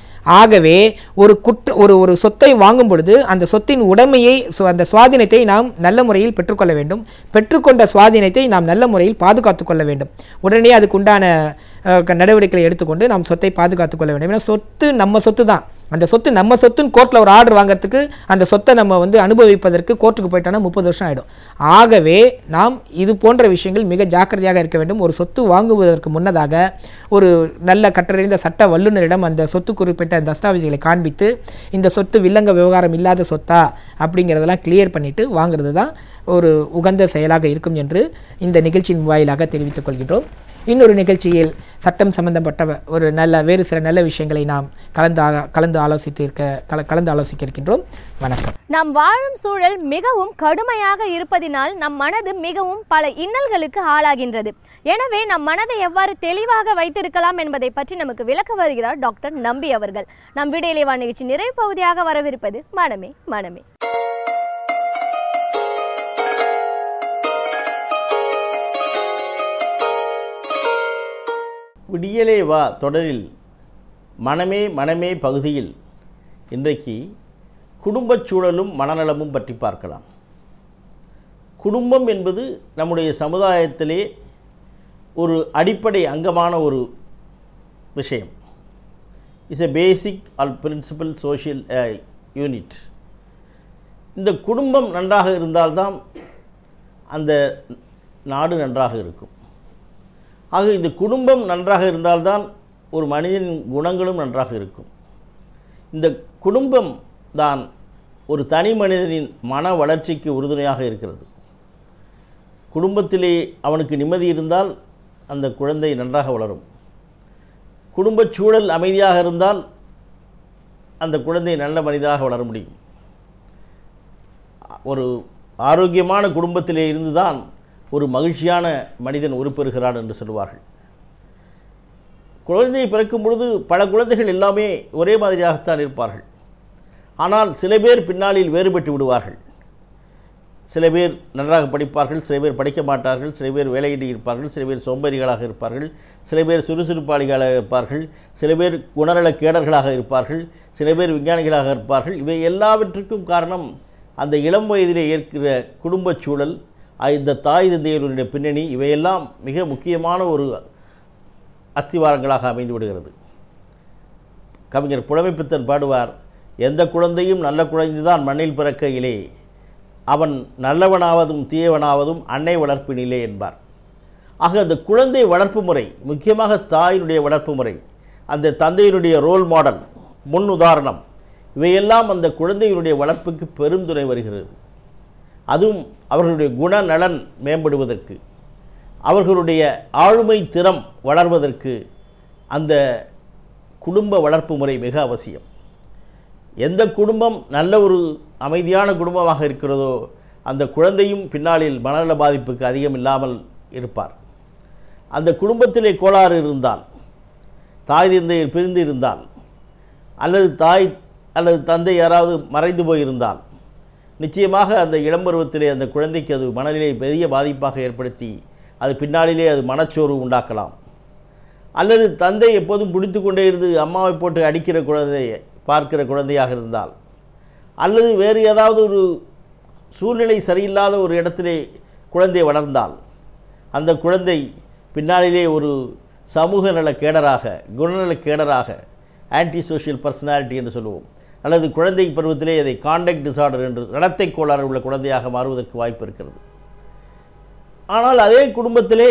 ஆகவே ஒரு குற்ற ஒரு ஒரு சொத்தை வாங்கும் பொழுது அந்த சொத்தின் உடைமையை சு- அந்த சுவாதீனத்தை நாம் நல்ல முறையில் பெற்றுக்கொள்ள வேண்டும் பெற்றுக்கொண்ட சுவாதீனத்தை நாம் நல்ல முறையில் பாதுகாத்து கொள்ள வேண்டும் உடனே அதுக்கு உண்டான அஹ், க- நடவடிக்கைகளை எடுத்துக்கொண்டு நாம் சொத்தை பாதுகாத்து கொள்ள வேண்டும் ஏன்னா சொத்து நம்ம சொத்து தான் அந்த சொத்து நம்ம சொத்துன்னு கோர்ட்டில் ஒரு ஆர்டர் வாங்குறதுக்கு அந்த சொத்தை நம்ம வந்து அனுபவிப்பதற்கு கோர்ட்டுக்கு போயிட்டோன்னா முப்பது வருஷம் ஆகிடும் ஆகவே நாம் இது போன்ற விஷயங்கள் மிக ஜாக்கிரதையாக இருக்க வேண்டும் ஒரு சொத்து வாங்குவதற்கு முன்னதாக ஒரு நல்ல கற்றறிந்த சட்ட வல்லுநரிடம் அந்த சொத்து குறிப்பிட்ட தஸ்தாவேஜுகளை காண்பித்து இந்த சொத்து வில்லங்க விவகாரம் இல்லாத சொத்தா அப்படிங்கிறதெல்லாம் கிளியர் பண்ணிவிட்டு வாங்குறது தான் ஒரு உகந்த செயலாக இருக்கும் என்று இந்த நிகழ்ச்சியின் வாயிலாக தெரிவித்துக் கொள்கின்றோம் இன்னொரு நிகழ்ச்சியில் சட்டம் சம்பந்தப்பட்ட ஒரு நல்ல வேறு சில நல்ல விஷயங்களை நாம் கலந்து ஆ- கலந்து ஆலோசித்து இருக்க கல கலந்து ஆலோசிக்க இருக்கின்றோம் வணக்கம் நாம் வாழும் சூழல் மிகவும் கடுமையாக இருப்பதினால் நம் மனது மிகவும் பல இன்னல்களுக்கு ஆளாகின்றது எனவே நம் மனதை எவ்வாறு தெளிவாக வைத்திருக்கலாம் என்பதை பற்றி நமக்கு விளக்க வருகிறார் டாக்டர் நம்பி அவர்கள் நம் விடையிலேவா நிகழ்ச்சி நிறைவு பகுதியாக வரவிருப்பது மனமே மனமே விடியலே வா தொடரில் மனமே மனமே பகுதியில் இன்றைக்கு குடும்பச் சூழலும் மனநலமும் பற்றி பார்க்கலாம் குடும்பம் என்பது நம்முடைய சமுதாயத்திலே ஒரு அடிப்படை அங்கமான ஒரு விஷயம் is a basic or principle social unit இந்த குடும்பம் நன்றாக இருந்தால்தான் அந்த நாடு நன்றாக இருக்கும் ஆக இந்த குடும்பம் நன்றாக இருந்தால்தான் ஒரு மனிதனின் குணங்களும் நன்றாக இருக்கும் இந்த குடும்பம் தான் ஒரு தனி மனிதனின் மன வளர்ச்சிக்கு உறுதுணையாக இருக்கிறது குடும்பத்திலே அவனுக்கு நிம்மதி இருந்தால் அந்த குழந்தை நன்றாக வளரும் குடும்பச் சூழல் அமைதியாக இருந்தால் அந்த குழந்தை நல்ல மனிதனாக வளர முடியும் ஒரு ஆரோக்கியமான குடும்பத்திலே இருந்துதான் ஒரு மகிழ்ச்சியான மனிதன் உருப்பெறுகிறான் என்று சொல்வார்கள் குழந்தை பிறக்கும் பொழுது பல குழந்தைகள் எல்லாமே ஒரே மாதிரியாகத்தான் இருப்பார்கள் ஆனால் சில பேர் பின்னாளில் வேறுபட்டு விடுவார்கள் சில பேர் நன்றாக படிப்பார்கள் சில பேர் படிக்க மாட்டார்கள் சில பேர் வேலையின்றி இருப்பார்கள் சில பேர் சோம்பேறிகளாக இருப்பார்கள் சில பேர் சுறுசுறுப்பாளிகளாக இருப்பார்கள் சில பேர் குணநல கேடர்களாக இருப்பார்கள் சில பேர் விஞ்ஞானிகளாக இருப்பார்கள் இவை எல்லாவற்றுக்கும் காரணம் அந்த இளம் வயதிலே ஏற்கிற குடும்பச் சூழல் அ- இந்த தாய் தந்தையருடைய பின்னணி இவையெல்லாம் மிக முக்கியமான ஒரு அஸ்திவாரங்களாக அமைந்து விடுகிறது கவிஞர் புலமைப்பித்தன் பாடுவார் எந்த குழந்தையும் நல்ல குழந்தைதான் மண்ணில் பிறக்கையிலே அவன் நல்லவனாவதும் தீயவனாவதும் அன்னை வளர்ப்பினிலே என்பார் ஆக அந்த குழந்தை வளர்ப்பு முறை முக்கியமாக தாயினுடைய வளர்ப்பு முறை அந்த தந்தையினுடைய ரோல் மாடல் முன் உதாரணம் இவையெல்லாம் அந்த குழந்தையினுடைய வளர்ப்புக்கு பெருந்துணை வருகிறது அதுவும் அவர்களுடைய குணநலன் மேம்படுவதற்கு அவர்களுடைய ஆளுமை திறம் வளர்வதற்கு அந்த குடும்ப வளர்ப்பு முறை மிக அவசியம் எந்த குடும்பம் நல்ல ஒரு அமைதியான குடும்பமாக இருக்கிறதோ அந்த குழந்தையும் பின்னாளில் மனநல பாதிப்புக்கு அதிகம் இல்லாமல் இருப்பார் அந்த குடும்பத்திலே கோளாறு இருந்தால் தாய் தந்தையர் பிரிந்து இருந்தால் அல்லது தாய் அல்லது தந்தை யாராவது மறைந்து போயிருந்தால் நிச்சயமாக அந்த இளம் பருவத்திலே அந்த குழந்தைக்கு அது மனநிலை பெரிய பாதிப்பாக ஏற்படுத்தி அது பின்னாளிலே அது மனச்சோர்வு உண்டாக்கலாம் அல்லது தந்தை எப்போதும் பிடித்து கொண்டே இருந்து அம்மாவை போட்டு அடிக்கிற குழந்தையை பார்க்கிற குழந்தையாக இருந்தால் அல்லது வேறு ஏதாவது ஒரு சூழ்நிலை சரியில்லாத ஒரு இடத்திலே குழந்தை வளர்ந்தால் அந்த குழந்தை பின்னாளிலே ஒரு சமூக நல கேடராக குணநல கேடராக ஆன்டி சோஷியல் பர்சனாலிட்டி என்று சொல்லுவோம் அல்லது குழந்தை பருவத்திலே அதை காண்டக்ட் டிசார்டர் என்று நடத்தை கோளாறு உள்ள குழந்தையாக மாறுவதற்கு வாய்ப்பு இருக்கிறது ஆனால் அதே குடும்பத்திலே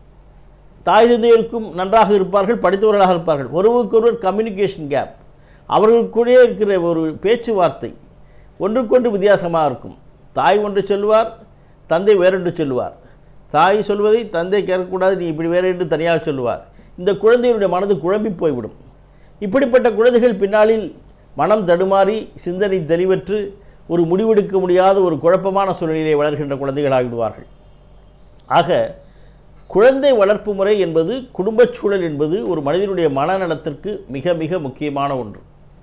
தாய் தந்தையருக்கும் நன்றாக இருப்பார்கள் படித்தவர்களாக இருப்பார்கள் ஒருவருக்கொருவர் கம்யூனிகேஷன் கேப் அவர்களுக்குள்ளே இருக்கிற ஒரு பேச்சுவார்த்தை ஒன்றுக்கொன்று வித்தியாசமாக இருக்கும் தாய் ஒன்று சொல்லுவார் தந்தை வேறொன்று சொல்லுவார் தாய் சொல்வதை தந்தை கேட்கக்கூடாது நீ இப்படி வேறு என்று தனியாக சொல்லுவார் இந்த குழந்தையுடைய மனது குழம்பி போய்விடும் இப்படிப்பட்ட குழந்தைகள் பின்னாளில் மனம் தடுமாறி சிந்தனை தெளிவற்று ஒரு முடிவெடுக்க முடியாத ஒரு குழப்பமான சூழ்நிலையை வளர்கின்ற குழந்தைகளாகிவிடுவார்கள் ஆக குழந்தை வளர்ப்பு முறை என்பது குடும்பச் சூழல் என்பது ஒரு மனிதனுடைய மனநலத்திற்கு மிக மிக முக்கியமான ஒன்று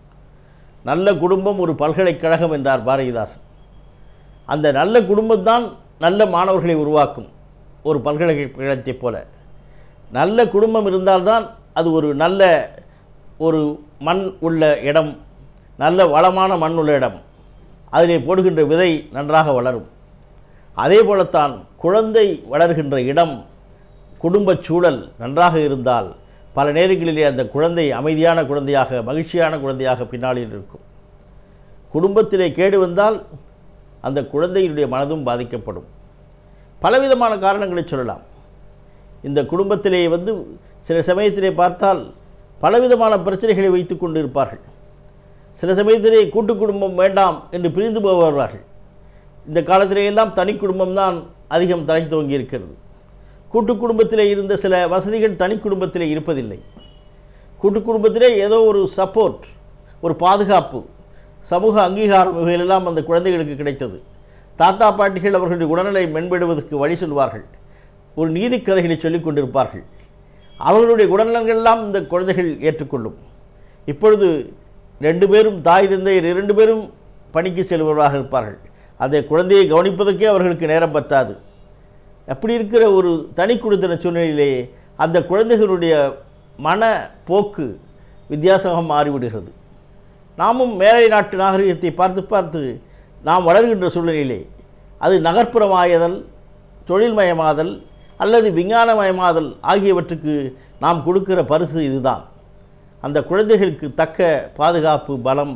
நல்ல குடும்பம் ஒரு பல்கலைக்கழகம் என்றார் பாரதிதாசன் அந்த நல்ல குடும்பம்தான் நல்ல மாணவர்களை உருவாக்கும் ஒரு பல்கலைக்கழகத்தைப் போல நல்ல குடும்பம் இருந்தால்தான் அது ஒரு நல்ல ஒரு மண் உள்ள இடம் நல்ல வளமான மண் உள்ள இடம் அதிலே போடுகின்ற விதை நன்றாக வளரும் அதே போலத்தான் குழந்தை வளர்கின்ற இடம் குடும்பச் சூழல் நன்றாக இருந்தால் பல நேரங்களிலே அந்த குழந்தை அமைதியான குழந்தையாக மகிழ்ச்சியான குழந்தையாக பின்னாளில் இருக்கும் குடும்பத்திலே கேடு வந்தால் அந்த குழந்தையினுடைய மனதும் பாதிக்கப்படும் பலவிதமான காரணங்களை சொல்லலாம் இந்த குடும்பத்திலே வந்து சில சமயத்திலே பார்த்தால் பலவிதமான பிரச்சனைகளை வைத்து கொண்டு இருப்பார்கள் சில சமயத்திலே கூட்டு குடும்பம் வேண்டாம் என்று பிரிந்து போவார்கள் இந்த காலத்திலே எல்லாம் தனி குடும்பம்தான் அதிகம் தலை துவங்கி இருக்கிறது கூட்டு குடும்பத்திலே இருந்த சில வசதிகள் தனி குடும்பத்திலே இருப்பதில்லை கூட்டு குடும்பத்திலே ஏதோ ஒரு சப்போர்ட் ஒரு பாதுகாப்பு சமூக அங்கீகாரம் இவைகளெல்லாம் அந்த குழந்தைகளுக்கு கிடைத்தது தாத்தா பாட்டிகள் அவர்களுடைய உடல்நிலை மேம்படுவதற்கு வழி சொல்வார்கள் ஒரு நீதிக் கதைகளை சொல்லிக் கொண்டிருப்பார்கள் அவர்களுடைய குணநலன்கள் எல்லாம் இந்த குழந்தைகள் ஏற்றுக்கொள்ளும் இப்பொழுது ரெண்டு பேரும் தாய் தந்தையர் இரண்டு பேரும் பணிக்கு செல்பவர்களாக இருப்பார்கள் அந்த குழந்தையை கவனிப்பதற்கே அவர்களுக்கு நேரம் பத்தாது அப்படி இருக்கிற ஒரு தனி குடித்தன சூழ்நிலையிலே அந்த குழந்தைகளுடைய மன போக்கு வித்தியாசமாக மாறிவிடுகிறது நாமும் மேலை நாட்டு நாகரிகத்தை பார்த்து பார்த்து நாம் வளர்கின்ற சூழ்நிலையிலே அது நகர்ப்புறமாயதல் தொழில்மயமாதல் அல்லது விஞ்ஞானமயமாதல் ஆகியவற்றுக்கு நாம் கொடுக்கிற பரிசு இதுதான் அந்த குழந்தைகளுக்கு தக்க பாதுகாப்பு பலம்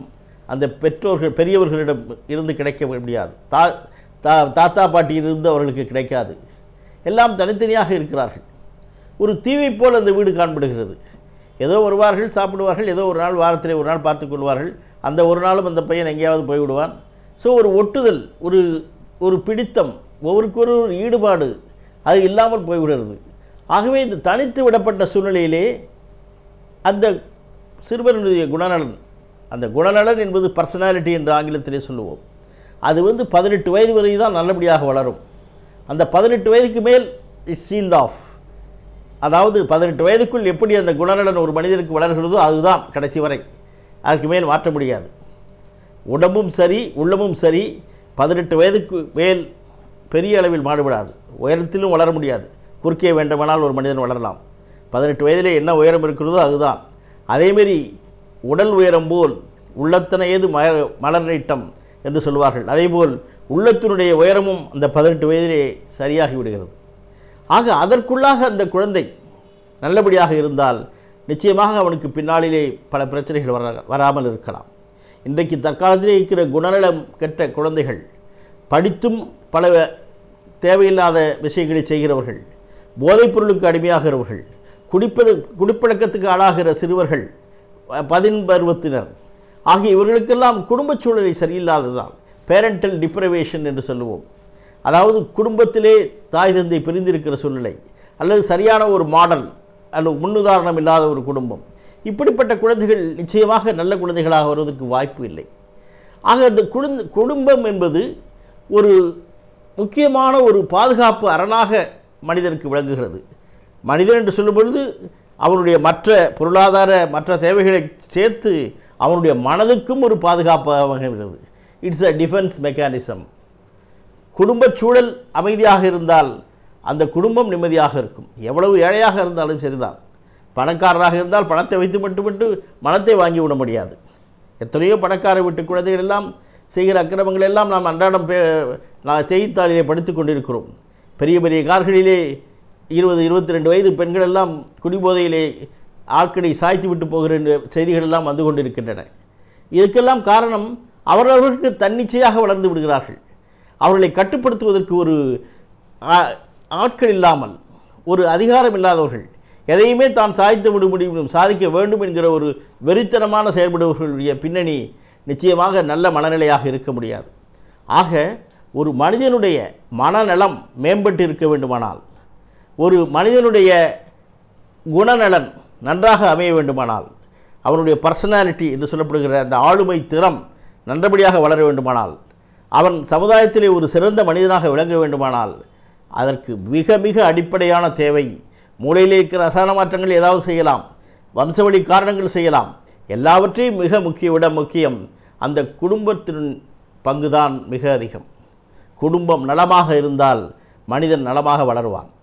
அந்த பெற்றோர்கள் பெரியவர்களிடம் இருந்து கிடைக்க முடியாது தா தா தாத்தா பாட்டியிலிருந்து அவர்களுக்கு கிடைக்காது எல்லாம் தனித்தனியாக இருக்கிறார்கள் ஒரு தீவை போல் அந்த வீடு காண்படுகிறது ஏதோ வருவார்கள் சாப்பிடுவார்கள் ஏதோ ஒரு நாள் வாரத்திலே ஒரு நாள் பார்த்துக் கொள்வார்கள் அந்த ஒரு நாளும் அந்த பையன் எங்கேயாவது போய்விடுவான் ஸோ ஒரு ஒட்டுதல் ஒரு ஒரு பிடித்தம் ஒவ்வொருக்கொரு ஒரு ஈடுபாடு அது இல்லாமல் போய்விடுகிறது ஆகவே இந்த தனித்து விடப்பட்ட சூழ்நிலையிலே அந்த சிறுவனுடைய குணநலன் அந்த குணநலன் என்பது பர்சனாலிட்டி என்று ஆங்கிலத்திலே சொல்லுவோம் அது வந்து பதினெட்டு வயது வரை தான் நல்லபடியாக வளரும் அந்த பதினெட்டு வயதுக்கு மேல் இட்ஸ் சீல்ட் ஆஃப் அதாவது பதினெட்டு வயதுக்குள் எப்படி அந்த குணநலன் ஒரு மனிதனுக்கு வளர்கிறதோ அதுதான் கடைசி வரை அதற்கு மேல் மாற்ற முடியாது உடம்பும் சரி உள்ளமும் சரி பதினெட்டு வயதுக்கு மேல் பெரிய அளவில் மாறுபடாது உயரத்திலும் வளர முடியாது குறுக்கே வேண்டுமானால் ஒரு மனிதன் வளரலாம் பதினெட்டு வயதிலே என்ன உயரம் இருக்கிறதோ அதுதான் அதேமாரி உடல் உயரம் போல் உள்ளத்தன ஏது ம மலர் நீட்டம் என்று சொல்வார்கள் அதேபோல் உள்ளத்தினுடைய உயரமும் அந்த பதினெட்டு வயதிலே சரியாகி விடுகிறது ஆக அதற்குள்ளாக அந்த குழந்தை நல்லபடியாக இருந்தால் நிச்சயமாக அவனுக்கு பின்னாளிலே பல பிரச்சனைகள் வர வராமல் இருக்கலாம் இன்றைக்கு தற்காலத்திலே இருக்கிற குணநலம் கெட்ட குழந்தைகள் படித்தும் பல தேவையில்லாத விஷயங்களை செய்கிறவர்கள் போதைப் பொருளுக்கு அடிமையாகிறவர்கள் குடிப்பது குடிப்பழக்கத்துக்கு ஆளாகிற சிறுவர்கள் ப- பதின் பருவத்தினர் ஆகிய இவர்களுக்கெல்லாம் குடும்பச் சூழலை சரியில்லாததால் பேரண்டல் டிப்ரவேஷன் என்று சொல்லுவோம் அதாவது குடும்பத்திலே தாய் தந்தை பிரிந்திருக்கிற சூழ்நிலை அல்லது சரியான ஒரு மாடல் அல்லது முன்னுதாரணம் இல்லாத ஒரு குடும்பம் இப்படிப்பட்ட குழந்தைகள் நிச்சயமாக நல்ல குழந்தைகளாக வருவதற்கு வாய்ப்பு இல்லை ஆக இந்த குடும்ப குடும்பம் என்பது ஒரு முக்கியமான ஒரு பாதுகாப்பு அரணாக மனிதனுக்கு விளங்குகிறது மனிதன் என்று சொல்லும் பொழுது அவனுடைய மற்ற பொருளாதார மற்ற தேவைகளை சேர்த்து அவனுடைய மனதுக்கும் ஒரு பாதுகாப்பாக அமைகிறது இட்ஸ் அ டிஃபென்ஸ் மெக்கானிசம் குடும்பச் சூழல் அமைதியாக இருந்தால் அந்த குடும்பம் நிம்மதியாக இருக்கும் எவ்வளவு ஏழையாக இருந்தாலும் சரிதான் பணக்காரராக இருந்தால் பணத்தை வைத்து மட்டுமிட்டு மனத்தை வாங்கி விட முடியாது எத்தனையோ பணக்கார வீட்டு குழந்தைகள் எல்லாம் செய்கிற அக்கிரமங்கள் எல்லாம் நாம் அன்றாடம் பே நான் செய்தித்தாளிலே படித்து கொண்டிருக்கிறோம் பெரிய பெரிய கார்களிலே இருபது இருபத்தி ரெண்டு வயது பெண்கள் எல்லாம் குடிபோதையிலே ஆட்களை சாய்த்து விட்டு போகிற செய்திகள் எல்லாம் வந்து கொண்டிருக்கின்றன இதுக்கெல்லாம் காரணம் அவரவர்களுக்கு தன்னிச்சையாக வளர்ந்து விடுகிறார்கள் அவர்களை கட்டுப்படுத்துவதற்கு ஒரு ஆ- ஆட்கள் இல்லாமல் ஒரு அதிகாரம் இல்லாதவர்கள் எதையுமே தான் சாதித்து விட முடியும் சாதிக்க வேண்டும் என்கிற ஒரு வெறித்தனமான செயல்படுபவர்களுடைய பின்னணி நிச்சயமாக நல்ல மனநிலையாக இருக்க முடியாது ஆக ஒரு மனிதனுடைய மனநலம் மேம்பட்டு இருக்க வேண்டுமானால் ஒரு மனிதனுடைய குணநலன் நன்றாக அமைய வேண்டுமானால் அவனுடைய பர்சனாலிட்டி என்று சொல்லப்படுகிற அந்த ஆளுமை திறம் நல்லபடியாக வளர வேண்டுமானால் அவன் சமுதாயத்திலே ஒரு சிறந்த மனிதனாக விளங்க வேண்டுமானால் அதற்கு மிக மிக அடிப்படையான தேவை மூளையிலே இருக்கிற ரசாயன மாற்றங்கள் ஏதாவது செய்யலாம் வம்சவழி காரணங்கள் செய்யலாம் எல்லாவற்றையும் மிக முக்கிய விட முக்கியம் அந்த குடும்பத்தின் பங்குதான் மிக அதிகம் குடும்பம் நலமாக இருந்தால் மனிதன் நலமாக வளருவான்